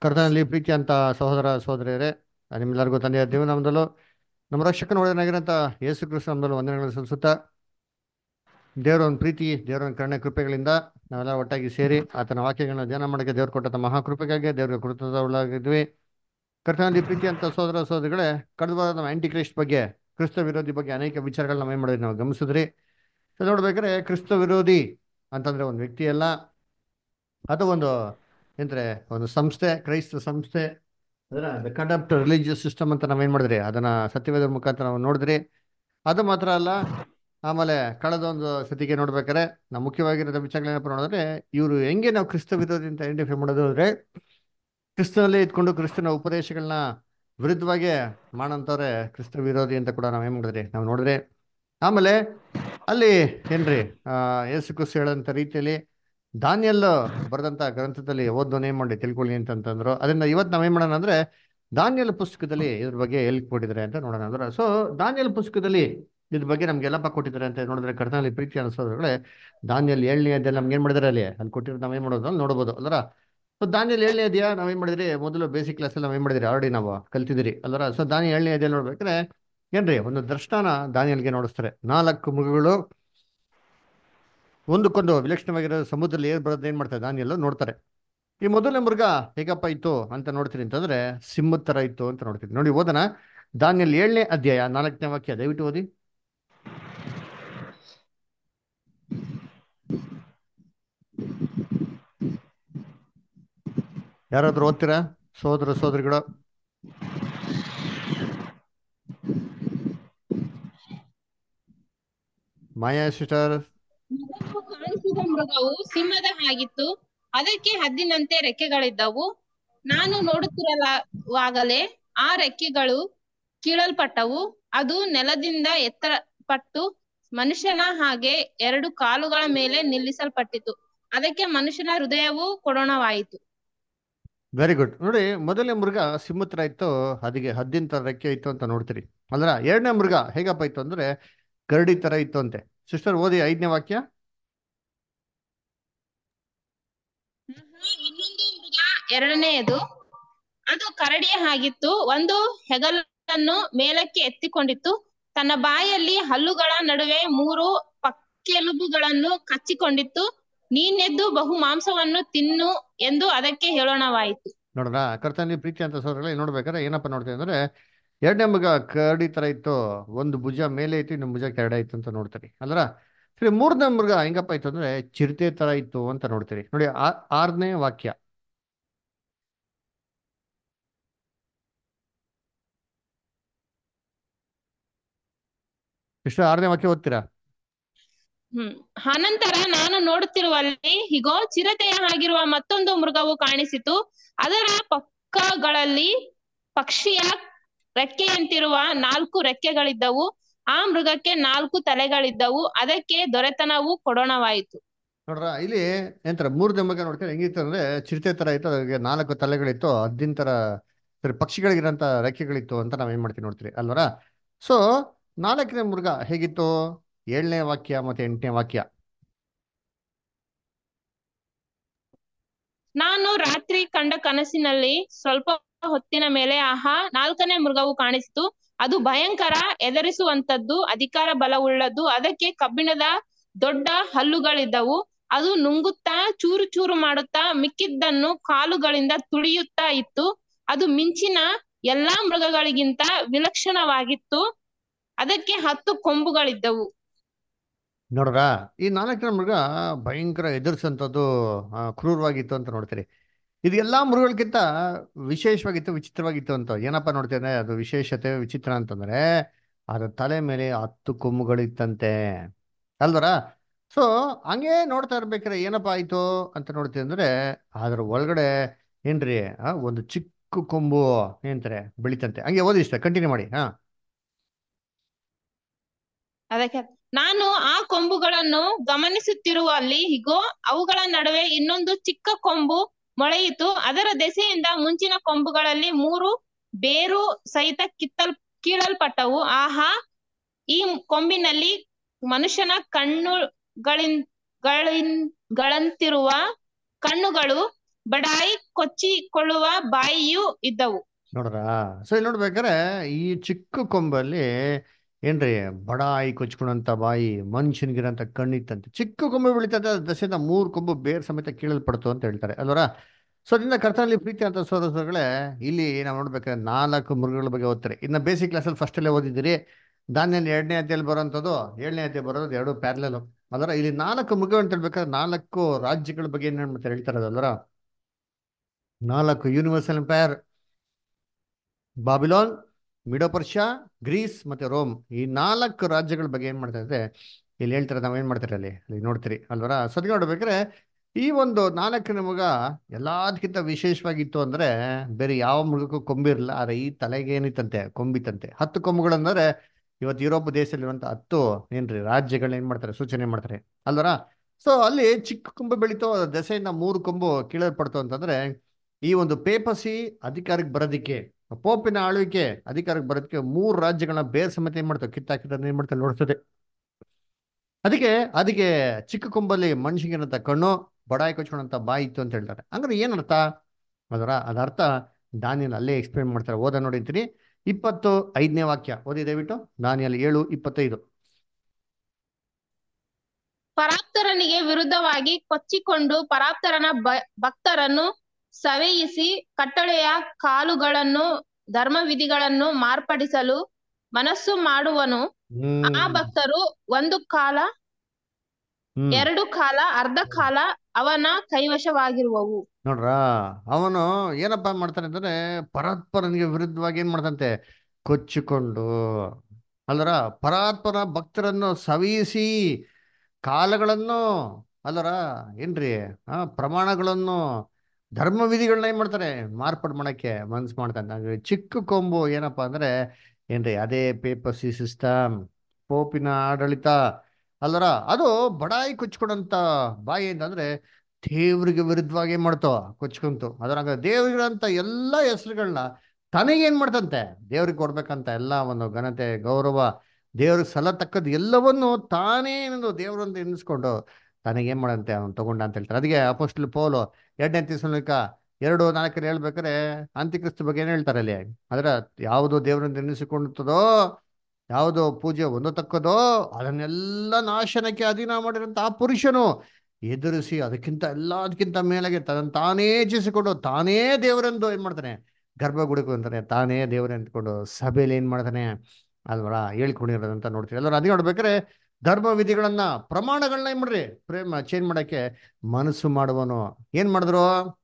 ಕರ್ತನಲ್ಲಿ ಪ್ರೀತಿ ಅಂತ ಸಹೋದರ ಸಹೋದರಿಯರೇ ನಿಮ್ಮೆಲ್ಲರಿಗೂ ತಂದೆಯ ದೇವನಾಮದಲ್ಲೂ ನಮ್ಮ ರಕ್ಷಕನ ಒಡೆಯನಾಗಿರೋಂಥ ಯೇಸು ಕ್ರಿಸ್ತ ನಾಮದಲ್ಲೂ ವಂದನೆಗಳನ್ನು ಸಲ್ಲಿಸುತ್ತಾ ದೇವರ ಒಂದು ಪ್ರೀತಿ ದೇವರ ಒಂದು ಕರುಣೆ ಕೃಪೆಗಳಿಂದ ನಾವೆಲ್ಲ ಒಟ್ಟಾಗಿ ಸೇರಿ ಆತನ ವಾಕ್ಯಗಳನ್ನ ಧ್ಯಾನ ಮಾಡೋಕ್ಕೆ ದೇವ್ರು ಕೊಟ್ಟಂತ ಮಹಾಕೃಪೆಗಾಗಿ ದೇವರಿಗೆ ಕೃತಜ್ಞರಾಗಿದ್ವಿ ಕರ್ತನಲ್ಲಿ ಪ್ರೀತಿ ಅಂತ ಸಹೋದರ ಸಹೋದರಿಗಳೇ ಕಳೆದ ವಾರ ನಾವು ಆಂಟಿ ಕ್ರೈಸ್ಟ್ ಬಗ್ಗೆ ಕ್ರಿಸ್ತ ವಿರೋಧಿ ಬಗ್ಗೆ ಅನೇಕ ವಿಚಾರಗಳನ್ನ ಏನು ಮಾಡಿದ್ವಿ ನಾವು ಗಮನಿಸಿದ್ರಿ ಸೊ ನೋಡ್ಬೇಕಾದ್ರೆ ಕ್ರಿಸ್ತ ವಿರೋಧಿ ಅಂತಂದ್ರೆ ಒಂದು ವ್ಯಕ್ತಿ ಅಲ್ಲ ಅದು ಒಂದು ಎಂದ್ರೆ ಒಂದು ಸಂಸ್ಥೆ ಕ್ರೈಸ್ತ ಸಂಸ್ಥೆ ಅದನ್ನ ದ ಕಂಡಕ್ಟ್ ರಿಲಿಜಿಯಸ್ ಸಿಸ್ಟಮ್ ಅಂತ ನಾವೇನ್ ಮಾಡಿದ್ರಿ ಅದನ್ನ ಸತ್ಯವೇದ ಮುಖಾಂತರ ನಾವು ನೋಡಿದ್ರಿ ಅದು ಮಾತ್ರ ಅಲ್ಲ ಆಮೇಲೆ ಕಳೆದ ಒಂದು ಸತಿಗೆ ನೋಡ್ಬೇಕಾದ್ರೆ ನಾವು ಮುಖ್ಯವಾಗಿರೋ ವಿಚಾರಗಳೇನಪ್ಪ ನೋಡಿದ್ರೆ ಇವರು ಹೆಂಗೆ ನಾವು ಕ್ರಿಸ್ತ ವಿರೋಧಿ ಅಂತ ಐಡೆಂಟಿಫೈ ಮಾಡೋದು ಅಂದ್ರೆ ಕ್ರಿಸ್ತನಲ್ಲಿ ಇದ್ಕೊಂಡು ಕ್ರಿಸ್ತನ ಉಪದೇಶಗಳನ್ನ ವಿರುದ್ಧವಾಗಿ ಮಾಡಂತವ್ರೆ ಕ್ರಿಸ್ತ ವಿರೋಧಿ ಅಂತ ಕೂಡ ನಾವೇನ್ ಮಾಡಿದ್ರಿ ನಾವು ನೋಡಿದ್ರಿ ಆಮೇಲೆ ಅಲ್ಲಿ ಏನ್ರಿ ಆ ಯೇಸು ಕ್ರಿಸ್ತ ಹೇಳಂತ ರೀತಿಯಲ್ಲಿ ದಾನಿಯಲ್ ಬರೆದಂತ ಗ್ರಂಥದಲ್ಲಿ ಓದೋನ್ ಏನ್ ಮಾಡಿ ತಿಳ್ಕೊಳ್ಳಿ ಅಂತಂತಂದ್ರು ಅದರಿಂದ ಇವತ್ತು ನಾವೇನ್ ಮಾಡೋಣ ಅಂದ್ರೆ ದಾನಿಯಲ್ ಪುಸ್ತಕದಲ್ಲಿ ಇದ್ರ ಬಗ್ಗೆ ಎಲ್ಲಿ ಕೊಟ್ಟಿದ್ದಾರೆ ಅಂತ ನೋಡೋಣ ಅಂದ್ರೆ ಸೊ ದಾನಿಯಲ್ ಪುಸ್ತಕದಲ್ಲಿ ಇದ್ರ ಬಗ್ಗೆ ನಮ್ಗೆ ಎಲ್ಲಪ್ಪ ಕೊಟ್ಟಿದ್ದಾರೆ ಅಂತ ನೋಡಿದ್ರೆ ಕರ್ತನಲ್ಲಿ ಪ್ರೀತಿ ಅನಿಸೋದ್ರೊಳಗೆ ದಾನಿಯಲ್ ಏಳನೇ ಅಧ್ಯಾಯ ನಮ್ಗೆ ಏನ್ ಮಾಡಿದಾರೆ ಅಲ್ಲಿ ಅಲ್ಲಿ ಕೊಟ್ಟಿರೋ ನಾವೇನ್ ಮಾಡೋದು ಅಲ್ಲಿ ನೋಡ್ಬೋದು ಅಲ್ರ ಸೊ ದಾನಿಯಲ್ ಏಳನೇ ಅಧ್ಯಾಯ ನಾವೇನ್ ಮಾಡಿದ್ರಿ ಮೊದಲು ಬೇಸಿಕ್ ಕ್ಲಾಸ್ ಅಲ್ಲಿ ನಾವೇನ್ ಮಾಡಿದ್ರಿ ಆಲ್ರೆಡಿ ನಾವು ಕಲ್ತಿದಿರಿ ಅಲ್ರ ಸೊ ದಾನಿ ಏಳನೇ ಅಧ್ಯಾಯ ನೋಡ್ಬೇಕಾದ್ರೆ ಏನ್ರಿ ಒಂದು ದರ್ಶನ ದಾನಿಯಲ್ಗೆ ನೋಡಿಸ್ತಾರೆ ನಾಲ್ಕು ಮೃಗಗಳು ಒಂದಕ್ಕೊಂದು ವಿಲಕ್ಷಣವಾಗಿರೋ ಸಮುದ್ರದಲ್ಲಿ ಏರ್ ಬರೋದು ಏನ್ ಮಾಡ್ತಾರೆ ದಾನಿಯಲ್ಲ ನೋಡ್ತಾರೆ ಈ ಮೊದಲನೇ ಮೃಗ ಹೇಗಪ್ಪ ಇತ್ತು ಅಂತ ನೋಡ್ತೀರಿ ಅಂತಂದ್ರೆ ಸಿಂಹದ ತರ ಇತ್ತು ಅಂತ ನೋಡ್ತೀರಿ ನೋಡಿ ಓದನ ದಾನಿಯಲ್ ಏಳನೇ ಅಧ್ಯಾಯ ನಾಲ್ಕನೇ ವಾಕ್ಯ ದಯವಿಟ್ಟು ಓದಿ ಯಾರಾದ್ರೂ ಓದ್ತೀರಾ ಸೋದರ ಸೋದರಿಗಳು ಮಾಯಾ ಸಿಸ್ಟರ್ ಮೊದಲು ಕಾಣಿಸಿದ ಮೃಗವು ಸಿಂಹದ ಹಾಗಿತ್ತು ಅದಕ್ಕೆ ಹದ್ದಿನಂತೆ ರೆಕ್ಕೆಗಳಿದ್ದವು ನಾನು ನೋಡುತ್ತಿರಲಾಗಲೇ ಆ ರೆಕ್ಕೆಗಳು ಕೀಳಲ್ಪಟ್ಟವು ಅದು ನೆಲದಿಂದ ಎತ್ತರಪಟ್ಟು ಮನುಷ್ಯನ ಹಾಗೆ ಎರಡು ಕಾಲುಗಳ ಮೇಲೆ ನಿಲ್ಲಿಸಲ್ಪಟ್ಟಿತು ಅದಕ್ಕೆ ಮನುಷ್ಯನ ಹೃದಯವು ಕೊಡೋಣವಾಯಿತು ವೆರಿ ಗುಡ್ ನೋಡಿ ಮೊದಲನೇ ಮೃಗ ಸಿಂಹ ತರ ಇತ್ತು ಅದಕ್ಕೆ ಹದ್ದಿನ ತರ ರೆಕ್ಕೆ ಇತ್ತು ಅಂತ ನೋಡ್ತೀರಿ ಅಲ್ರ ಎರಡನೇ ಮೃಗ ಹೇಗಪ್ಪ ಇತ್ತು ಅಂದ್ರೆ ಕರಡಿ ತರ ಇತ್ತು ಅಂತೆ ಸಿಸ್ಟರ್ ಓದಿ ಐದನೇ ವಾಕ್ಯ ಇನ್ನೊಂದು ಮೃಗ ಎರಡನೆಯದು ಅದು ಕರಡಿಯ ಹಾಗಿತ್ತು ಒಂದು ಹೆಗಲನ್ನು ಮೇಲಕ್ಕೆ ಎತ್ತಿಕೊಂಡಿತ್ತು ತನ್ನ ಬಾಯಲ್ಲಿ ಹಲ್ಲುಗಳ ನಡುವೆ ಮೂರು ಪಕ್ಕೆಲುಬುಗಳನ್ನು ಕಚ್ಚಿಕೊಂಡಿತ್ತು ನೀನೆದ್ದು ಬಹು ಮಾಂಸವನ್ನು ತಿನ್ನು ಎಂದು ಅದಕ್ಕೆ ಹೇಳೋಣವಾಯಿತು ನೋಡ್ರ ಕರ್ತನಲ್ಲಿ ಪ್ರೀತಿ ಅಂತ ಸೋದರಲ್ಲ ನೋಡ್ಬೇಕಾದ್ರೆ ಏನಪ್ಪ ನೋಡ್ತೀವಿ ಅಂದ್ರೆ ಎರಡನೇ ಮೃಗ ಕರಡಿ ತರ ಇತ್ತು ಒಂದು ಭುಜ ಮೇಲೆ ಇತ್ತು ಇನ್ನೊಂದು ಭುಜ ಕೆರಡೆ ಇತ್ತು ಅಂತ ನೋಡ್ತೀರಿ ಅಲ್ರ ಸರಿ ಮೂರನೇ ಮೃಗ ಹೆಂಗಪ್ಪ ಇತ್ತು ಅಂದ್ರೆ ಚಿರತೆ ತರ ಇತ್ತು ಅಂತ ನೋಡ್ತೀರಿ ನೋಡಿ ಆ- ಆರನೇ ವಾಕ್ಯ ಎಷ್ಟು ಆರನೇ ವಾಕ್ಯ ಓದ್ತೀರಾ ಹ್ಮ್ ಅನಂತರ ನಾನು ನೋಡುತ್ತಿರುವಲ್ಲಿ ಹೀಗೋ ಚಿರತೆಯ ಹಾಗಿರುವ ಮತ್ತೊಂದು ಮೃಗವು ಕಾಣಿಸಿತು ಅದರ ಪಕ್ಕಗಳಲ್ಲಿ ಪಕ್ಷಿಯ ರೆಕ್ಕೆಯಂತಿರುವ ನಾಲ್ಕು ರೆಕ್ಕೆಗಳಿದ್ದವು ಆ ಮೃಗಕ್ಕೆ ನಾಲ್ಕು ತಲೆಗಳಿದ್ದವು ಅದಕ್ಕೆ ದೊರೆತನವು ಕೊಡೋಣವಾಯಿತು ನೋಡ್ರ ಇಲ್ಲಿ ಎಂತರ ಮೂರನೇ ಮಗ ನೋಡ್ತಾರೆ ಹೆಂಗಿತ್ತು ಅಂದ್ರೆ ಚಿರತೆ ತರ ಇತ್ತು ಅದಕ್ಕೆ ನಾಲ್ಕು ತಲೆಗಳಿತ್ತು ಹದ್ದಿನ ತರ ಸರಿ ಪಕ್ಷಿಗಳಿಗಿರಂತ ರೆಕ್ಕೆಗಳಿತ್ತು ಅಂತ ನಾವ್ ಏನ್ ಮಾಡ್ತೀವಿ ನೋಡ್ತೀರಿ ಅಲ್ವರ ಸೊ ನಾಲ್ಕನೇ ಮೃಗ ಹೇಗಿತ್ತು ಏಳನೇ ವಾಕ್ಯ ಮತ್ತೆ ಎಂಟನೇ ವಾಕ್ಯ ನಾನು ರಾತ್ರಿ ಕಂಡ ಕನಸಿನಲ್ಲಿ ಸ್ವಲ್ಪ ಹೊತ್ತಿನ ಮೇಲೆ ಆಹಾ ನಾಲ್ಕನೇ ಮೃಗವು ಕಾಣಿಸಿತು ಅದು ಭಯಂಕರ ಎದರಿಸುವಂತದ್ದು ಅಧಿಕಾರ ಬಲವುಳ್ಳದ್ದು ಅದಕ್ಕೆ ಕಬ್ಬಿಣದ ದೊಡ್ಡ ಹಲ್ಲುಗಳಿದ್ದವು ಅದು ನುಂಗುತ್ತಾ ಚೂರು ಚೂರು ಮಾಡುತ್ತಾ ಮಿಕ್ಕಿದ್ದನ್ನು ಕಾಲುಗಳಿಂದ ತುಳಿಯುತ್ತಾ ಇತ್ತು ಅದು ಮಿಂಚಿನ ಎಲ್ಲಾ ಮೃಗಗಳಿಗಿಂತ ವಿಲಕ್ಷಣವಾಗಿತ್ತು ಅದಕ್ಕೆ ಹತ್ತು ಕೊಂಬುಗಳಿದ್ದವು ನೋಡ್ರ ಈ ನಾಲ್ಕನೇ ಮೃಗ ಭಯಂಕರ ಎದುರಿಸಂಥದ್ದು ಆ, ಕ್ರೂರವಾಗಿತ್ತು ಅಂತ ನೋಡ್ತೀರಿ ಇದು ಎಲ್ಲಾ ಮೃಗಗಳಿಗಿಂತ ವಿಶೇಷವಾಗಿತ್ತು ವಿಚಿತ್ರವಾಗಿತ್ತು ಅಂತ ಏನಪ್ಪ ನೋಡ್ತೇನೆ ಅದು ವಿಶೇಷತೆ ವಿಚಿತ್ರ ಅಂತಂದ್ರೆ ಅದ್ರ ತಲೆ ಮೇಲೆ ಹತ್ತು ಕೊಂಬುಗಳಿತ್ತಂತೆ ಅಲ್ವರ ಸೊ ಹಂಗೆ ನೋಡ್ತಾ ಇರ್ಬೇಕಾದ್ರೆ ಏನಪ್ಪ ಆಯ್ತು ಅಂತ ನೋಡ್ತೀವಿ ಅಂದ್ರೆ ಅದ್ರ ಒಳಗಡೆ ಏನ್ರಿ ಆ, ಒಂದು ಚಿಕ್ಕ ಕೊಂಬು ಏನಂತಾರೆ ಬೆಳಿತಂತೆ ಹಂಗೆ ಓದಿ ಇಷ್ಟ ಕಂಟಿನ್ಯೂ ಮಾಡಿ ಹಾ ಅದಕ್ಕೆ ನಾನು ಆ ಕೊಂಬುಗಳನ್ನು ಗಮನಿಸುತ್ತಿರುವಲ್ಲಿ ಹೀಗೋ ಅವುಗಳ ನಡುವೆ ಇನ್ನೊಂದು ಚಿಕ್ಕ ಕೊಂಬು ಮೊಳೆಯಿತು ಅದರ ದೆಸೆಯಿಂದ ಮುಂಚಿನ ಕೊಂಬುಗಳಲ್ಲಿ ಮೂರು ಬೇರು ಸಹಿತ ಕಿತ್ತಲ್ ಕೀಳಲ್ಪಟ್ಟವು ಆಹಾ ಈ ಕೊಂಬಿನಲ್ಲಿ ಮನುಷ್ಯನ ಕಣ್ಣುಗಳಿನ್ ಗಳಿನ್ ಗಳಂತಿರುವ ಕಣ್ಣುಗಳು ಬಡಾಯಿ ಕೊಚ್ಚಿಕೊಳ್ಳುವ ಬಾಯಿಯೂ ಇದ್ದವು ನೋಡ್ರ ಸೊ ಇಲ್ಲಿ ನೋಡ್ಬೇಕಾರೆ ಈ ಚಿಕ್ಕ ಕೊಂಬಲ್ಲಿ ಏನ್ರಿ ಬಡಾಯಿ ಕೊಚ್ಕೊಂಡಂತ ಬಾಯಿ ಮನುಷ್ಯನಿಗಿರಂತ ಕಣ್ಣಿತ್ತಂತೆ ಚಿಕ್ಕ ಕೊಂಬು ಬೆಳಿತದೆ ದಶೆಯಿಂದ ಮೂರು ಕೊಂಬು ಬೇರ್ ಸಮೇತ ಕೀಳಲ್ಪಡ್ತು ಅಂತ ಹೇಳ್ತಾರೆ ಅಲ್ವರ ಸೊ ಅದರಿಂದ ಕರ್ತನಲ್ಲಿ ಪ್ರೀತಿ ಅಂತ ಸೋದರಗಳೇ ಇಲ್ಲಿ ನಾವು ನೋಡ್ಬೇಕಾದ್ರೆ ನಾಲ್ಕು ಮೃಗಗಳ ಬಗ್ಗೆ ಓದ್ತಾರೆ ಇನ್ನು ಬೇಸಿಕ್ ಕ್ಲಾಸಲ್ಲಿ ಫಸ್ಟಲ್ಲೇ ಓದಿದ್ದೀರಿ ದಾನಿಯಲ್ಲಿ ಎರಡನೇ ಅಧ್ಯಾಯಲ್ಲಿ ಬರೋಂಥದ್ದು ಏಳನೇ ಅಧ್ಯಾಯ ಬರೋದು ಎರಡು ಪ್ಯಾರಲಲ್ ಅದರ ಇಲ್ಲಿ ನಾಲ್ಕು ಮೃಗ ಅಂತ ಹೇಳ್ಬೇಕಾದ್ರೆ ನಾಲ್ಕು ರಾಜ್ಯಗಳ ಬಗ್ಗೆ ಏನ್ ಮಾಡ್ತಾರೆ ಹೇಳ್ತಾರೆ ಅದಲ್ವರ ನಾಲ್ಕು universal empire Babylon Medo Persia Greece ಮತ್ತೆ ರೋಮ್ ಈ ನಾಲ್ಕು ರಾಜ್ಯಗಳ ಬಗ್ಗೆ ಏನ್ ಮಾಡ್ತಾ ಇದ್ರೆ ಇಲ್ಲಿ ಹೇಳ್ತಾರೆ ನಾವ್ ಏನ್ ಮಾಡ್ತಾರೆ ಅಲ್ಲಿ ಅಲ್ಲಿ ನೋಡ್ತೀರಿ ಅಲ್ವರ ಸದ್ಯ ನೋಡ್ಬೇಕಾದ್ರೆ ಈ ಒಂದು ನಾಲ್ಕನೇ ಮೃಗ ಎಲ್ಲದಕ್ಕಿಂತ ವಿಶೇಷವಾಗಿತ್ತು ಅಂದ್ರೆ ಬೇರೆ ಯಾವ ಮೃಗಕ್ಕೂ ಕೊಂಬಿರಲ್ಲ ಆದ್ರೆ ಈ ತಲೆಗೆ ಏನಿತ್ತಂತೆ ಕೊಂಬಿತ್ತಂತೆ ಹತ್ತು ಕೊಂಬುಗಳಂದ್ರೆ ಇವತ್ತು ಯುರೋಪ್ ದೇಶದಲ್ಲಿರುವಂತ ಹತ್ತು ಏನ್ರಿ ರಾಜ್ಯಗಳನ್ನ ಏನ್ ಮಾಡ್ತಾರೆ ಸೂಚನೆ ಮಾಡ್ತಾರೆ ಅಲ್ವರ ಸೊ ಅಲ್ಲಿ ಚಿಕ್ಕ ಕೊಂಬು ಬೆಳೀತು ದೆಸೆಯಿಂದ ಮೂರು ಕೊಂಬು ಕೀಳಲ್ಪಡ್ತು ಅಂತಂದ್ರೆ ಈ ಒಂದು ಪೇಪಸಿ ಅಧಿಕಾರಕ್ಕೆ ಬರೋದಿಕ್ಕೆ ಪೋಪಿನ ಆಳ್ವಿಕೆ ಅಧಿಕಾರಕ್ಕೆ ಬರೋದಕ್ಕೆ ಮೂರು ರಾಜ್ಯಗಳನ್ನ ಬೇರೆ ಸಮೇತ ಏನ್ ಮಾಡ್ತಾರೆ ಕಿತ್ತಾಕಿದ್ರೆ ಏನ್ ಮಾಡ್ತಾರೆ ನೋಡ್ತದೆ ಅದಕ್ಕೆ ಅದಕ್ಕೆ ಚಿಕ್ಕ ಕೊಂಬಲ್ಲಿ ಮನುಷ್ಯಗಿರಂತ ಕಣ್ಣು ಬಡಾಯಿ ಕೊಚ್ಕೊಂಡಂತ ಬಾಯಿ ಇತ್ತು ಅಂತ ಹೇಳ್ತಾರೆ ಹಂಗಾರೆ ಏನರ್ಥ ಅದರ ಅದರ್ಥ ದಾನಿಯಲ್ಲಿ ಅಲ್ಲೇ ಎಕ್ಸ್ಪ್ಲೇನ್ ಮಾಡ್ತಾರೆ ಓದ ನೋಡಿರ್ತೀನಿ ಇಪ್ಪತ್ತು ಐದನೇ ವಾಕ್ಯ ಓದಿ ದಯವಿಟ್ಟು ದಾನಿಯಲ್ಲಿ ಏಳು ಇಪ್ಪತ್ತೈದು ಪರಾಪ್ತರನಿಗೆ ವಿರುದ್ಧವಾಗಿ ಕೊಚ್ಚಿಕೊಂಡು ಪರಾಪ್ತರನ ಬ- ಭಕ್ತರನ್ನು ಸವೆಯಿಸಿ ಕಟ್ಟಳೆಯ ಕಾಲುಗಳನ್ನು ಧರ್ಮವಿಧಿಗಳನ್ನು ಮಾರ್ಪಡಿಸಲು ಮನಸ್ಸು ಮಾಡುವನು ಆ ಹ್ಮ್ ಭಕ್ತರು ಒಂದು ಕಾಲ ಹ್ಮ್ ಎರಡು ಕಾಲ ಅರ್ಧ ಕಾಲ ಅವನ ಕೈವಶವಾಗಿರುವವು ನೋಡ್ರ ಅವನು ಏನಪ್ಪಾ ಮಾಡ್ತಾನೆ ಅಂದ್ರೆ ಪರಾತ್ಪರನಿಗೆ ವಿರುದ್ಧವಾಗಿ ಏನ್ ಮಾಡ್ತಂತೆ ಕೊಚ್ಚಿಕೊಂಡು ಅಲ್ಲರ ಪರಾತ್ಪರ ಭಕ್ತರನ್ನು ಸವಿಸಿ ಕಾಲಗಳನ್ನು ಅಲ್ಲರ ಏನ್ರಿ ಆ ಪ್ರಮಾಣಗಳನ್ನು ಧರ್ಮ ವಿಧಿಗಳನ್ನ ಏನ್ ಮಾಡ್ತಾರೆ ಮಾರ್ಪಾಡು ಮಾಡಕ್ಕೆ ಮನ್ಸ್ ಮಾಡ್ತಾನೆ ಹಾಗಾಗಿ ಚಿಕ್ಕ ಕೊಂಬು ಏನಪ್ಪಾ ಅಂದ್ರೆ ಏನ್ರಿ ಅದೇ ಪೇಪಸಿ ಸಿಸ್ಟಮ್ ಪೋಪಿನ ಆಡಳಿತ ಅಲ್ಲರ ಅದು ಬಡಾಯಿ ಕೊಚ್ಕೊಂಡಂತ ಬಾಯಿ ಅಂತಂದ್ರೆ ದೇವ್ರಿಗೆ ವಿರುದ್ಧವಾಗಿ ಏನ್ ಮಾಡ್ತೋ ಕೊಚ್ಕೊಂತು ಅದ್ರಾಗ ದೇವ್ರಿಗಂತ ಎಲ್ಲಾ ಹೆಸರುಗಳನ್ನ ತನಗೇನ್ ಮಾಡ್ತಂತೆ ದೇವ್ರಿಗೆ ಕೊಡ್ಬೇಕಂತ ಎಲ್ಲ ಒಂದು ಘನತೆ ಗೌರವ ದೇವ್ರಿಗೆ ಸಲತಕ್ಕದ್ದು ಎಲ್ಲವನ್ನು ತಾನೇ ಏನದು ದೇವ್ರಂತ ಎನ್ನಿಸ್ಕೊಂಡು ತನಗೇನ್ ಮಾಡಂತೆ ಅವ್ನು ತಗೊಂಡ ಅಂತ ಹೇಳ್ತಾರೆ ಅದಕ್ಕೆ ಅಪೋಸ್ಟಲ್ ಪೌಲು ಎರಡನೇ ತಿಸ್ಸಲೋನಿಕ ಎರಡು ನಾಲ್ಕರಲ್ಲಿ ಹೇಳ್ಬೇಕಾರೆ ಅಂತ್ಯಕ್ರಿಸ್ತ ಬಗ್ಗೆ ಏನ್ ಹೇಳ್ತಾರೆ ಅಲ್ಲಿ ಅದ್ರ ಯಾವುದು ದೇವರಂತ ಎನ್ನಿಸಿಕೊಳ್ಳುತ್ತದೋ ಯಾವುದು ಪೂಜೆ ಹೊಂದತಕ್ಕದೋ ಅದನ್ನೆಲ್ಲ ನಾಶನಕ್ಕೆ ಅಧೀನ ಮಾಡಿರಂತ ಆ ಪುರುಷನು ಎದುರಿಸಿ ಅದಕ್ಕಿಂತ ಎಲ್ಲದಕ್ಕಿಂತ ಮೇಲೆಗೆ ತನ್ನ ತಾನೇ ಹೆಚ್ಚಿಸಿಕೊಂಡು ತಾನೇ ದೇವರೆಂದು ಏನ್ ಮಾಡ್ತಾನೆ ಗರ್ಭಗುಡಿಗೆ ಅಂತಾನೆ ತಾನೇ ದೇವರೇ ಅಂದ್ಕೊಂಡು ಸಭೆಯಲ್ಲಿ ಏನ್ ಮಾಡ್ತಾನೆ ಅಲ್ವರ ಹೇಳ್ಕೊಂಡಿರೋದಂತ ನೋಡ್ತೀವಿ ಎಲ್ಲರೂ ಅದೇ ನೋಡ್ಬೇಕಾರೆ ಧರ್ಮ ವಿಧಿಗಳನ್ನ ಪ್ರಮಾಣಗಳನ್ನ ಏನ್ ಮಾಡ್ರಿ ಪ್ರೇಮ ಚೇಂಜ್ ಮಾಡಕ್ಕೆ ಮನಸ್ಸು ಮಾಡುವನು ಏನ್ ಮಾಡಿದ್ರು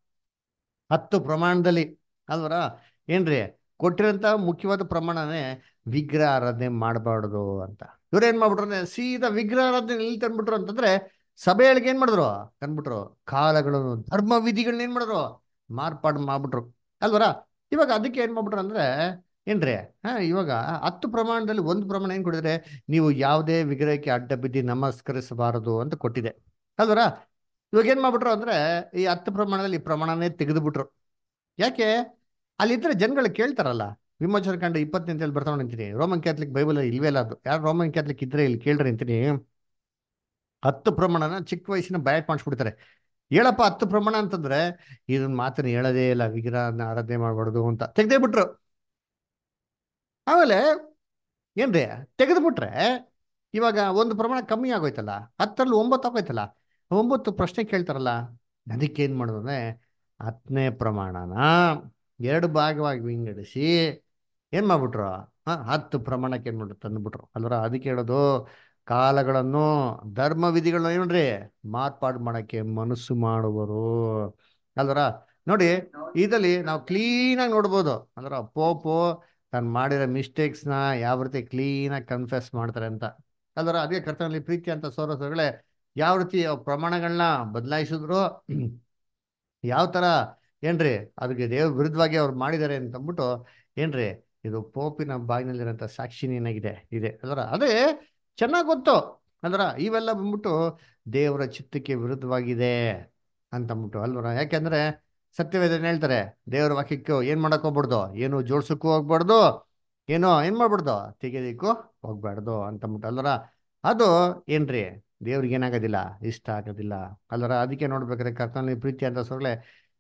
ಹತ್ತು ಪ್ರಮಾಣದಲ್ಲಿ ಅಲ್ವರ ಏನ್ರಿ ಕೊಟ್ಟಿರೋಂಥ ಮುಖ್ಯವಾದ ಪ್ರಮಾಣನೇ ವಿಗ್ರಹ ಆರಾಧನೆ ಮಾಡಬಾರ್ದು ಅಂತ ಇವ್ರು ಏನ್ ಮಾಡ್ಬಿಟ್ರು ಅಂದ್ರೆ ಸೀದಾ ವಿಗ್ರಹ ಆರಾಧನೆ ಎಲ್ಲಿ ತಂದ್ಬಿಟ್ರು ಅಂತಂದ್ರೆ ಸಭೆಯೊಳಗೆ ಏನ್ ಮಾಡಿದ್ರು ತಂದ್ಬಿಟ್ರು ಕಾಲಗಳನ್ನು ಧರ್ಮ ವಿಧಿಗಳನ್ನ ಏನ್ ಮಾಡಿದ್ರು ಮಾರ್ಪಾಡು ಮಾಡ್ಬಿಟ್ರು ಅಲ್ವರ ಇವಾಗ ಅದಕ್ಕೆ ಏನ್ ಮಾಡ್ಬಿಟ್ರು ಅಂದ್ರೆ ಏನ್ರಿ ಹಾ ಇವಾಗ ಹತ್ತು ಪ್ರಮಾಣದಲ್ಲಿ ಒಂದು ಪ್ರಮಾಣ ಏನ್ ಕೊಡಿದ್ರೆ ನೀವು ಯಾವುದೇ ವಿಗ್ರಹಕ್ಕೆ ಅಡ್ಡ ಬಿದ್ದು ನಮಸ್ಕರಿಸಬಾರದು ಅಂತ ಕೊಟ್ಟಿದೆ ಅಲ್ವರ ಇವಾಗ ಏನ್ ಮಾಡ್ಬಿಟ್ರು ಅಂದ್ರೆ ಈ ಹತ್ತು ಪ್ರಮಾಣದಲ್ಲಿ ಈ ಪ್ರಮಾಣನೇ ತೆಗೆದುಬಿಟ್ರು ಯಾಕೆ ಅಲ್ಲಿದ್ರೆ ಜನಗಳು ಕೇಳ್ತಾರಲ್ಲ ವಿಮೋಚನ ಕಂಡ ಇಪ್ಪತ್ತನೇ ಅಂತೇಳಿ ಬರ್ತಾವ ಅಂತೀನಿ ರೋಮನ್ ಕ್ಯಾಥಲಿಕ್ ಬೈಬಲ್ ಇಲ್ವೇ ಇಲ್ಲ ಅದು ಯಾರು ರೋಮನ್ ಕ್ಯಾಥಲಿಕ್ ಇದ್ರೆ ಇಲ್ಲಿ ಕೇಳ್ರಿ ಅಂತೀನಿ ಹತ್ತು ಪ್ರಮಾಣನ ಚಿಕ್ಕ ವಯಸ್ಸಿನ ಬ್ಯಾಟ್ ಮಾಡಿಸ್ಬಿಡ್ತಾರೆ ಹೇಳಪ್ಪ ಹತ್ತು ಪ್ರಮಾಣ ಅಂತಂದ್ರೆ ಇದನ್ನ ಮಾತನ್ನ ಹೇಳೋದೇ ಇಲ್ಲ ವಿಗ್ರಹನ ಆರಾಧನೆ ಮಾಡಬಾರ್ದು ಅಂತ ತೆಗ್ದೇ ಬಿಟ್ರು ಆಮೇಲೆ ಏನ್ರಿ ತೆಗೆದುಬಿಟ್ರೆ ಇವಾಗ ಒಂದು ಪ್ರಮಾಣ ಕಮ್ಮಿ ಆಗೋಯ್ತಲ್ಲ ಹತ್ತರಲ್ಲಿ ಒಂಬತ್ತು ಆಗೋಯ್ತಲ್ಲ ಒಂಬತ್ತು ಪ್ರಶ್ನೆ ಕೇಳ್ತಾರಲ್ಲ ಅದಕ್ಕೆ ಏನ್ ಮಾಡೋದು ಅಂದ್ರೆ ಹತ್ತನೇ ಪ್ರಮಾಣನ ಎರಡು ಭಾಗವಾಗಿ ವಿಂಗಡಿಸಿ ಏನ್ ಮಾಡ್ಬಿಟ್ರು ಹ ಹತ್ತು ಪ್ರಮಾಣಕ್ಕೆ ಏನ್ ಮಾಡ್ರು ತಂದ್ಬಿಟ್ರು ಅಲ್ವರ ಅದಕ್ಕೆ ಹೇಳೋದು ಕಾಲಗಳನ್ನು ಧರ್ಮ ವಿಧಿಗಳನ್ನ ಏನ್ರಿ ಮಾರ್ಪಾಡು ಮಾಡಕ್ಕೆ ಮನಸ್ಸು ಮಾಡುವರು ಅಲ್ವರ ನೋಡಿ ಇದರಲ್ಲಿ ನಾವು ಕ್ಲೀನಾಗಿ ನೋಡ್ಬೋದು ಅಂದ್ರ ಪೋಪು ತಾನು ಮಾಡಿರೋ ಮಿಸ್ಟೇಕ್ಸ್ನ ಯಾವ ರೀತಿ ಕ್ಲೀನಾಗಿ ಕನ್ಫೆಸ್ ಮಾಡ್ತಾರೆ ಅಂತ ಅಲ್ವರ ಅದೇ ಕರ್ತನಲ್ಲಿ ಪ್ರೀತಿ ಅಂತ ಸೋರಸಗಳೇ ಯಾವ ರೀತಿ ಪ್ರಮಾಣಗಳನ್ನ ಬದಲಾಯಿಸಿದ್ರು ಯಾವ ತರ ಏನ್ರಿ ಅದಕ್ಕೆ ದೇವ್ರ ವಿರುದ್ಧವಾಗಿ ಅವ್ರು ಮಾಡಿದ್ದಾರೆ ಅಂತ ಅಂದ್ಬಿಟ್ಟು ಏನ್ರಿ ಇದು ಪೋಪಿನ ಬಾಯಿನಲ್ಲಿರೋಂಥ ಸಾಕ್ಷಿನ ಏನಾಗಿದೆ ಇದೆ ಅಲ್ವರ ಅದೇ ಚೆನ್ನಾಗಿ ಗೊತ್ತು ಅಂದ್ರ ಇವೆಲ್ಲ ಬಂದ್ಬಿಟ್ಟು ದೇವರ ಚಿತ್ತಕ್ಕೆ ವಿರುದ್ಧವಾಗಿದೆ ಅಂತ ಅಂದ್ಬಿಟ್ಟು ಅಲ್ವರ ಯಾಕೆಂದ್ರೆ ಸತ್ಯವೇದ ಹೇಳ್ತಾರೆ ದೇವರ ವಾಕ್ಯಕ್ಕೆ ಏನ್ ಮಾಡಕ್ ಹೋಗ್ಬಾರ್ದು ಏನು ಜೋಡ್ಸಕ್ಕೂ ಹೋಗ್ಬಾರ್ದು ಏನೋ ಏನ್ ಮಾಡ್ಬಾರ್ದು ತೆಗೆದಿಕ್ಕೂ ಹೋಗ್ಬಾರ್ದು ಅಂತ ಅಂದ್ಬಿಟ್ಟು ಅಲ್ವರ ಅದು ಏನ್ರಿ ದೇವ್ರಿಗೆ ಏನಾಗೋದಿಲ್ಲ ಇಷ್ಟ ಆಗೋದಿಲ್ಲ ಅಲ್ವರ ಅದಕ್ಕೆ ನೋಡ್ಬೇಕಾದ್ರೆ ಕರ್ತನಲ್ಲಿ ಪ್ರೀತಿ ಅಂತ ಸೊಗಳೆ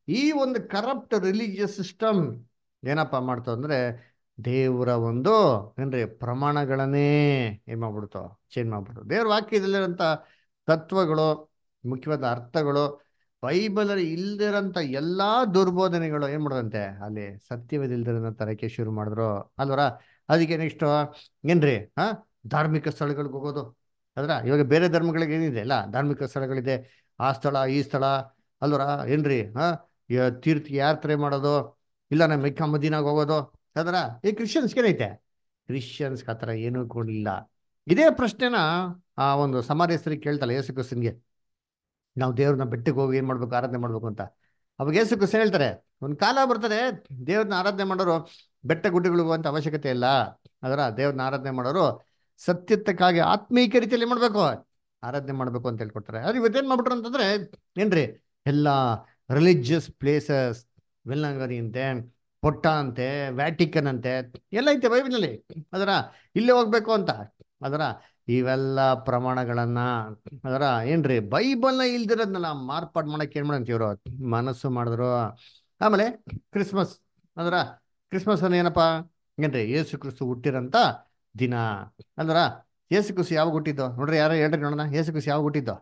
ಈ ಒಂದು ಕರಪ್ಟ್ ರಿಲಿಜಿಯಸ್ ಸಿಸ್ಟಮ್ ಏನಪ್ಪ ಮಾಡ್ತು ಅಂದ್ರೆ ದೇವರ ಒಂದು ಏನ್ರಿ ಪ್ರಮಾಣಗಳನ್ನೇ ಏನ್ ಮಾಡ್ಬಿಡ್ತು ಚೇಂಜ್ ಮಾಡ್ಬಿಡ್ತು ದೇವ್ರ ವಾಕ್ಯದಲ್ಲಿರೋಂಥ ತತ್ವಗಳು ಮುಖ್ಯವಾದ ಅರ್ಥಗಳು ಬೈಬಲಲ್ಲಿ ಇಲ್ದಿರೋಂಥ ಎಲ್ಲಾ ದುರ್ಬೋಧನೆಗಳು ಏನ್ ಮಾಡೋದಂತೆ ಅಲ್ಲಿ ಸತ್ಯವಿಲ್ದಿರೋ ತರಕ್ಕೆ ಶುರು ಮಾಡಿದ್ರು ಅಲ್ವರ ಅದಕ್ಕೆ ನೆಕ್ಸ್ಟ್ ಏನ್ರಿ ಹಾ ಧಾರ್ಮಿಕ ಸ್ಥಳಗಳಿಗೆ ಹೋಗೋದು ಅದ್ರ ಇವಾಗ ಬೇರೆ ಧರ್ಮಗಳಿಗೆ ಏನಿದೆ ಅಲ್ಲ ಧಾರ್ಮಿಕ ಸ್ಥಳಗಳಿದೆ ಆ ಸ್ಥಳ ಈ ಸ್ಥಳ ಅಲ್ವರ ಏನ್ರಿ ಹಾ ಯ- ತೀರ್ಥ ಯಾತ್ರೆ ಮಾಡೋದು ಇಲ್ಲ ನಮ್ಮ ಮೆಕ್ಕ ಮದೀನಾಗ ಹೋಗೋದು ಅದರ ಈ ಕ್ರಿಶ್ಚಿಯನ್ಸ್ಗೆ ಏನೈತೆ ಕ್ರಿಶ್ಚಿಯನ್ಸ್ಗೆ ಆ ಥರ ಏನೂ ಕೊಡಲಿಲ್ಲ ಇದೇ ಪ್ರಶ್ನೆನ ಆ ಒಂದು ಸಮಾರ್ಯಸ್ಥರಿಗೆ ಕೇಳ್ತಲ್ಲ ಯೇಸು ಕ್ರಿಸ್ತನ್ಗೆ ನಾವು ದೇವ್ರನ್ನ ಬೆಟ್ಟಕ್ಕೆ ಹೋಗಿ ಏನ್ ಮಾಡ್ಬೇಕು ಆರಾಧನೆ ಮಾಡ್ಬೇಕು ಅಂತ ಅವಾಗ ಯೇಸು ಕ್ರಿಸ್ತ ಹೇಳ್ತಾರೆ ಒಂದು ಕಾಲ ಬರ್ತದೆ ದೇವ್ರನ್ನ ಆರಾಧನೆ ಮಾಡೋರು ಬೆಟ್ಟ ಗುಡ್ಡಗಳಿಗೆ ಹೋಗುವಂತ ಅವಶ್ಯಕತೆ ಇಲ್ಲ ಅದರ ದೇವ್ರನ್ನ ಆರಾಧನೆ ಮಾಡೋರು ಸತ್ಯತ್ವಕ್ಕಾಗಿ ಆತ್ಮೀಕ ರೀತಿಯಲ್ಲಿ ಮಾಡ್ಬೇಕು ಆರಾಧನೆ ಮಾಡ್ಬೇಕು ಅಂತ ಹೇಳ್ಕೊಡ್ತಾರೆ ಆದ್ರೆ ಇವತ್ತೇನ್ ಮಾಡ್ಬಿಟ್ರು ಅಂತಂದ್ರೆ ಏನ್ರಿ ಎಲ್ಲ ರಿಲಿಜಿಯಸ್ ಪ್ಲೇಸಸ್ ವೆಲ್ಲಂಗರಿ ಅಂತೆ ಪೊಟ್ಟ ಅಂತೆ ವ್ಯಾಟಿಕನ್ ಅಂತೆ ಎಲ್ಲ ಐತೆ ಬೈಬಲ್ನಲ್ಲಿ ಅದರ ಇಲ್ಲೇ ಹೋಗ್ಬೇಕು ಅಂತ ಅದರ ಇವೆಲ್ಲ ಪ್ರಮಾಣಗಳನ್ನ ಅದರ ಏನ್ರಿ ಬೈಬಲ್ನ ಇಲ್ದಿರೋದ್ನೆಲ್ಲ ಮಾರ್ಪಾಡು ಮಾಡಕ್ಕೆ ಏನ್ ಮಾಡಂತ ಇವ್ರು ಮನಸ್ಸು ಮಾಡಿದ್ರು ಆಮೇಲೆ ಕ್ರಿಸ್ಮಸ್ ಅದರ ಕ್ರಿಸ್ಮಸ್ ಅನ್ನ ಏನಪ್ಪಾ ಏನ್ರಿ ಯೇಸು ಕ್ರಿಸ್ತು ಹುಟ್ಟಿರಂತ ದಿನ ಅಂದ್ರ ಯೇಸು ಕ್ರಿಸ್ತು ಯಾವಾಗ ಹುಟ್ಟಿದ್ದು ನೋಡ್ರಿ ಯಾರೋ ಹೇಳ್ರಿ ನೋಡೋಣ ಯೇಸು ಕ್ರಿಸ್ತು ಯಾವಾಗ ಹುಟ್ಟಿದ್ದು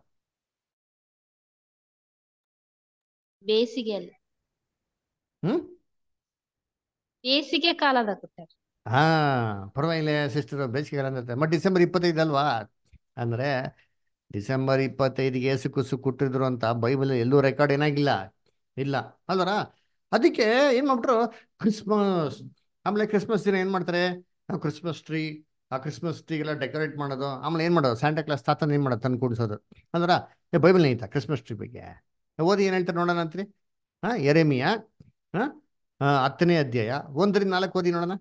ಬೇಸಿಗೆಯಲ್ಲಿ ಹ್ಮ್ ಬೇಸಿಗೆ ಕಾಲದ ಕೂತಾರೆ ಹಾ ಪರವಾಗಿಲ್ಲ ಸಿಸ್ಟರ್ ಬೇಸಿಗೆಗಾಲ ಅಂದ್ರೆ ಮತ್ತೆ ಡಿಸೆಂಬರ್ ಇಪ್ಪತ್ತೈದು ಅಲ್ವಾ ಅಂದ್ರೆ ಡಿಸೆಂಬರ್ ಇಪ್ಪತ್ತೈದಿಗೆ ಏಸು ಕುಸು ಕೊಟ್ಟಿದ್ರು ಅಂತ ಬೈಬಲ್ ಎಲ್ಲೂ ರೆಕಾರ್ಡ್ ಏನಾಗಿಲ್ಲ ಇಲ್ಲ ಅಲ್ವರ ಅದಕ್ಕೆ ಏನ್ ಮಾಡ್ಬಿಟ್ರು ಕ್ರಿಸ್ಮಸ್ ಆಮೇಲೆ ಕ್ರಿಸ್ಮಸ್ ದಿನ ಏನ್ ಮಾಡ್ತಾರೆ ನಾವು ಕ್ರಿಸ್ಮಸ್ ಟ್ರೀ ಆ ಕ್ರಿಸ್ಮಸ್ ಟ್ರೀಗೆಲ್ಲ ಡೆಕೋರೇಟ್ ಮಾಡೋದು ಆಮೇಲೆ ಏನ್ ಮಾಡೋದು ಸ್ಯಾಂಟಾ ಕ್ಲಾಸ್ ತಾತನ ಏನ್ ಮಾಡೋದು ತಂದು ಕೂಡಿಸೋದು ಅಂದ್ರ ಏ ಬೈಬಲ್ ಐತಾ ಕ್ರಿಸ್ಮಸ್ ಟ್ರೀ ಬಗ್ಗೆ ಓದಿ ಏನ್ ಹೇಳ್ತಾರೆ ನೋಡೋಣ ಅಂತ್ರಿ ಹಾ ಎರೆಮಿಯ ಹಾ ಆ, ಹತ್ತನೇ ಅಧ್ಯಾಯ ಒಂದರಿಂದ ನಾಲ್ಕು ಓದಿ ನೋಡೋಣ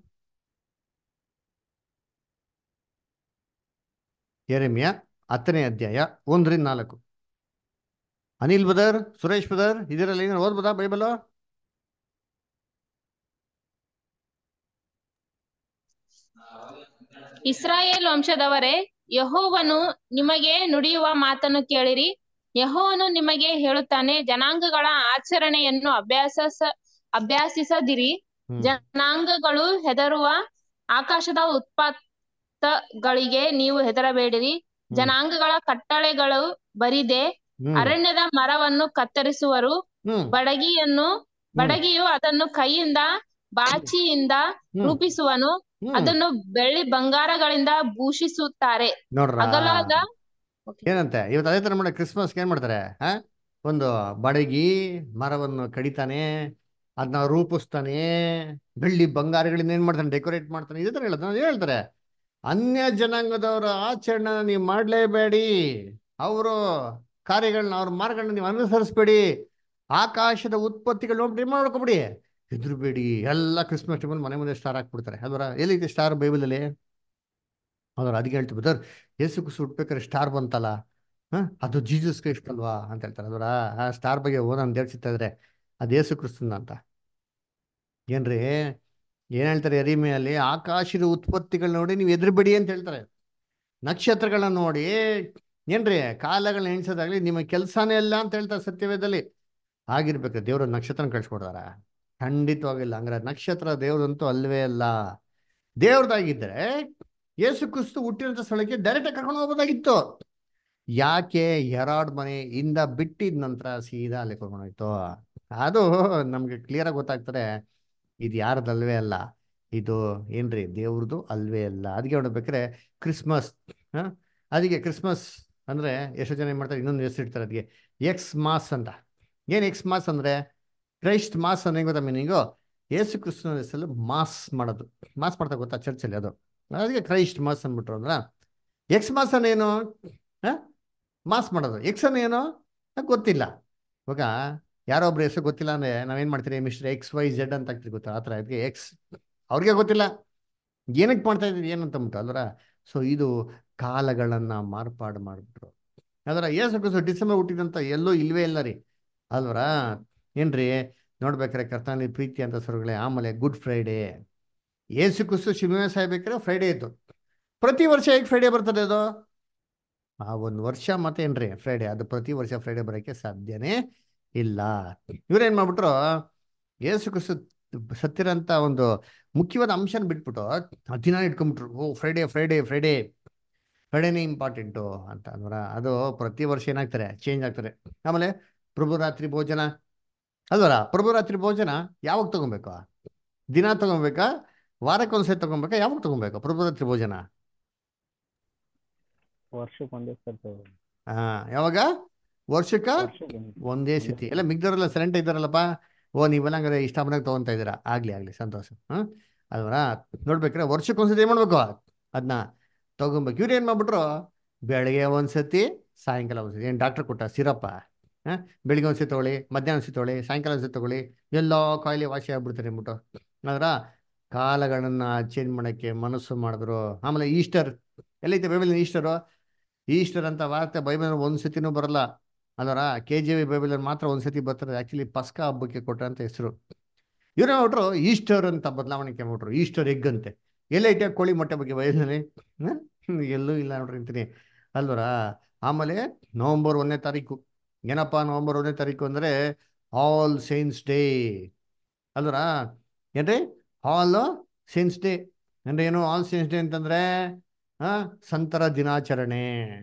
ಎರೆಮಿಯ ಹತ್ತನೇ ಅಧ್ಯಾಯ ಒಂದರಿಂದ ನಾಲ್ಕು ಅನಿಲ್ ಬದರ್ ಸುರೇಶ್ ಬದರ್ ಇದರಲ್ಲಿ ಏನಾರು ಓದ್ಬೋದಾ ಬೈಬಲ್ ಇಸ್ರಾಯೇಲ್ ವಂಶದವರೇ ಯಹೋವನು ನಿಮಗೆ ನುಡಿಯುವ ಮಾತನ್ನು ಕೇಳಿರಿ ಯಹೋವನು ನಿಮಗೆ ಹೇಳುತ್ತಾನೆ ಜನಾಂಗಗಳ ಆಚರಣೆಯನ್ನು ಅಭ್ಯಾಸ ಅಭ್ಯಾಸಿಸದಿರಿ ಹ್ಮ್ ಜನಾಂಗಗಳು ಹೆದರುವ ಆಕಾಶದ ಉತ್ಪಾತಗಳಿಗೆ ನೀವು ಹೆದರಬೇಡಿರಿ ಜನಾಂಗಗಳ ಕಟ್ಟಳೆಗಳು ಬರಿದೆ ಹ್ಮ್ ಅರಣ್ಯದ ಮರವನ್ನು ಕತ್ತರಿಸುವರು ಹ್ಮ್ ಬಡಗಿಯನ್ನು ಬಡಗಿಯು ಅದನ್ನು ಕೈಯಿಂದ ಬಾಚಿಯಿಂದ ಹ್ಮ್ ರೂಪಿಸುವನು ಹ್ಮ್ ಅದನ್ನು ಬೆಳ್ಳಿ ಬಂಗಾರಗಳಿಂದ ಭೂಷಿಸುತ್ತಾರೆ ನೋಡ್ರ ಅಗಲಾದ ಏನಂತೆ ಇವತ್ತು ಅದೇ ತರ ಮಾಡಿ ಕ್ರಿಸ್ಮಸ್ಗೆ ಏನ್ ಮಾಡ್ತಾರೆ ಆ ಒಂದು ಬಡಗಿ ಮರವನ್ನು ಕಡಿತಾನೆ ಅದನ್ನ ರೂಪಿಸ್ತಾನೆ ಬೆಳ್ಳಿ ಬಂಗಾರಗಳಿಂದ ಏನ್ ಮಾಡ್ತಾನೆ ಡೆಕೋರೇಟ್ ಮಾಡ್ತಾನೆ ಇದೇ ತರ ಹೇಳೋದು ಅದೇ ಹೇಳ್ತಾರೆ ಅನ್ಯ ಜನಾಂಗದವರ ಆಚರಣೆ ನೀವು ಮಾಡಲೇಬೇಡಿ ಅವರು ಕಾರ್ಯಗಳನ್ನ ಅವ್ರ ಮಾರ್ಗಗಳನ್ನ ನೀವು ಅನುಸರಿಸ್ಬೇಡಿ ಆಕಾಶದ ಉತ್ಪತ್ತಿಗಳು ನೋಡ್ಬಿಟ್ಟು ಮಾಡ್ಕೊಬಿಡಿ ಹೆದರ್ಬೇಡಿ ಎಲ್ಲ ಕ್ರಿಸ್ಮಸ್ ಟೈಮಲ್ಲಿ ಮನೆ ಮುಂದೆ ಸ್ಟಾರ್ ಹಾಕ್ಬಿಡ್ತಾರೆ ಅದರ ಎಲ್ಲಿದೆ ಸ್ಟಾರ್ ಬೈಬಲಲ್ಲಿ ಹೌದ್ರ ಅದಕ್ಕೆ ಹೇಳ್ತೀವಿ ಸರ್ ಯೇಸು ಕುಸು ಹುಟ್ಬೇಕಾದ್ರೆ ಸ್ಟಾರ್ ಬಂತಲ್ಲ ಹಾ ಅದು ಜೀಸಸ್ ಕ್ರಿಸ್ಟ್ ಅಲ್ವಾ ಅಂತ ಹೇಳ್ತಾರೆ ಅದರ ಆ ಸ್ಟಾರ್ ಬಗ್ಗೆ ಓನೊಂದು ಹೇಳ್ಸಿತ್ತಾ ಇದ್ರೆ ಅದು ಯೇಸು ಕ್ರಿಸ್ತನ ಅಂತ ಏನ್ರಿ ಏನ್ ಹೇಳ್ತಾರೆ ಎರಿಮೆಯಲ್ಲಿ ಆಕಾಶದ ಉತ್ಪತ್ತಿಗಳು ನೋಡಿ ನೀವು ಎದುರುಬೇಡಿ ಅಂತ ಹೇಳ್ತಾರೆ ನಕ್ಷತ್ರಗಳನ್ನ ನೋಡಿ ಏನ್ರಿ ಕಾಲಗಳನ್ನ ಎಣಿಸೋದಾಗ್ಲಿ ನಿಮ್ಮ ಕೆಲಸನೇ ಇಲ್ಲ ಅಂತ ಹೇಳ್ತಾರೆ ಸತ್ಯವೇದದಲ್ಲಿ ಆಗಿರ್ಬೇಕು ದೇವ್ರ ನಕ್ಷತ್ರ ಕಳ್ಸ್ಕೊಡ್ತಾರ ಖಂಡಿತವಾಗಿಲ್ಲ ಹಂಗಾರೆ ನಕ್ಷತ್ರ ದೇವ್ರಂತೂ ಅಲ್ವೇ ಅಲ್ಲ ದೇವ್ರದಾಗಿದ್ರೆ ಯೇಸು ಕ್ರಿಸ್ತು ಹುಟ್ಟಿರೋಂಥ ಸ್ಥಳಕ್ಕೆ ಡೈರೆಕ್ಟ್ ಕರ್ಕೊಂಡು ಹೋಗ್ಬೋದಾಗಿತ್ತು ಯಾಕೆ ಹೆರಾಡ್ ಮನೆ ಇಂದ ಬಿಟ್ಟಿದ ನಂತರ ಸೀದಾ ಅಲ್ಲಿ ಕರ್ಕೊಂಡು ಹೋಯ್ತು ಅದು ನಮ್ಗೆ ಕ್ಲಿಯರ್ ಆಗಿ ಗೊತ್ತಾಗ್ತಾರೆ ಇದು ಯಾರ್ದಲ್ವೇ ಅಲ್ಲ ಇದು ಏನ್ರಿ ದೇವ್ರದ್ದು ಅಲ್ವೇ ಅಲ್ಲ ಅದಕ್ಕೆ ನೋಡ್ಬೇಕಾದ್ರೆ ಕ್ರಿಸ್ಮಸ್ ಹಾ ಅದಕ್ಕೆ ಕ್ರಿಸ್ಮಸ್ ಅಂದ್ರೆ ಎಷ್ಟೋ ಜನ ಏನ್ ಮಾಡ್ತಾರೆ ಇನ್ನೊಂದು ಹೆಸರು ಇಡ್ತಾರೆ ಅದಕ್ಕೆ ಎಕ್ಸ್ ಮಾಸ್ ಅಂತ ಏನ್ ಎಕ್ಸ್ ಮಾಸ್ ಅಂದ್ರೆ ಕ್ರೈಸ್ಟ್ ಮಾಸ್ ಅನ್ನೋ ಗೊತ್ತಾ ಮೀನಿಂಗು ಯೇಸು ಕ್ರಿಸ್ತನ ಹೆಸರಲ್ಲಿ ಮಾಸ್ ಮಾಡೋದು ಮಾಸ್ ಮಾಡ್ತಾ ಗೊತ್ತಾ ಚರ್ಚಲ್ಲಿ ಅದು ಅದಕ್ಕೆ ಕ್ರೈಸ್ಟ್ ಮಾಸ್ ಅಂದ್ಬಿಟ್ರು ಅಂದ್ರ ಎಕ್ಸ್ ಮಾಸ್ ಏನು ಹ ಮಾಸ್ ಮಾಡೋದು ಎಕ್ಸ್ ಅನ್ನ ಏನು ನಂಗ್ ಗೊತ್ತಿಲ್ಲ ಇವಾಗ ಯಾರೋ ಒಬ್ರು ಹೆಸರು ಗೊತ್ತಿಲ್ಲ ಅಂದ್ರೆ ನಾವೇನ್ ಮಾಡ್ತೀರಿ ಮಿಸ್ಟರ್ ಎಕ್ಸ್ ವೈ ಜೆಡ್ ಅಂತ ಹಾಕ್ತಿರಿ ಗೊತ್ತಾ ಆ ಥರ ಅದಕ್ಕೆ ಎಕ್ಸ್ ಅವ್ರಿಗೆ ಗೊತ್ತಿಲ್ಲ ಏನಕ್ಕೆ ಮಾಡ್ತಾ ಇದ್ದೀರಿ ಏನಂತ ಅಂದ್ಬಿಟ್ಟು ಅಲ್ವರ ಸೊ ಇದು ಕಾಲಗಳನ್ನ ಮಾರ್ಪಾಡು ಮಾಡಿಬಿಟ್ರು ಅದರ ಏಸು ಕ್ರಿಸ್ತು ಡಿಸೆಂಬರ್ ಹುಟ್ಟಿದಂತ ಎಲ್ಲೂ ಇಲ್ವೇ ಇಲ್ಲ ರೀ ಅಲ್ವರ ಏನ್ರಿ ನೋಡ್ಬೇಕಾರೆ ಕರ್ತನಲ್ಲಿ ಪ್ರೀತಿ ಅಂತ ಸ್ವರ್ಗಳೇ ಆಮೇಲೆ ಗುಡ್ ಫ್ರೈಡೇ ಏಸು ಕ್ರಿಸ್ತು ಶಿವಮೇ ಸಾಯ್ಬೇಕಾದ್ರೆ ಫ್ರೈಡೇ ಇತ್ತು ಪ್ರತಿ ವರ್ಷ ಹೇಗೆ ಫ್ರೈಡೇ ಬರ್ತದೆ ಅದು ಆ ಒಂದು ವರ್ಷ ಮತ್ತೇನ್ರಿ ಫ್ರೈಡೇ ಅದು ಪ್ರತಿ ವರ್ಷ ಫ್ರೈಡೇ ಬರೋಕ್ಕೆ ಸಾಧ್ಯನೇ ಇಲ್ಲ ಇವ್ರೇನ್ ಮಾಡ್ಬಿಟ್ರು ಯೇಸು ಕ್ರಿಸ್ತು ಸತ್ತಿರಂತ ಒಂದು ಮುಖ್ಯವಾದ ಅಂಶನ ಬಿಟ್ಬಿಟ್ಟು ಆ ದಿನ ಇಟ್ಕೊಂಡ್ಬಿಟ್ರು ಓ ಫ್ರೈಡೇ ಫ್ರೈಡೇ ಫ್ರೈಡೇ ಫ್ರೈಡೇನೇ ಇಂಪಾರ್ಟೆಂಟು ಅಂತ ಅಂದ್ರ ಅದು ಪ್ರತಿ ವರ್ಷ ಏನಾಗ್ತಾರೆ ಚೇಂಜ್ ಆಗ್ತಾರೆ ಆಮೇಲೆ ಪ್ರಭು ರಾತ್ರಿ ಭೋಜನ ಅಲ್ವರ ಪ್ರಭು ರಾತ್ರಿ ಭೋಜನ ಯಾವಾಗ ತಗೊಬೇಕಾ ದಿನ ತಗೊಬೇಕಾ ವಾರಕ್ಕೊಂದ್ಸರಿ ತಗೊಬೇಕಾ ಯಾವಾಗ ತಗೊಬೇಕಾ ಪ್ರಭು ರಾತ್ರಿ ಭೋಜನ ವರ್ಷಕ್ಕೆ ಒಂದೇ ಸರ್ತಿ ಹಾ ಯಾವಾಗ ವರ್ಷಕ್ಕ ವರ್ಷಕ್ಕೆ ಒಂದೇ ಒಂದೇ ಸತಿ ಎಲ್ಲ ಮಿಗ್ದವರೆಲ್ಲ ಸೈಲೆಂಟ್ ಇದ್ದಾರಲ್ಲಪ್ಪ ಓ ನೀವೆಲ್ಲ ಹಂಗಾರೆ ಇಷ್ಟ ಬಂದಾಗ ತಗೊಂತಾ ಇದ್ದೀರಾ ಆಗ್ಲಿ ಆಗ್ಲಿ ಸಂತೋಷ ಹ್ಮ್ ಅಲ್ವರ ನೋಡ್ಬೇಕ್ರೆ ವರ್ಷಕ್ಕೊಂದ್ಸತಿ ಏನ್ ಮಾಡ್ಬೇಕು ಅದನ್ನ ತಗೊಬೇಕು ಇವ್ರು ಏನ್ ಮಾಡ್ಬಿಟ್ರು ಬೆಳಗ್ಗೆ ಒಂದ್ಸತಿ ಸಾಯಂಕಾಲ ಒಂದ್ಸತಿ ಏನ್ ಡಾಕ್ಟರ್ ಕೊಟ್ಟ ಸಿರಪ್ಪ ಹಾ ಬೆಳಿಗ್ಗೆ ಒಂದ್ಸತಿ ತಗೊಳ್ಳಿ ಮಧ್ಯಾಹ್ನ ಒಂದ್ಸತಿ ತಗೊಳ್ಳಿ ಸಾಯಂಕಾಲ ಒಂದ್ಸತಿ ತಗೊಳ್ಳಿ ಎಲ್ಲೋ ಕಾಯಿಲೆ ವಾಸಿ ಆಗ್ಬಿಡ್ತಾರೆ ಅಂದ್ಬಿಟ್ಟು ಅದರ ಕಾಲಗಳನ್ನ ಚೇಂಜ್ ಮಾಡಕ್ಕೆ ಮನಸ್ಸು ಮಾಡಿದ್ರು ಆಮೇಲೆ ಈಸ್ಟರ್ ಎಲ್ಲೈತೆ ಬೈಬಲ್ ಈಸ್ಟರು ಈಸ್ಟರ್ ಅಂತ ವಾರ್ತೆ ಬೈಬಲ್ ಒಂದ್ ಸತಿನೂ ಬರಲ್ಲ ಅದರ ಕೆ ಜಿ ವಿ ಬೈಬಲ್ ಮಾತ್ರ ಒಂದ್ಸತಿ ಬರ್ತಾರೆ ಆಕ್ಚುಲಿ ಪಸ್ಕಾ ಹಬ್ಬಕ್ಕೆ ಕೊಟ್ಟಂತ ಹೆಸರು ಇವ್ರು ಹೇಳ್ಬಿಟ್ರು ಈಸ್ಟರ್ ಅಂತ ಬದಲಾವಣೆ ಮಾಡ್ಬಿಟ್ರು ಈಸ್ಟರ್ ಎಗ್ ಅಂತೆ ಎಲ್ಲೈತೆ ಕೋಳಿ ಮೊಟ್ಟೆ ಬಗ್ಗೆ ಬೈಬಲ್ನಲ್ಲಿ ಹ್ಮ್? ಎಲ್ಲೂ ಇಲ್ಲ ನೋಡ್ರಿ ಅಂತೀನಿ ಅಲ್ವರ ಆಮೇಲೆ ನವೆಂಬರ್ ಒಂದನೇ ತಾರೀಕು ಏನಪ್ಪ ನವೆಂಬರ್ ಒಂದನೇ ತಾರೀಕು ಅಂದ್ರೆ ಆಲ್ ಸೈನ್ಸ್ ಡೇ ಅಲ್ವರ ಏನ್ರಿ ಆಲ್ ಸೈನ್ಸ್ ಡೇ ಅಂದ್ರೆ ಏನು ಆಲ್ ಸೈನ್ಸ್ ಡೇ ಅಂತಂದ್ರೆ ಆ ಸಂತರ ದಿನಾಚರಣೆ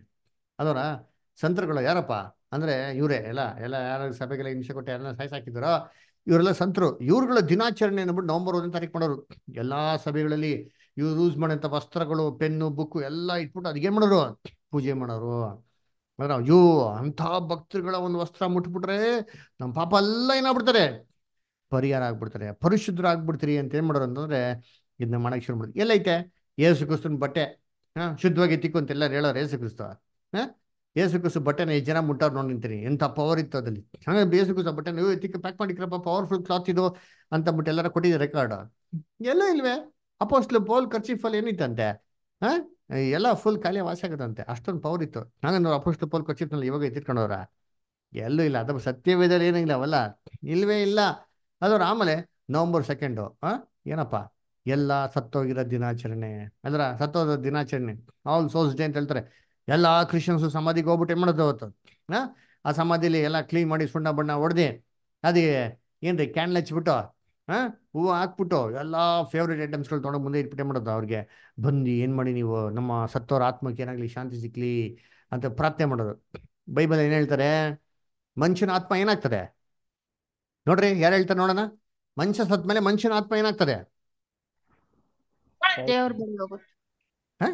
ಅದರ ಸಂತರುಗಳು ಯಾರಪ್ಪ ಅಂದ್ರೆ ಇವರೇ ಎಲ್ಲ ಎಲ್ಲ ಯಾರು ಸಭೆಗೆಲ್ಲ ಹಿಂಸೆ ಕೊಟ್ಟು ಯಾರನ್ನ ಸಾಯಿಸಾಕಿದಾರೋ ಇವರೆಲ್ಲ ಸಂತರು ಇವ್ರುಗಳ ದಿನಾಚರಣೆ ಅಂದ್ಬಿಟ್ಟು ನವೆಂಬರ್ ಒಂದನೇ ತಾರೀಕು ಮಾಡೋರು ಎಲ್ಲಾ ಸಭೆಗಳಲ್ಲಿ ಇವ್ರು ಯೂಸ್ ಮಾಡೋಂಥ ವಸ್ತ್ರಗಳು ಪೆನ್ನು ಬುಕ್ಕು ಎಲ್ಲ ಇಟ್ಬಿಟ್ಟು ಅದಕ್ಕೆ ಮಾಡೋರು ಪೂಜೆ ಮಾಡೋರು ಅಂದ್ರೆ ಅಯ್ಯೋ ಅಂಥ ಭಕ್ತರುಗಳ ಒಂದು ವಸ್ತ್ರ ಮುಟ್ಬಿಟ್ರೆ ನಮ್ಮ ಪಾಪ ಎಲ್ಲ ಏನಾಗ್ಬಿಡ್ತಾರೆ ಪರಿಹಾರ ಆಗ್ಬಿಡ್ತಾರೆ ಪರಿಶುದ್ಧರು ಆಗ್ಬಿಡ್ತೀರಿ ಅಂತ ಏನ್ ಮಾಡೋರು ಅಂತಂದ್ರೆ ಇದನ್ನ ಮಾಡಕ್ ಶುರು ಮಾಡಿದ್ರು ಎಲ್ಲೈತೆ ಏಸು ಕ್ರಿಸ್ತನ ಬಟ್ಟೆ ಹಾ ಶುದ್ಧವಾಗಿ ತಿಕ್ಕು ಅಂತ ಎಲ್ಲರೂ ಹೇಳೋರು ಏಸು ಕ್ರಿಸ್ತ ಹಾ ಏಸು ಕ್ರಿಸ್ತು ಬಟ್ಟೆನ ಎಷ್ಟು ಜನ ಮುಟ್ಟಾರ್ ನೋಡಿ ನಿಂತೀನಿ ಎಂಥ ಪವರ್ ಇತ್ತು ಅದಲ್ಲಿ ಹಂಗೆ ಏಸು ಕ್ರಿಸ್ತ ಬಟ್ಟೆ ನೀವು ತಿಕ್ಕ ಪ್ಯಾಕ್ ಮಾಡಿಕ್ರಪ್ಪ ಪವರ್ಫುಲ್ ಕ್ಲಾತ್ ಇದು ಅಂತ ಬಿಟ್ಟು ಎಲ್ಲರೂ ಕೊಟ್ಟಿದ್ದಾರೆ ರೆಕಾರ್ಡ್ ಎಲ್ಲೂ ಇಲ್ವೇ ಅಪೋಸ್ಟ್ಲು ಪೋಲ್ ಖರ್ಚಿಫಲ್ ಏನಿತ್ತಂತೆ ಹಾ ಎಲ್ಲ ಫುಲ್ ಖಾಲಿ ವಾಸಿ ಆಗದಂತೆ ಅಷ್ಟೊಂದು ಪವರ್ ಇತ್ತು ಹಂಗಂದ್ರೆ ಅಪೋಸ್ಟ್ಲು ಪೋಲ್ ಖರ್ಚಿಫ್ನಲ್ಲಿ ಇವಾಗ ಎತ್ತಿಟ್ಕೊಂಡವ್ರ ಎಲ್ಲೂ ಇಲ್ಲ ಅದು ಸತ್ಯವೇದಲ್ಲಿ ಏನಿಲ್ಲ ಅವಲ್ಲ ಇಲ್ವೇ ಇಲ್ಲ ಅದರ ಆಮೇಲೆ ನವಂಬರ್ ಸೆಕೆಂಡು ಆ ಏನಪ್ಪ ಎಲ್ಲ ಸತ್ತೋಗಿರೋ ದಿನಾಚರಣೆ ಅಲ್ರ ಸತ್ತೋದ ದಿನಾಚರಣೆ ಆಲ್ ಸೋಲ್ಸ್ ಡೇ ಅಂತ ಹೇಳ್ತಾರೆ ಎಲ್ಲ ಕ್ರಿಶ್ಚಿಯನ್ಸು ಸಮಾಧಿಗೆ ಹೋಗ್ಬಿಟ್ಟು ಏನು ಮಾಡೋದು ಅವತ್ತು ಆ ಆ ಸಮಾಧಿಲಿ ಎಲ್ಲ ಕ್ಲೀನ್ ಮಾಡಿ ಸುಣ್ಣ ಬಣ್ಣ ಹೊಡೆದಿ ಅದೇ ಏನ್ರಿ ಕ್ಯಾನ್ಲ್ ಹಚ್ಬಿಟ್ಟು ಹಾ ಹೂವು ಹಾಕ್ಬಿಟ್ಟು ಎಲ್ಲ ಫೇವ್ರೇಟ್ ಐಟಮ್ಸ್ಗಳು ತೊಗೊಂಡು ಮುಂದೆ ಇಟ್ಬಿಟ್ಟೆ ಮಾಡೋದು ಅವ್ರಿಗೆ ಬಂದು ಏನು ಮಾಡಿ ನೀವು ನಮ್ಮ ಸತ್ತೋರ ಆತ್ಮಕ್ಕೆ ಏನಾಗಲಿ ಶಾಂತಿ ಸಿಕ್ಲಿ ಅಂತ ಪ್ರಾರ್ಥನೆ ಮಾಡೋದು ಬೈಬಲ್ ಏನು ಹೇಳ್ತಾರೆ ಮನುಷ್ಯನ ಆತ್ಮ ಏನಾಗ್ತದೆ ನೋಡ್ರಿ ಯಾರು ಹೇಳ್ತಾರೆ ನೋಡೋಣ ಮನುಷ್ಯ ಸತ್ ಮೇಲೆ ಮನುಷ್ಯನ ಆತ್ಮ ಏನಾಗ್ತದೆ ದೇವರ ಬಳಿ ಹೋಗುತ್ತೆ ಹಾ?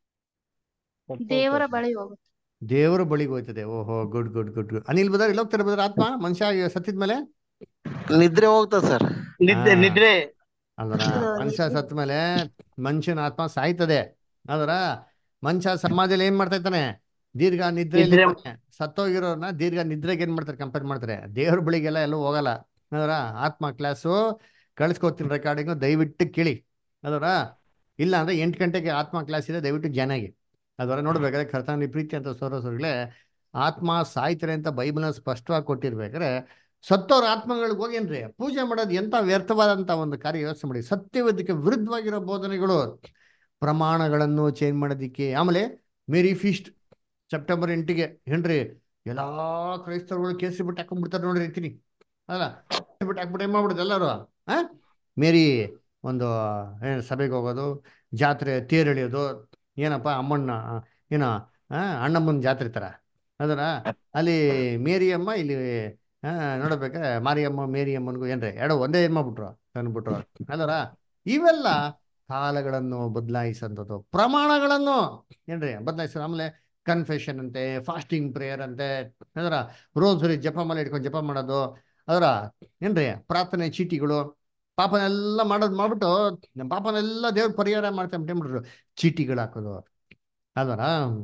ದೇವರ ಬಳಿ ಹೋಗುತ್ತೆ ದೇವರ ಬಳಿಗೆ ಹೋಯ್ತದೆ ಓಹೋ good good good good Anil brother ಇಲ್ಲಿ ಹೋಗ್ತಾರೆ ಬದರ್ ಆತ್ಮ ಮನುಷ್ಯ ಸತ್ತಿದ ಮೇಲೆ ನಿದ್ರೆ ಹೋಗ್ತದ ಸರ್ ನಿದ್ದೆ ಹಾ. ನಿದ್ರೆ ಅಲ್ವರ ಹೌದು. ಮನುಷ್ಯ ಸತ್ತ ಮೇಲೆ ಮನುಷ್ಯನ ಆತ್ಮ ಸಾಯ್ತದೆ ಅದರ ಮನುಷ್ಯ ಸಮಾಜದಲ್ಲಿ ಏನ್ ಮಾಡ್ತಾ ಇರ್ತಾನೆ ದೀರ್ಘ ನಿದ್ರೆಯಲ್ಲಿ ನಿದ್ರೆ- ಇರ್ತಾನೆ. ಸತ್ತೋಗಿರೋರ್ನ ದೀರ್ಘ ನಿದ್ರೆಗೆ ಏನ್ ಮಾಡ್ತಾರೆ ಕಂಪೇರ್ ಮಾಡ್ತಾರೆ ದೇವ್ರ ಬಳಿಗೆಲ್ಲ ಎಲ್ಲೂ ಹೋಗಲ್ಲ ಅದರ ಆತ್ಮ ಕ್ಲಾಸು ಕಳ್ಸ್ಕೊತೀನಿ ರೆಕಾರ್ಡಿಂಗು ದಯವಿಟ್ಟು ಕೇಳಿ ಅದರ ಇಲ್ಲ ಅಂದ್ರೆ ಎಂಟು ಗಂಟೆಗೆ ಆತ್ಮ ಕ್ಲಾಸ್ ಇದೆ ದಯವಿಟ್ಟು ಜನಾಗಿ ಅದರ ನೋಡ್ಬೇಕಾದ್ರೆ ಕರ್ತನಲ್ಲಿ ಪ್ರೀತಿ ಅಂತ ಸೋರಸೋರ್ಗಳೇ ಆತ್ಮ ಸಾಯ್ತಾರೆ ಅಂತ ಬೈಬಲ್ನ ಸ್ಪಷ್ಟವಾಗಿ ಕೊಟ್ಟಿರ್ಬೇಕಾದ್ರೆ ಸತ್ತೋರ ಆತ್ಮಗಳಿಗೆ ಹೋಗೇನ್ರಿ ಪೂಜೆ ಮಾಡೋದು ಎಂತ ವ್ಯರ್ಥವಾದಂತ ಒಂದು ಕಾರ್ಯ ಯೋಚನೆ ಮಾಡಿ ಸತ್ಯವೇದಕ್ಕೆ ವಿರುದ್ಧವಾಗಿರೋ ಬೋಧನೆಗಳು ಪ್ರಮಾಣಗಳನ್ನು ಚೇಂಜ್ ಮಾಡೋದಿಕ್ಕೆ ಆಮೇಲೆ ಮೇರಿ ಫೀಸ್ಟ್ ಸೆಪ್ಟೆಂಬರ್ ಎಂಟಿಗೆ ಏನ್ರಿ ಎಲ್ಲಾ ಕ್ರೈಸ್ತರುಗಳು ಕೇಸರಿ ಬಿಟ್ಟು ಹಾಕೊಂಡ್ಬಿಡ್ತಾರೆ ನೋಡ್ರಿ ಇರ್ತೀನಿ ಅಲ್ಲ ಬಿಟ್ಟು ಹಾಕ್ಬಿಟ್ಟು ಏನ್ ಮಾಡ್ಬಿಡುದು ಎಲ್ಲರೂ ಆ ಮೇರಿ ಒಂದು ಏನ್ ಸಭೆಗೆ ಹೋಗೋದು ಜಾತ್ರೆ ತೇರು ಎಳೆಯೋದು ಏನಪ್ಪ ಅಮ್ಮಣ್ಣ ಏನ ಆ ಅಣ್ಣಮ್ಮನ ಜಾತ್ರೆ ತರ ಅದರ ಅಲ್ಲಿ ಮೇರಿಯಮ್ಮ ಇಲ್ಲಿ ಆ ನೋಡ್ಬೇಕಾದ್ರೆ ಮಾರಿಯಮ್ಮ ಮೇರಿಯಮ್ಮನಿಗೂ ಏನ್ರಿ ಎರಡು ಒಂದೇ ಏನ್ ಮಾಡ್ಬಿಟ್ರು ತಂದ್ಬಿಟ್ರು ಅದರ ಇವೆಲ್ಲ ಕಾಲಗಳನ್ನು ಬದಲಾಯಿಸಂಥದ್ದು ಪ್ರಮಾಣಗಳನ್ನು ಏನ್ರಿ ಬದಲಾಯಿಸ ಆಮೇಲೆ ಕನ್ಫೆಷನ್ ಅಂತೆ ಫಾಸ್ಟಿಂಗ್ ಪ್ರೇಯರ್ ಅಂತೆ ಅದರ ರೋಸರಿ ಜಪ ಮಾಲೆ ಇಟ್ಕೊಂಡು ಜಪ ಮಾಡೋದು ಅದರ ಏನ್ರಿ ಪ್ರಾರ್ಥನೆ ಚೀಟಿಗಳು ಪಾಪನೆಲ್ಲ ಮಾಡೋದು ಮಾಡ್ಬಿಟ್ಟು ನಮ್ಮ ಪಾಪನೆಲ್ಲ ದೇವ್ರ ಪರಿಹಾರ ಮಾಡ್ತಾ ಬಿಟ್ಬಿಟ್ರು ಚೀಟಿಗಳು ಹಾಕೋದು ಅದರ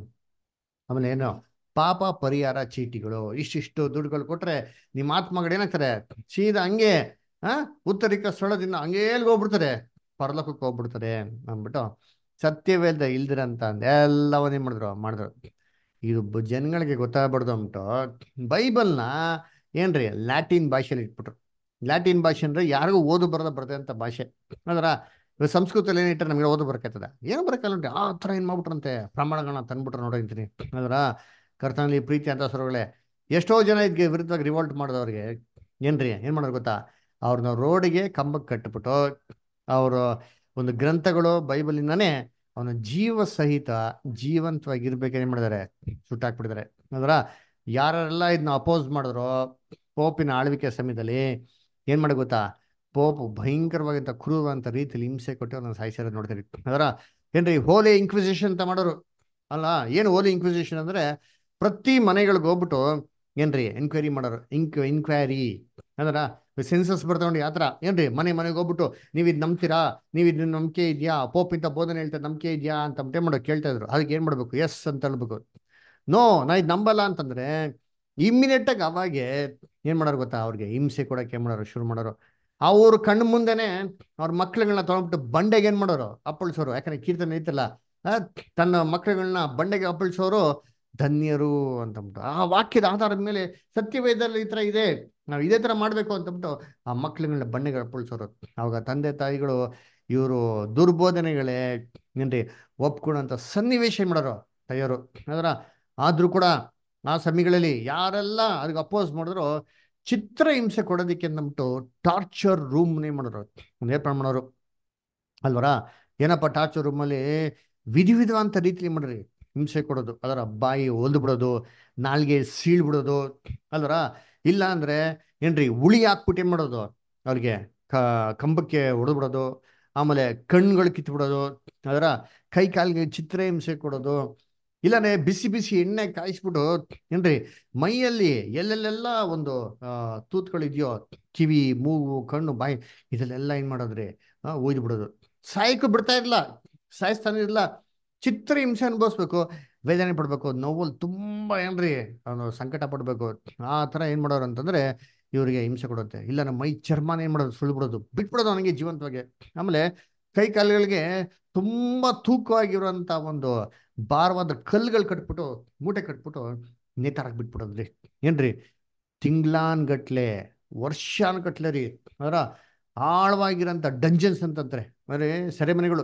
ಆಮೇಲೆ ಏನು ಪಾಪ ಪರಿಹಾರ ಚೀಟಿಗಳು ಇಷ್ಟಿಷ್ಟು ದುಡ್ಡುಗಳು ಕೊಟ್ರೆ ನಿಮ್ಮ ಆತ್ಮಗಳು ಏನಾಗ್ತಾರೆ ಸೀದಾ ಹಂಗೆ ಆ ಉತ್ತರಿಕ ಸ್ಥಳದಿಂದ ಹಂಗೇ ಎಲ್ಗ್ ಹೋಗ್ಬಿಡ್ತಾರೆ ಪರಲೋಕಕ್ಕೆ ಹೋಗ್ಬಿಡ್ತಾರೆ ಅಂದ್ಬಿಟ್ಟು ಸತ್ಯವೇದ ಇಲ್ದಿರಂತ ಅಂದ್ ಎಲ್ಲವನ್ನೇ ಮಾಡಿದ್ರು ಮಾಡಿದ್ರು ಇದು ಬ- ಜನಗಳಿಗೆ ಗೊತ್ತಾಗ್ಬಾರ್ದು ಅಂದ್ಬಿಟ್ಟು ಬೈಬಲ್ನ ಏನ್ರಿ ಲ್ಯಾಟಿನ್ ಭಾಷೆಯಲ್ಲಿ ಇಟ್ಬಿಟ್ರು ಲ್ಯಾಟಿನ್ ಭಾಷೆ ಅಂದ್ರೆ ಯಾರಿಗೂ ಓದು ಬರದ ಬರದಂತ ಭಾಷೆ ಅದರ ಇವಾಗ ಸಂಸ್ಕೃತದಲ್ಲಿ ಏನಿಟ್ರೆ ನಮಗೆ ಓದು ಬರಕೈತದ ಏನು ಬರಕಲ್ಲ ಆ ಥರ ಏನು ಮಾಡ್ಬಿಟ್ರಂತೆ ಪ್ರಮಾಣಗಳನ್ನ ತಂದ್ಬಿಟ್ರೆ ನೋಡಿರ್ತೀನಿ ಅದರ ಕರ್ತನಲ್ಲಿ ಪ್ರೀತಿ ಅಂತ ಸ್ವರಗಳೇ ಎಷ್ಟೋ ಜನ ಇದಕ್ಕೆ ವಿರುದ್ಧವಾಗಿ ರಿವೋಲ್ಟ್ ಮಾಡಿದವ್ರಿಗೆ ಏನ್ರಿ ಏನು ಮಾಡೋದು ಗೊತ್ತಾ ಅವ್ರನ್ನ ರೋಡಿಗೆ ಕಂಬಕ್ಕೆ ಕಟ್ಬಿಟ್ಟು ಅವರು ಒಂದು ಗ್ರಂಥಗಳು ಬೈಬಲಿಂದಾನೇ ಅವನ ಜೀವ ಸಹಿತ ಜೀವಂತವಾಗಿರ್ಬೇಕು ಏನು ಮಾಡಿದ್ದಾರೆ ಸುಟ್ಟಾಕ್ಬಿಟ್ಟಿದ್ದಾರೆ ಅಂದ್ರ ಯಾರೆಲ್ಲ ಇದನ್ನ ಅಪೋಸ್ ಮಾಡಿದ್ರೋ ಪೋಪಿನ ಆಳ್ವಿಕೆ ಸಮಯದಲ್ಲಿ ಏನು ಮಾಡಿ ಗೊತ್ತಾ ಪೋಪ್ ಭಯಂಕರವಾಗಿಂತ ಕ್ರೂರವಂತ ರೀತಿಯಲ್ಲಿ ಹಿಂಸೆ ಕೊಟ್ಟು ಅವ್ರನ್ನ ಸಾಯಿಸಿರೋದು ನೋಡ್ತೀರಿ ಅದರ ಏನ್ರಿ ಹೋಲಿ ಇನ್ಕ್ವಿಸಿಷನ್ ಅಂತ ಮಾಡೋರು ಅಲ್ಲ ಏನು ಹೋಲಿ ಇನ್ಕ್ವಿಸಿಷನ್ ಅಂದ್ರೆ ಪ್ರತಿ ಮನೆಗಳಿಗೆ ಹೋಗ್ಬಿಟ್ಟು ಏನ್ರಿ ಎನ್ಕ್ವೈರಿ ಮಾಡೋರು ಇಂಕ್ ಇನ್ಕ್ವೈರಿ ಅಂದ್ರ ಸೆನ್ಸಸ್ ಬರ್ತಾವಂడి ಆ ಥರ ಏನ್ರಿ ಮನೆ ಮನೆಗೆ ಹೋಗ್ಬಿಟ್ಟು ನೀವು ಇದು ನಂಬ್ತೀರಾ ನೀವು ಇದು ನಂಬಿಕೆ ಇದೆಯಾ ಪೋಪ್ ಇಂಥ ಬೋಧನೆ ಹೇಳ್ತಾರೆ ನಂಬಿಕೆ ಇದೆಯಾ ಅಂತ ಟೈಮ್ ಮಾಡೋ ಕೇಳ್ತಾ ಇದ್ರು ಅದಕ್ಕೆ ಏನು ಮಾಡ್ಬೇಕು ಎಸ್ ಅಂತ ಹೇಳ್ಬೇಕು ನೋ ನಾ ಇದು ನಂಬಲ್ಲ ಅಂತಂದ್ರೆ ಇಮ್ಮಿಡಿಯೇಟ್ ಆಗಿ ಅವಾಗೆ ಏನ್ ಮಾಡೋರು ಗೊತ್ತಾ ಅವ್ರಿಗೆ ಹಿಂಸೆ ಕೊಡಕ್ಕೆ ಏನ್ ಮಾಡೋರು ಶುರು ಮಾಡೋರು ಅವ್ರ ಕಣ್ಣು ಮುಂದೆನೆ ಅವ್ರ ಮಕ್ಳುಗಳನ್ನ ತೊಗೊಂಡ್ಬಿಟ್ಟು ಬಂಡೆಗೆ ಏನ್ ಮಾಡೋರು ಅಪ್ಪಳಿಸೋರು ಯಾಕಂದ್ರೆ ಕೀರ್ತನೆ ಐತಲ್ಲ ಆ, ತನ್ನ ಮಕ್ಳುಗಳನ್ನ ಬಂಡೆಗೆ ಅಪ್ಪಳಿಸೋರು ಧನ್ಯರು ಅಂತಂದ್ಬಿಟ್ಟು ಆ ವಾಕ್ಯದ ಆಧಾರದ ಮೇಲೆ ಸತ್ಯವೇದದಲ್ಲಿ ಈ ತರ ಇದೆ ನಾವು ಇದೇ ತರ ಮಾಡ್ಬೇಕು ಅಂತಂದ್ಬಿಟ್ಟು ಆ ಮಕ್ಳುಗಳನ್ನ ಬಂಡೆಗೆ ಅಪ್ಪಳಿಸೋರು ಅವಾಗ ತಂದೆ ತಾಯಿಗಳು ಇವರು ದುರ್ಬೋಧನೆಗಳೇ ಏನ್ರಿ ಒಪ್ಕೊಳ್ಳೋಂಥ ಸನ್ನಿವೇಶ ಏನ್ ಮಾಡೋರು ತಯಾರು ಅದರ ಆದ್ರೂ ಕೂಡ ಆ ಸಮಯಗಳಲ್ಲಿ ಯಾರೆಲ್ಲ ಅದಕ್ಕೆ ಅಪೋಸ್ ಮಾಡಿದ್ರು ಚಿತ್ರ ಹಿಂಸೆ ಕೊಡೋದಕ್ಕೆ ಅಂದ್ಬಿಟ್ಟು ಟಾರ್ಚರ್ ರೂಮ್ನೇ ಮಾಡೋರು ಒಂದು ಏರ್ಪಾಡು ಮಾಡೋರು ಅಲ್ವರ ಏನಪ್ಪ ಟಾರ್ಚರ್ ರೂಮಲ್ಲಿ ವಿಧ ವಿಧವಂತ ರೀತಿಲಿ ಮಾಡ್ರಿ ಹಿಂಸೆ ಕೊಡೋದು ಅದರ ಬಾಯಿ ಒಲ್ದು ಬಿಡೋದು ನಾಲ್ಗೆ ಸೀಳ್ ಬಿಡೋದು ಅಲ್ವರ ಇಲ್ಲ ಅಂದ್ರೆ ಏನ್ರಿ ಉಳಿ ಹಾಕ್ಬಿಟ್ಟು ಏನ್ ಮಾಡೋದು ಅವ್ರಿಗೆ ಕ ಕಂಬಕ್ಕೆ ಹೊಡೆದು ಬಿಡೋದು ಆಮೇಲೆ ಕಣ್ಗಳು ಕಿತ್ಬಿಡೋದು ಅದರ ಕೈ ಕಾಲಿಗೆ ಚಿತ್ರ ಹಿಂಸೆ ಕೊಡೋದು ಇಲ್ಲಾಂದ್ರೆ ಬಿಸಿ ಬಿಸಿ ಎಣ್ಣೆ ಕಾಯಿಸ್ಬಿಟ್ಟು ಏನ್ರಿ ಮೈಯಲ್ಲಿ ಎಲ್ಲೆಲ್ಲೆಲ್ಲ ಒಂದು ಆ ತೂತ್ಗಳಿದೆಯೋ ಕಿವಿ ಮೂಗು ಕಣ್ಣು ಬಾಯಿ ಇದೆಲ್ಲ ಏನ್ ಮಾಡೋದ್ರಿ ಆ ಒಯ್ದು ಬಿಡೋದು ಸಾಯಕ್ಕೂ ಬಿಡ್ತಾ ಇರ್ಲಿಲ್ಲ ಸಾಯಿಸ್ತಾನೆ ಇರಲಿಲ್ಲ ಚಿತ್ರ ಹಿಂಸೆ ಅನುಭವಿಸ್ಬೇಕು ವೇದನೆ ಪಡ್ಬೇಕು ನೋವಲ್ಲಿ ತುಂಬಾ ಏನ್ರಿ ಅವನು ಸಂಕಟ ಪಡ್ಬೇಕು ಆ ತರ ಏನ್ ಮಾಡೋರು ಅಂತಂದ್ರೆ ಇವರಿಗೆ ಹಿಂಸೆ ಕೊಡುತ್ತೆ ಇಲ್ಲ ನಮ್ಮ ಮೈ ಚರ್ಮನ ಏನ್ ಮಾಡೋದು ಸುಳ್ಳು ಬಿಡೋದು ಬಿಟ್ಬಿಡೋದು ಅವನಿಗೆ ಜೀವಂತವಾಗಿ ಆಮೇಲೆ ಕೈ ಕಾಲುಗಳಿಗೆ ತುಂಬಾ ತೂಕವಾಗಿರುವಂತ ಒಂದು ಭಾರವಾದ ಕಲ್ಲುಗಳು ಕಟ್ಬಿಟ್ಟು ಮೂಟೆ ಕಟ್ಬಿಟ್ಟು ನೇತಾರಕ್ಕೆ ಬಿಟ್ಬಿಡೋದ್ರಿ ಏನ್ರಿ ತಿಂಗ್ಳಾನ್ ಗಟ್ಲೆ ವರ್ಷಾನ್ ಗಟ್ಲೆ ರೀ ಅದರ ಆಳವಾಗಿರೋಂಥ ಡಂಜನ್ಸ್ ಅಂತಂತಾರೆ ಅಂದರೆ ಸೆರೆಮನೆಗಳು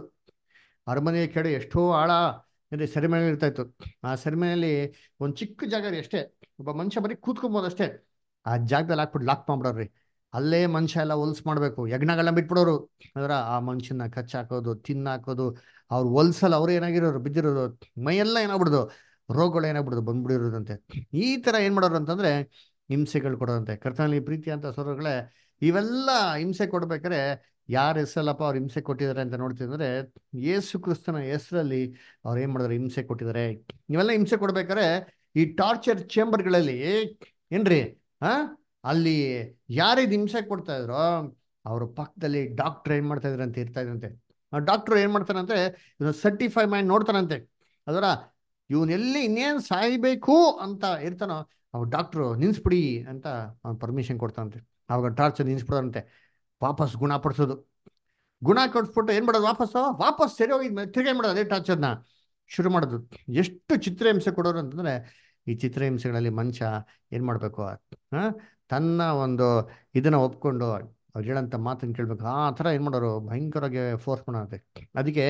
ಅರಮನೆಯ ಕೆಡೆ ಎಷ್ಟೋ ಆಳ ಅಂದರೆ ಸೆರೆಮನೆ ಇರ್ತಾ ಇತ್ತು ಆ ಸೆರೆಮನೆಯಲ್ಲಿ ಒಂದು ಚಿಕ್ಕ ಜಾಗ ರೀ ಅಷ್ಟೇ ಒಬ್ಬ ಮನುಷ್ಯ ಬರೀ ಕೂತ್ಕೊಬೋದು ಅಷ್ಟೇ ಆ ಜಾಗದಲ್ಲಿ ಹಾಕ್ಬಿಟ್ಟು ಲಾಕ್ ಮಾಡ್ಬಿಡೋರಿ ಅಲ್ಲೇ ಮನುಷ್ಯ ಎಲ್ಲ ಹೊಲ್ಸ್ ಮಾಡಬೇಕು ಯಜ್ಞಗಳನ್ನ ಬಿಟ್ಬಿಡೋರು ಅದರ ಆ ಮನುಷ್ಯನ ಕಚ್ಚಾಕೋದು ತಿನ್ನಾಕೋದು ಅವ್ರು ಹೊಲ್ಸಲ್ಲ ಅವ್ರು ಏನಾಗಿರೋರು ಬಿದ್ದಿರೋದು ಮೈಯೆಲ್ಲ ಏನಾಗ್ಬಿಡೋದು ರೋಗಗಳು ಏನಾಗ್ಬಿಡೋದು ಬಂದ್ಬಿಡಿರೋದಂತೆ ಈ ಥರ ಏನು ಮಾಡೋರು ಅಂತಂದ್ರೆ ಹಿಂಸೆಗಳು ಕೊಡೋದಂತೆ ಕರ್ತನಲ್ಲಿ ಪ್ರೀತಿ ಅಂತ ಸೋದರಗಳೇ ಇವೆಲ್ಲ ಹಿಂಸೆ ಕೊಡ್ಬೇಕಾದ್ರೆ ಯಾರ ಹೆಸರಲ್ಲಪ್ಪ ಅವ್ರು ಹಿಂಸೆ ಕೊಟ್ಟಿದ್ದಾರೆ ಅಂತ ನೋಡ್ತಿದ್ರೆ ಯೇಸು ಕ್ರಿಸ್ತನ ಹೆಸರಲ್ಲಿ ಅವ್ರು ಏನ್ ಮಾಡಿದಾರೆ ಹಿಂಸೆ ಕೊಟ್ಟಿದ್ದಾರೆ ಇವೆಲ್ಲ ಹಿಂಸೆ ಕೊಡ್ಬೇಕಾದ್ರೆ ಈ ಟಾರ್ಚರ್ ಚೇಂಬರ್ಗಳಲ್ಲಿ ಏನ್ರಿ ಆ ಅಲ್ಲಿ ಯಾರಿದ್ ಹಿಂಸೆ ಕೊಡ್ತಾ ಇದ್ರೋ ಅವ್ರ ಪಕ್ಕದಲ್ಲಿ ಡಾಕ್ಟರ್ ಏನ್ ಮಾಡ್ತಾ ಇದ್ರಂತೆ ಇರ್ತಾ ಇದ್ರಂತೆ ಆ ಡಾಕ್ಟರ್ ಏನ್ ಮಾಡ್ತಾರಂತೆ ಇವನು ಸರ್ಟಿಫೈ ಮಾಡಿ ನೋಡ್ತಾರಂತೆ ಅದರ ಇವನ್ ಎಲ್ಲಿ ಇನ್ನೇನ್ ಸಾಯ್ಬೇಕು ಅಂತ ಇರ್ತಾನೋ ಅವ್ ಡಾಕ್ಟ್ರು ನಿನ್ಸ್ಬಿಡಿ ಅಂತ ಪರ್ಮಿಷನ್ ಕೊಡ್ತಾನಂತೆ ಅವಾಗ ಟಾರ್ಚರ್ ನಿನ್ಸ್ಬಿಡೋರಂತೆ ವಾಪಸ್ ಗುಣ ಪಡಿಸೋದು ಗುಣ ಕೊಡ್ಸ್ಬಿಟ್ಟು ಏನ್ ಮಾಡೋದು ವಾಪಸ್ಸು ವಾಪಸ್ ಸರಿ ಹೋಗಿದ್ಮೇಲೆ ತಿರ್ಗಿ ಏನ್ ಮಾಡೋದು ಅದೇ ಟಾರ್ಚರ್ನ ಶುರು ಮಾಡೋದು ಎಷ್ಟು ಚಿತ್ರಹಿಂಸೆ ಕೊಡೋರು ಅಂತಂದ್ರೆ ಈ ಚಿತ್ರಹಿಂಸೆಗಳಲ್ಲಿ ಮನುಷ್ಯ ಏನ್ ಮಾಡ್ಬೇಕು ಆ ತನ್ನ ಒಂದು ಇದನ್ನ ಒಪ್ಕೊಂಡು ಅವ್ರು ಹೇಳಂತ ಮಾತನ್ನ ಕೇಳ್ಬೇಕು ಆ ಥರ ಏನ್ ಮಾಡೋರು ಭಯಂಕರವಾಗಿ ಫೋರ್ಸ್ ಮಾಡೋದಂತೆ ಅದಕ್ಕೆ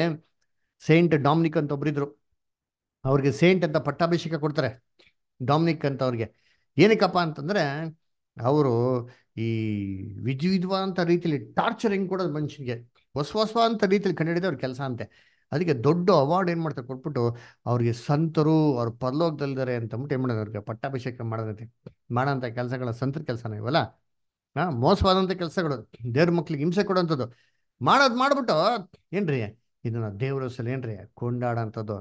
ಸೇಂಟ್ ಡಾಮಿನಿಕ್ ಅಂತ ಒಬ್ರಿದ್ರು ಅವ್ರಿಗೆ ಸೇಂಟ್ ಅಂತ ಪಟ್ಟಾಭಿಷೇಕ ಕೊಡ್ತಾರೆ ಡಾಮಿನಿಕ್ ಅಂತ ಅವ್ರಿಗೆ ಏನಕ್ಕಪ್ಪ ಅಂತಂದ್ರೆ ಅವರು ಈ ವಿಧ ವಿಧವಾದಂಥ ರೀತಿಯಲ್ಲಿ ಟಾರ್ಚರ್ ಹೆಂಗ್ ಕೊಡೋದು ಮನುಷ್ಯನಿಗೆ ಹೊಸ ಹೊಸ ಅಂತ ರೀತಿಯಲ್ಲಿ ಕಂಡುಹಿಡಿದ ಅವ್ರ ಕೆಲಸ ಅಂತೆ ಅದಕ್ಕೆ ದೊಡ್ಡ ಅವಾರ್ಡ್ ಏನು ಮಾಡ್ತಾರೆ ಕೊಟ್ಬಿಟ್ಟು ಅವ್ರಿಗೆ ಸಂತರು ಅವ್ರ ಪರಲೋಕದಲ್ಲಿದ್ದಾರೆ ಅಂತ ಅಂದ್ಬಿಟ್ಟು ಏನು ಮಾಡೋದು ಅವ್ರಿಗೆ ಪಟ್ಟಾಭಿಷೇಕ ಮಾಡೋದಂತೆ ಮಾಡೋಂಥ ಕೆಲಸಗಳ ಸಂತರ ಕೆಲಸನ ಇವಲ್ಲ ಹಾ ಮೋಸವಾದಂಥ ಕೆಲಸಗಳು ದೇವ್ರ ಮಕ್ಳಿಗೆ ಹಿಂಸೆ ಕೊಡೋಂಥದ್ದು ಮಾಡೋದು ಮಾಡ್ಬಿಟ್ಟು ಏನ್ರಿ ಇದನ್ನ ದೇವ್ರ ಹೆಸರು ಏನ್ರಿ ಕೊಂಡಾಡೋಂಥದ್ದು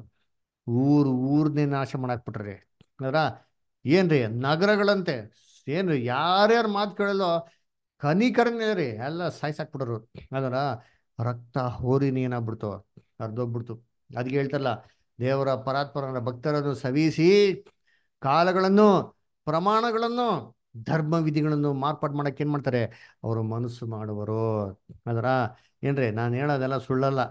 ಊರು ಊರ್ನೇ ನಾಶ ಮಾಡಾಕ್ಬಿಟ್ರಿ ಅದರ ಏನ್ರಿ ನಗರಗಳಂತೆ ಏನ್ರಿ ಯಾರ್ಯಾರ ಮಾತು ಕೇಳಲ್ಲೋ ಕನಿಕರನೇ ರೀ ಎಲ್ಲ ಸಾಯ್ಸಾಕ್ಬಿಡೋರು ಅದರ ರಕ್ತ ಹೋರಿನ ಏನಾಗ್ಬಿಡ್ತು ಅರ್ಧೋಗ್ಬಿಡ್ತು ಅದಕ್ಕೆ ಹೇಳ್ತಾರಲ್ಲ ದೇವರ ಪರಾತ್ಪರನ ಭಕ್ತರನ್ನು ಸವಿಸಿ ಕಾಲಗಳನ್ನು ಪ್ರಮಾಣಗಳನ್ನು ಧರ್ಮ ವಿಧಿಗಳನ್ನು ಮಾರ್ಪಾಡು ಮಾಡಕ್ಕೆ ಏನ್ ಮಾಡ್ತಾರೆ ಅವರು ಮನಸ್ಸು ಮಾಡುವರು ಅದರ ಏನ್ರಿ ನಾನು ಹೇಳೋದೆಲ್ಲ ಸುಳ್ಳಲ್ಲ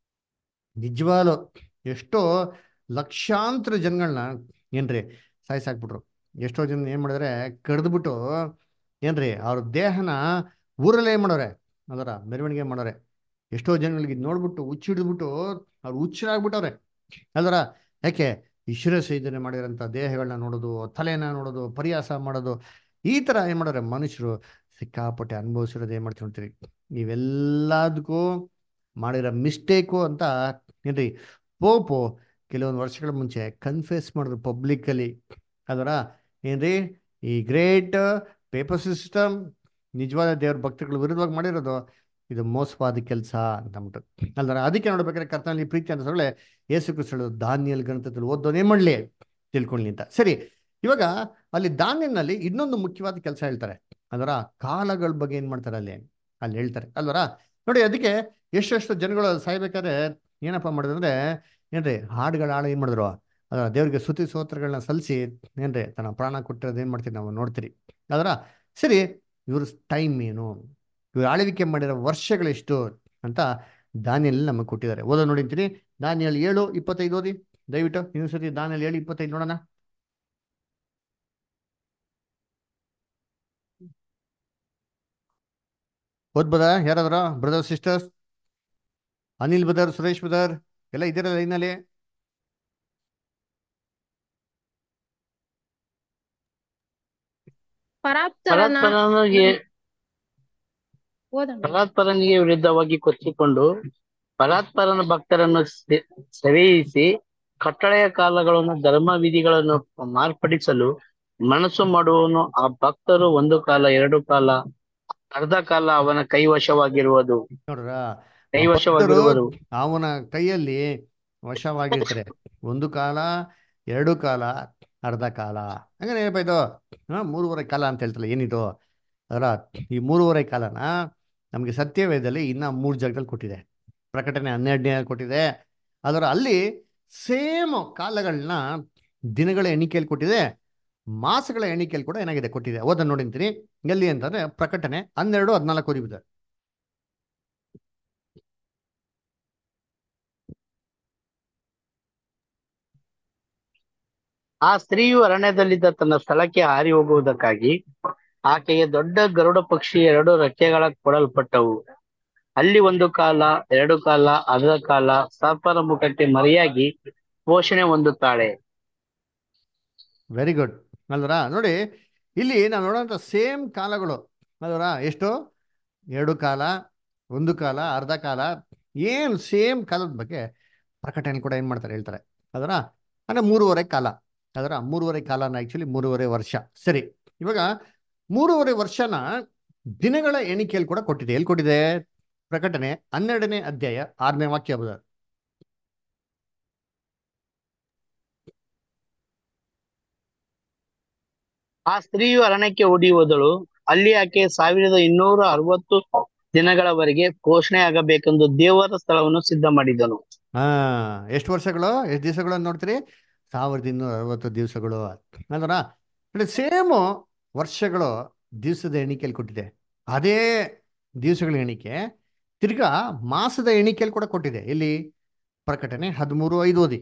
ನಿಜವಾಲು ಎಷ್ಟೋ ಲಕ್ಷಾಂತರ ಜನಗಳನ್ನ ಏನ್ರಿ ಸಾಯಿಸಾಕ್ಬಿಟ್ರು ಎಷ್ಟೋ ಜನ ಏನ್ ಮಾಡಿದ್ರೆ ಕಡ್ದ್ಬಿಟ್ಟು ಏನ್ರಿ ಅವ್ರ ದೇಹನ ಊರಲ್ಲೇ ಏನ್ ಮಾಡೋರೆ ಅದರ ಮೆರವಣಿಗೆ ಮಾಡೋರೆ ಎಷ್ಟೋ ಜನಗಳಿಗೆ ಇದ್ ನೋಡ್ಬಿಟ್ಟು ಹುಚ್ಚಿಡ್ಬಿಟ್ಟು ಅವ್ರು ಹುಚ್ಚರಾಗ್ಬಿಟ್ಟವ್ರೆ ಅಲ್ವರ ಯಾಕೆ ಈಶ್ವರ ಸೇದನೆ ಮಾಡಿರೋಂಥ ದೇಹಗಳನ್ನ ನೋಡೋದು ತಲೆನ ನೋಡೋದು ಪರಿಹಾಸ ಮಾಡೋದು ಈ ಥರ ಏನು ಮಾಡೋರೆ ಮನುಷ್ಯರು ಸಿಕ್ಕಾಪಟ್ಟೆ ಅನುಭವಿಸಿರೋದು ಏನು ಮಾಡ್ತೀವಿ ನೋಡ್ತೀರಿ ನೀವೆಲ್ಲದಕ್ಕೂ ಮಾಡಿರೋ ಮಿಸ್ಟೇಕು ಅಂತ ಏನ್ರಿ ಪೋಪು ಕೆಲವೊಂದು ವರ್ಷಗಳ ಮುಂಚೆ ಕನ್ಫೆಸ್ ಮಾಡಿದ್ರು ಪಬ್ಲಿಕ್ಕಲ್ಲಿ ಅದರ ಏನ್ರಿ ಈ ಗ್ರೇಟ್ ಪೇಪರ್ ಸಿಸ್ಟಮ್ ನಿಜವಾದ ದೇವ್ರ ಭಕ್ತಗಳ ವಿರುದ್ಧವಾಗಿ ಮಾಡಿರೋದು ಇದು ಮೋಸವಾದ ಕೆಲಸ ಅಂತ ಅಂದ್ಬಿಟ್ಟು ಅಲ್ದಾರ ಅದಕ್ಕೆ ನೋಡ್ಬೇಕಾದ್ರೆ ಕರ್ತನಲ್ಲಿ ಪ್ರೀತಿ ಅಂತ ಸೊಳ್ಳೆ ಯೇಸು ಕ್ರಿಸ್ತಳು ದಾನಿಯಲ್ ಗಣತದಲ್ಲಿ ಓದೋನೇ ಮಾಡಲಿ ತಿಳ್ಕೊಳ್ಳಿ ಅಂತ ಸರಿ ಇವಾಗ ಅಲ್ಲಿ ದಾನಿಯಲ್ನಲ್ಲಿ ಇನ್ನೊಂದು ಮುಖ್ಯವಾದ ಕೆಲಸ ಹೇಳ್ತಾರೆ ಅದರ ಕಾಲಗಳ ಬಗ್ಗೆ ಏನು ಮಾಡ್ತಾರೆ ಅಲ್ಲಿ ಅಲ್ಲಿ ಹೇಳ್ತಾರೆ ಅಲ್ವರ ನೋಡಿ ಅದಕ್ಕೆ ಎಷ್ಟೆಷ್ಟು ಜನಗಳು ಸಾಯ್ಬೇಕಾದ್ರೆ ಏನಪ್ಪ ಮಾಡಿದ್ರೆ ಏನ್ರಿ ಹಾಡುಗಳ ಹಾಳು ಏನು ಮಾಡಿದ್ರು ಅದರ ದೇವರಿಗೆ ಸ್ತುತಿ ಸ್ತೋತ್ರಗಳನ್ನ ಸಲ್ಲಿಸಿ ಏನ್ರಿ ತನ್ನ ಪ್ರಾಣ ಕೊಟ್ಟಿರೋದು ಏನು ಮಾಡ್ತೀವಿ ನಾವು ನೋಡ್ತೀರಿ ಅದರ ಸರಿ ಇವ್ರ ಟೈಮ್ ಏನು ಇವ್ರು ಆಳ್ವಿಕೆ ಮಾಡಿರೋ ವರ್ಷಗಳೆಷ್ಟು ಅಂತ ದಾನಿಯಲ್ಲಿ ನಮಗೆ ಕೊಟ್ಟಿದ್ದಾರೆ ಓದೋ ನೋಡಿರ್ತೀನಿ ದಾನಿಯಲ್ಲಿ ಏಳು ಇಪ್ಪತ್ತೈದು ಓದಿ ದಯವಿಟ್ಟು ಇನ್ನೊಂದ್ಸತಿ ದಾನಿಯಲ್ಲಿ ಏಳು ಇಪ್ಪತ್ತೈದು ನೋಡೋಣ ಓದ್ಬೋದಾ ಯಾರಾದ್ರ brother sisters Anil brother Suresh brother ಎಲ್ಲ ಇದ್ದೀರಾ ಲೈನಲ್ಲಿ ಪರಾತ್ಪರನ ಪರಾತ್ಪರನಿಗೆ ಓದಣ್ಣ. ಪರಾತ್ಪರನಿಗೆ ವಿರುದ್ಧವಾಗಿ ಕೊಚ್ಚಿಕೊಂಡು ಪರಾತ್ಪರನ ಭಕ್ತರನ್ನು ಸೆ- ಸೆರೆಯಿಸಿ ಕಟ್ಟಳೆಯ ಕಾಲಗಳನ್ನು ಧರ್ಮ ವಿಧಿಗಳನ್ನು ಮಾರ್ಪಡಿಸಲು ಮನಸ್ಸು ಮಾಡುವವನು ಆ ಭಕ್ತರು ಒಂದು ಕಾಲ ಎರಡು ಕಾಲ ಅರ್ಧ ಕಾಲ ಅವನ ಕೈವಶವಾಗಿರುವುದು ನೋಡ್ರ ಕೈವಶವಾಗಿರುವರು ಅವನ ಕೈಯಲ್ಲಿ ವಶವಾಗಿರ್ತಾರೆ ಒಂದು ಕಾಲ ಎರಡು ಕಾಲ ಅರ್ಧ ಕಾಲ ಹಂಗಾರೆ ಏನಪ್ಪ ಇದು ಹಾ ಮೂರುವರೆ ಕಾಲ ಅಂತ ಹೇಳ್ತಲ್ಲ ಏನಿದು ಅದರ ಈ ಮೂರುವರೆ ಕಾಲನ ನಮಗೆ ಸತ್ಯವೇದದಲ್ಲಿ ಇನ್ನ ಮೂರು ಜಾಗದಲ್ಲಿ ಕೊಟ್ಟಿದೆ ಪ್ರಕಟಣೆ ಹನ್ನೆರಡನೇ ಕೊಟ್ಟಿದೆ ಅದರ ಅಲ್ಲಿ ಸೇಮ್ ಕಾಲಗಳನ್ನ ದಿನಗಳ ಎಣಿಕೆಯಲ್ಲಿ ಕೊಟ್ಟಿದೆ ಮಾಸಗಳ ಎಣಿಕೆಯಲ್ಲಿ ಕೂಡ ಏನಾಗಿದೆ ಕೊಟ್ಟಿದೆ ಓದನ್ನು ನೋಡಿಂತೀನಿ ಎಲ್ಲಿ ಅಂತಂದ್ರೆ ಪ್ರಕಟಣೆ ಹನ್ನೆರಡು ಹದಿನಾಲ್ಕು ಓದಿಬಿದೆ ಆ ಸ್ತ್ರೀಯು ಅರಣ್ಯದಲ್ಲಿದ್ದ ತನ್ನ ಸ್ಥಳಕ್ಕೆ ಹಾರಿ ಹೋಗುವುದಕ್ಕಾಗಿ ಆಕೆಗೆ ದೊಡ್ಡ ಗರುಡ ಪಕ್ಷಿ ಎರಡು ರೆಕ್ಕೆಗಳ ಕೊಡಲ್ಪಟ್ಟವು ಅಲ್ಲಿ ಒಂದು ಕಾಲ ಎರಡು ಕಾಲ ಅರ್ಧ ಕಾಲ ಸರ್ಪರ ಮುಖಕ್ಕೆ ಮರೆಯಾಗಿ ಪೋಷಣೆ ಹೊಂದುತ್ತಾಳೆ ವೆರಿ ಗುಡ್ ಅಲ್ವರ ನೋಡಿ ಇಲ್ಲಿ ನಾವು ನೋಡೋಂಥ ಸೇಮ್ ಕಾಲಗಳು ಅಲ್ವರ ಎಷ್ಟು ಎರಡು ಕಾಲ ಒಂದು ಕಾಲ ಅರ್ಧ ಕಾಲ ಏನು ಸೇಮ್ ಕಾಲದ ಬಗ್ಗೆ ಪ್ರಕಟಣೆ ಕೂಡ ಏನು ಮಾಡ್ತಾರೆ ಹೇಳ್ತಾರೆ ಅದರ ಅಂದರೆ ಮೂರುವರೆ ಕಾಲ ಅದರ ಮೂರುವರೆ ಕಾಲನ ಆ್ಯಕ್ಚುಲಿ ಮೂರುವರೆ ವರ್ಷ ಸರಿ ಇವಾಗ ಮೂರುವರೆ ವರ್ಷನ ದಿನಗಳ ಎಣಿಕೆಯಲ್ಲಿ ಕೂಡ ಕೊಟ್ಟಿದೆ ಎಲ್ಲಿ ಕೊಟ್ಟಿದೆ ಪ್ರಕಟಣೆ ಹನ್ನೆರಡನೇ ಅಧ್ಯಾಯ ಆರನೇ ವಾಕ್ಯ ಬದ ಆ ಸ್ತ್ರೀಯು ಅರಣ್ಯಕ್ಕೆ ಓಡಿ ಹೋದಳು ಅಲ್ಲಿ ಆಕೆ ಸಾವಿರದ ಇನ್ನೂರ ಅರವತ್ತು ದಿನಗಳವರೆಗೆ ಪೋಷಣೆ ಆಗಬೇಕೆಂದು ದೇವರ ಸ್ಥಳವನ್ನು ಸಿದ್ಧ ಮಾಡಿದನು ಹಾ ಎಷ್ಟು ವರ್ಷಗಳು ಎಷ್ಟು ದಿವಸಗಳು ಅಂತ ನೋಡ್ತೀರಿ ಸಾವಿರದ ಇನ್ನೂರ ಅರವತ್ತು ದಿವಸಗಳು ಅಲ್ವರ ನೋಡಿ ಸೇಮು ವರ್ಷಗಳು ದಿವಸದ ಎಣಿಕೆಯಲ್ಲಿ ಕೊಟ್ಟಿದೆ ಅದೇ ದಿವಸಗಳ ಎಣಿಕೆ ತಿರ್ಗಾ ಮಾಸದ ಎಣಿಕೆಯಲ್ಲಿ ಕೂಡ ಕೊಟ್ಟಿದೆ ಇಲ್ಲಿ ಪ್ರಕಟಣೆ ಹದಿಮೂರು ಐದು ಓದಿ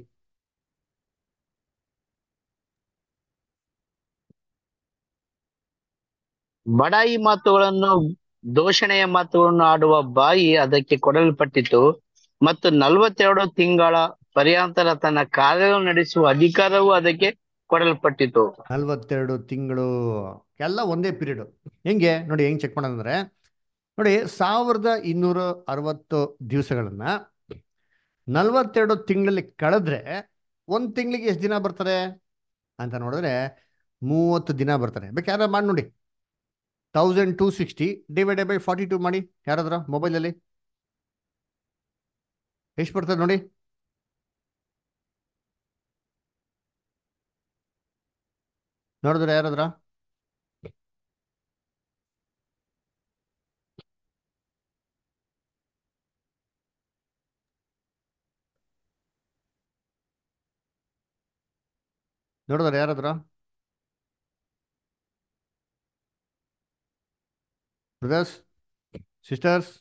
ಬಡಾಯಿ ಮಾತುಗಳನ್ನು ದೂಷಣೆಯ ಮಾತುಗಳನ್ನು ಆಡುವ ಬಾಯಿ ಅದಕ್ಕೆ ಕೊಡಲ್ಪಟ್ಟಿತು ಮತ್ತು ನಲವತ್ತೆರಡು ತಿಂಗಳ ಪರ್ಯಾಂತರ ತನ್ನ ಕಾರ್ಯ ನಡೆಸುವ ಅಧಿಕಾರವೂ ಅದಕ್ಕೆ ಕೊಡಲ್ಪಟ್ಟಿತು ನಲ್ವತ್ತೆರಡು ತಿಂಗಳು ಎಲ್ಲ ಒಂದೇ ಪೀರಿಯಡ್ ಹೆಂಗೆ ನೋಡಿ ಹೆಂಗ್ ಚೆಕ್ ಮಾಡೋದಂದ್ರೆ ನೋಡಿ ಸಾವಿರದ ಇನ್ನೂರ ಅರವತ್ತು ದಿವಸಗಳನ್ನ ನಲ್ವತ್ತೆರಡು ತಿಂಗಳಲ್ಲಿ ಕಳೆದ್ರೆ ಒಂದು ತಿಂಗಳಿಗೆ ಎಷ್ಟು ದಿನ ಬರ್ತಾರೆ ಅಂತ ನೋಡಿದ್ರೆ ಮೂವತ್ತು ದಿನ ಬರ್ತಾರೆ ಬೇಕಾದ್ರೆ ಮಾಡಿ ನೋಡಿ thousand two sixty divided by forty two ಮಾಡಿ ಯಾರಾದ್ರ ಮೊಬೈಲಲ್ಲಿ ಎಷ್ಟು ಬರ್ತದೆ ನೋಡಿ ನೋಡಿದ್ರೆ ಯಾರಾದ್ರ ನೋಡಿದ್ರೆ ಯಾರಾದ್ರ ಬ್ರದರ್ಸ್ ಸಿಸ್ಟರ್ಸ್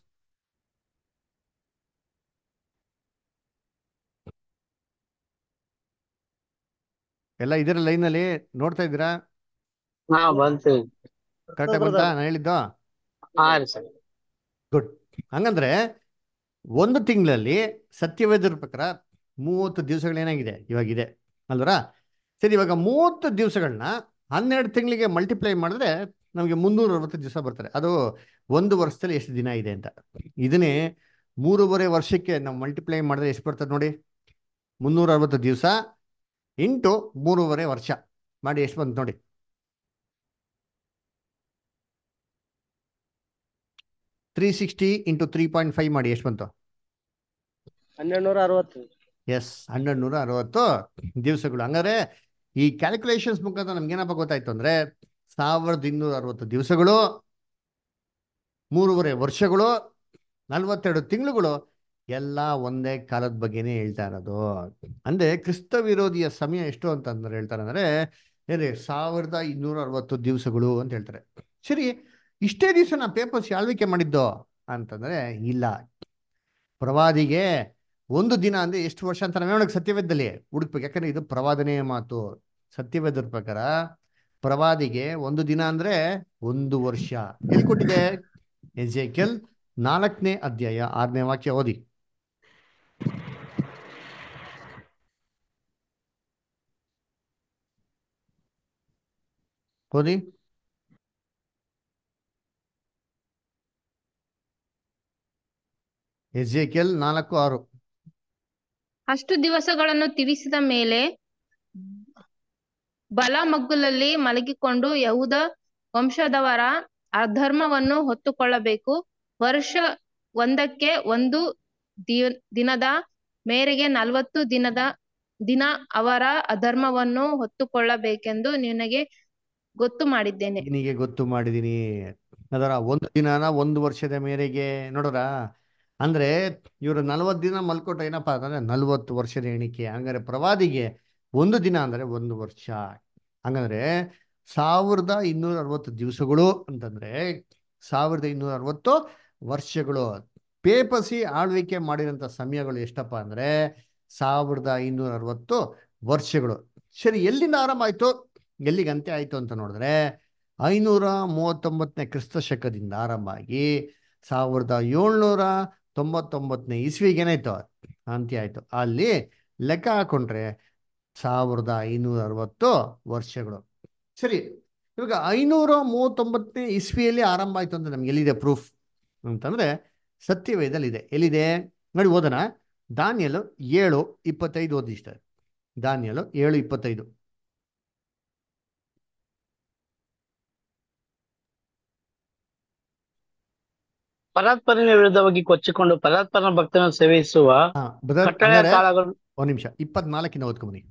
ಎಲ್ಲ ಇದರ ಲೈನಲ್ಲಿ ನೋಡ್ತಾ ಇದ್ದೀರಾ ಹಾ ಬಂತು ಕರೆಕ್ಟಾಗಿ ಬಂತಾ ನಾನು ಹೇಳಿದ್ದು ಹಾ ರೀ ಸರ್ ಗುಡ್ ಹಂಗಂದ್ರೆ ಒಂದು ತಿಂಗಳಲ್ಲಿ ಸತ್ಯವೇದರ ಪ್ರಕಾರ ಮೂವತ್ತು ದಿವಸಗಳೇನಾಗಿದೆ ಇವಾಗಿದೆ ಅಲ್ವರ ಸರಿ ಇವಾಗ ಮೂವತ್ತು ದಿವಸಗಳನ್ನ ಹನ್ನೆರಡು ತಿಂಗಳಿಗೆ ಮಲ್ಟಿಪ್ಲೈ ಮಾಡಿದ್ರೆ ನಮಗೆ ಮುನ್ನೂರ ಅರವತ್ತು ದಿವಸ ಬರ್ತಾರೆ ಅದು ಒಂದು ವರ್ಷದಲ್ಲಿ ಎಷ್ಟು ದಿನ ಇದೆ ಅಂತ ಇದನ್ನೇ ಮೂರುವರೆ ವರ್ಷಕ್ಕೆ ನಾವು ಮಲ್ಟಿಪ್ಲೈ ಮಾಡಿದ್ರೆ ಎಷ್ಟು ಬರ್ತದೆ ನೋಡಿ ಮುನ್ನೂರ ಅರವತ್ತು ದಿವಸ ಇಂಟು ಮೂರುವರೆ ವರ್ಷ ಮಾಡಿ ಎಷ್ಟು ಬಂತು ನೋಡಿ three sixty into three point five ಮಾಡಿ ಎಷ್ಟು ಬಂತು ಹನ್ನೆರಡು ನೂರ ಅರವತ್ತು ಎಸ್ ಹನ್ನೆರಡು ನೂರ ಅರವತ್ತು ದಿವಸಗಳು ಹಂಗಾರೆ ಈ ಕ್ಯಾಲ್ಕುಲೇಷನ್ಸ್ ಮುಖಾಂತರ ನಮ್ಗೇನಪ್ಪ ಗೊತ್ತಾಯ್ತು ಅಂದ್ರೆ ಸಾವಿರದ ಇನ್ನೂರ ಅರವತ್ತು ದಿವಸಗಳು ಮೂರುವರೆ ವರ್ಷಗಳು ನಲ್ವತ್ತೆರಡು ತಿಂಗಳುಗಳು ಎಲ್ಲ ಒಂದೇ ಕಾಲದ ಬಗ್ಗೆನೇ ಹೇಳ್ತಾ ಇರೋದು ಅಂದ್ರೆ ಕ್ರಿಸ್ತ ವಿರೋಧಿಯ ಸಮಯ ಎಷ್ಟು ಅಂತಂದ್ರೆ ಹೇಳ್ತಾರೆ ಅಂದ್ರೆ ಏನ್ರಿ ಸಾವಿರದ ಇನ್ನೂರ ಅರವತ್ತು ದಿವಸಗಳು ಅಂತ ಹೇಳ್ತಾರೆ ಸರಿ ಇಷ್ಟೇ ದಿವಸ ನಾ ಪೇಪರ್ಸ್ ಆಳ್ವಿಕೆ ಮಾಡಿದ್ದು ಅಂತಂದ್ರೆ ಇಲ್ಲ ಪ್ರವಾದಿಗೆ ಒಂದು ದಿನ ಅಂದ್ರೆ ಎಷ್ಟು ವರ್ಷ ಅಂತ ನಾವೇ ಒಳಗೆ ಸತ್ಯವೇದದಲ್ಲಿ ಹುಡುಕ್ಬೇಕು ಯಾಕಂದ್ರೆ ಇದು ಪ್ರವಾದನೆಯ ಮಾತು ಸತ್ಯವೇದರ ಪ್ರಕಾರ ಪ್ರವಾದಿಗೆ ಒಂದು ದಿನ ಅಂದ್ರೆ ಒಂದು ವರ್ಷ ಎಲ್ಲಿ ಕೊಟ್ಟಿದೆ ಎಜೆಕೆಲ್ ನಾಲ್ಕನೇ ಅಧ್ಯಾಯ ಆರನೇ ವಾಕ್ಯ ಓದಿ ಓದಿ ಎಜೆಕೆಲ್ ನಾಲ್ಕು ಆರು ಅಷ್ಟು ದಿವಸಗಳನ್ನು ತಿವಿಸಿದ ಮೇಲೆ ಬಲ ಮಗ್ಗುಲಲ್ಲಿ ಮಲಗಿಕೊಂಡು ಯಹೂದ ವಂಶದವರ ಅಧರ್ಮವನ್ನು ಹೊತ್ತುಕೊಳ್ಳಬೇಕು ವರ್ಷ ಒಂದಕ್ಕೆ ಒಂದು ದಿ- ದಿನದ ಮೇರೆಗೆ ನಲವತ್ತು ದಿನದ ದಿನ ಅವರ ಅಧರ್ಮವನ್ನು ಹೊತ್ತುಕೊಳ್ಳಬೇಕೆಂದು ನಿನಗೆ ಗೊತ್ತು ಮಾಡಿದ್ದೇನೆ ನಿನಗೆ ಗೊತ್ತು ಮಾಡಿದೀನಿ ಅದರ ಒಂದು ದಿನಾನ ಒಂದು ವರ್ಷದ ಮೇರೆಗೆ ನೋಡೋರ ಅಂದ್ರೆ ಇವರು ನಲ್ವತ್ತು ದಿನ ಮಲ್ಕೊಟ್ರೆ ಏನಪ್ಪಾ ಅಂತಂದ್ರೆ ನಲ್ವತ್ತು ವರ್ಷದ ಎಣಿಕೆ ಹಂಗಾರೆ ಪ್ರವಾದಿಗೆ ಒಂದು ದಿನ ಅಂದ್ರೆ ಒಂದು ವರ್ಷ ಹಂಗಂದ್ರೆ ಸಾವಿರದ ಇನ್ನೂರ ಅರವತ್ತು ದಿವಸಗಳು ಅಂತಂದ್ರೆ ಸಾವಿರದ ಇನ್ನೂರ ಅರವತ್ತು ವರ್ಷಗಳು ಪೇಪಸಿ ಆಳ್ವಿಕೆ ಮಾಡಿರೋಂಥ ಸಮಯಗಳು ಎಷ್ಟಪ್ಪ ಅಂದ್ರೆ ಸಾವಿರದ ಐನೂರ ಅರವತ್ತು ವರ್ಷಗಳು ಸರಿ ಎಲ್ಲಿಂದ ಆರಂಭ ಆಯ್ತು ಎಲ್ಲಿಗೆ ಅಂತ್ಯ ಆಯ್ತು ಅಂತ ನೋಡಿದ್ರೆ ಐನೂರ ಮೂವತ್ತೊಂಬತ್ತನೇ ಕ್ರಿಸ್ತ ಶಕದಿಂದ ಆರಂಭ ಆಗಿ ಸಾವಿರದ ಏಳ್ನೂರ ತೊಂಬತ್ತೊಂಬತ್ತನೇ ಇಸ್ವಿಗೆ ಏನಾಯ್ತು ಅಂತ್ಯ ಆಯ್ತು ಅಲ್ಲಿ ಲೆಕ್ಕ ಹಾಕೊಂಡ್ರೆ ಸಾವಿರದ ಐನೂರ ಅರವತ್ತು ವರ್ಷಗಳು ಸರಿ ಇವಾಗ ಐನೂರ ಮೂವತ್ತೊಂಬತ್ತನೇ ಇಸ್ವಿಯಲ್ಲಿ ಆರಂಭ ಆಯ್ತು ಅಂತ ನಮ್ಗೆ ಎಲ್ಲಿದೆ ಪ್ರೂಫ್ ಅಂತಂದ್ರೆ ಸತ್ಯವೇದಲ್ಲಿ ಇದೆ ಎಲ್ಲಿದೆ ನೋಡಿ ಓದೋಣ ದಾನಿಯಲು ಏಳು ಇಪ್ಪತ್ತೈದು ಓದಿಸ್ತಾರೆ ದಾನಿಯಲು ಏಳು ಇಪ್ಪತ್ತೈದು ಪರಾತ್ಪರನ ವಿರುದ್ಧವಾಗಿ ಕೊಚ್ಚಿಕೊಂಡು ಪರಾತ್ಪರನ ಭಕ್ತನ ಸೇವಿಸುವ ಹಾ ಬ್ರದರ್ ಕಟ್ಟಳೆಯ ಹಂಗಾರೆ ಕಾಲಗಳು ಒಂದ್ ನಿಮಿಷ ಇಪ್ಪತ್ನಾಲ್ಕಿನ ಓದ್ಕೊಂಬನಿ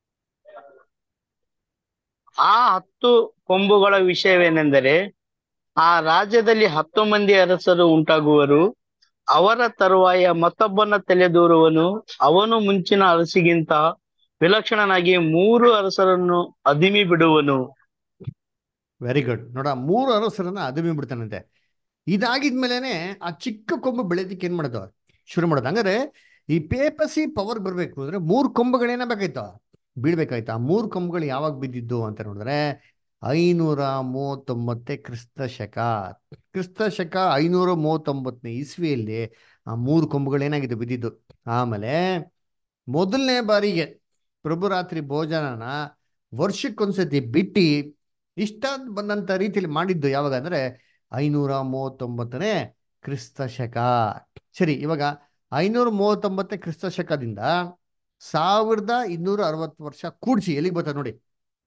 ಆ ಹತ್ತು ಕೊಂಬುಗಳ ವಿಷಯವೇನೆಂದರೆ ಆ ರಾಜ್ಯದಲ್ಲಿ ಹತ್ತು ಮಂದಿ ಅರಸರು ಉಂಟಾಗುವರು ಅವರ ತರುವಾಯ ಮತ್ತೊಬ್ಬನ ತಲೆದೂರುವನು ಅವನು ಮುಂಚಿನ ಅರಸಿಗಿಂತ ವಿಲಕ್ಷಣನಾಗಿ ಮೂರು ಅರಸರನ್ನು ಅದಿಮಿ ಬಿಡುವನು ವೆರಿ ಗುಡ್ ನೋಡ ಮೂರು ಅರಸರನ್ನ ಅದುಮಿ ಬಿಡ್ತಾನಂತೆ ಇದಾಗಿದ್ಮೇಲೆನೆ ಆ ಚಿಕ್ಕ ಕೊಂಬು ಬೆಳೆದಿಕ್ಕೆ ಏನ್ ಮಾಡೋದು ಶುರು ಮಾಡೋದು ಹಂಗಾರೆ ಈ ಪೇಪಸಿ ಪವರ್ ಬರ್ಬೇಕು ಅಂದ್ರೆ ಮೂರು ಕೊಂಬುಗಳೇನ ಬೇಕಾಯ್ತು ಬೀಳ್ಬೇಕಾಯ್ತು ಆ ಮೂರು ಕೊಂಬುಗಳು ಯಾವಾಗ ಬಿದ್ದಿದ್ದು ಅಂತ ನೋಡಿದ್ರೆ ಐನೂರ ಮೂವತ್ತೊಂಬತ್ತೇ ಕ್ರಿಸ್ತ ಶಕ ಕ್ರಿಸ್ತ ಶಕ ಐನೂರ ಮೂವತ್ತೊಂಬತ್ತನೇ ಇಸ್ವಿಯಲ್ಲಿ ಆ ಮೂರು ಕೊಂಬುಗಳು ಏನಾಗಿದೆ ಬಿದ್ದಿದ್ದು ಆಮೇಲೆ ಮೊದಲನೇ ಬಾರಿಗೆ ಪ್ರಭುರಾತ್ರಿ ಭೋಜನನ ವರ್ಷಕ್ಕೊಂದ್ಸತಿ ಬಿಟ್ಟು ಇಷ್ಟ ಬಂದಂತ ರೀತಿಯಲ್ಲಿ ಮಾಡಿದ್ದು ಯಾವಾಗ ಅಂದ್ರೆ ಐನೂರ ಮೂವತ್ತೊಂಬತ್ತನೇ ಕ್ರಿಸ್ತ ಶಕ ಸರಿ ಇವಾಗ ಐನೂರ ಮೂವತ್ತೊಂಬತ್ತನೇ ಕ್ರಿಸ್ತ ಶಕದಿಂದ ಸಾವಿರದ ಇನ್ನೂರ ಅರವತ್ತು ವರ್ಷ ಕೂಡಿಸಿ ಎಲ್ಲಿಗೆ ಬರ್ತದೆ ನೋಡಿ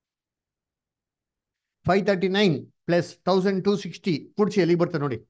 five thirty nine plus thousand two sixty ಕೂಡಿಸಿ ಎಲ್ಲಿಗೆ ಬರ್ತದೆ ನೋಡಿ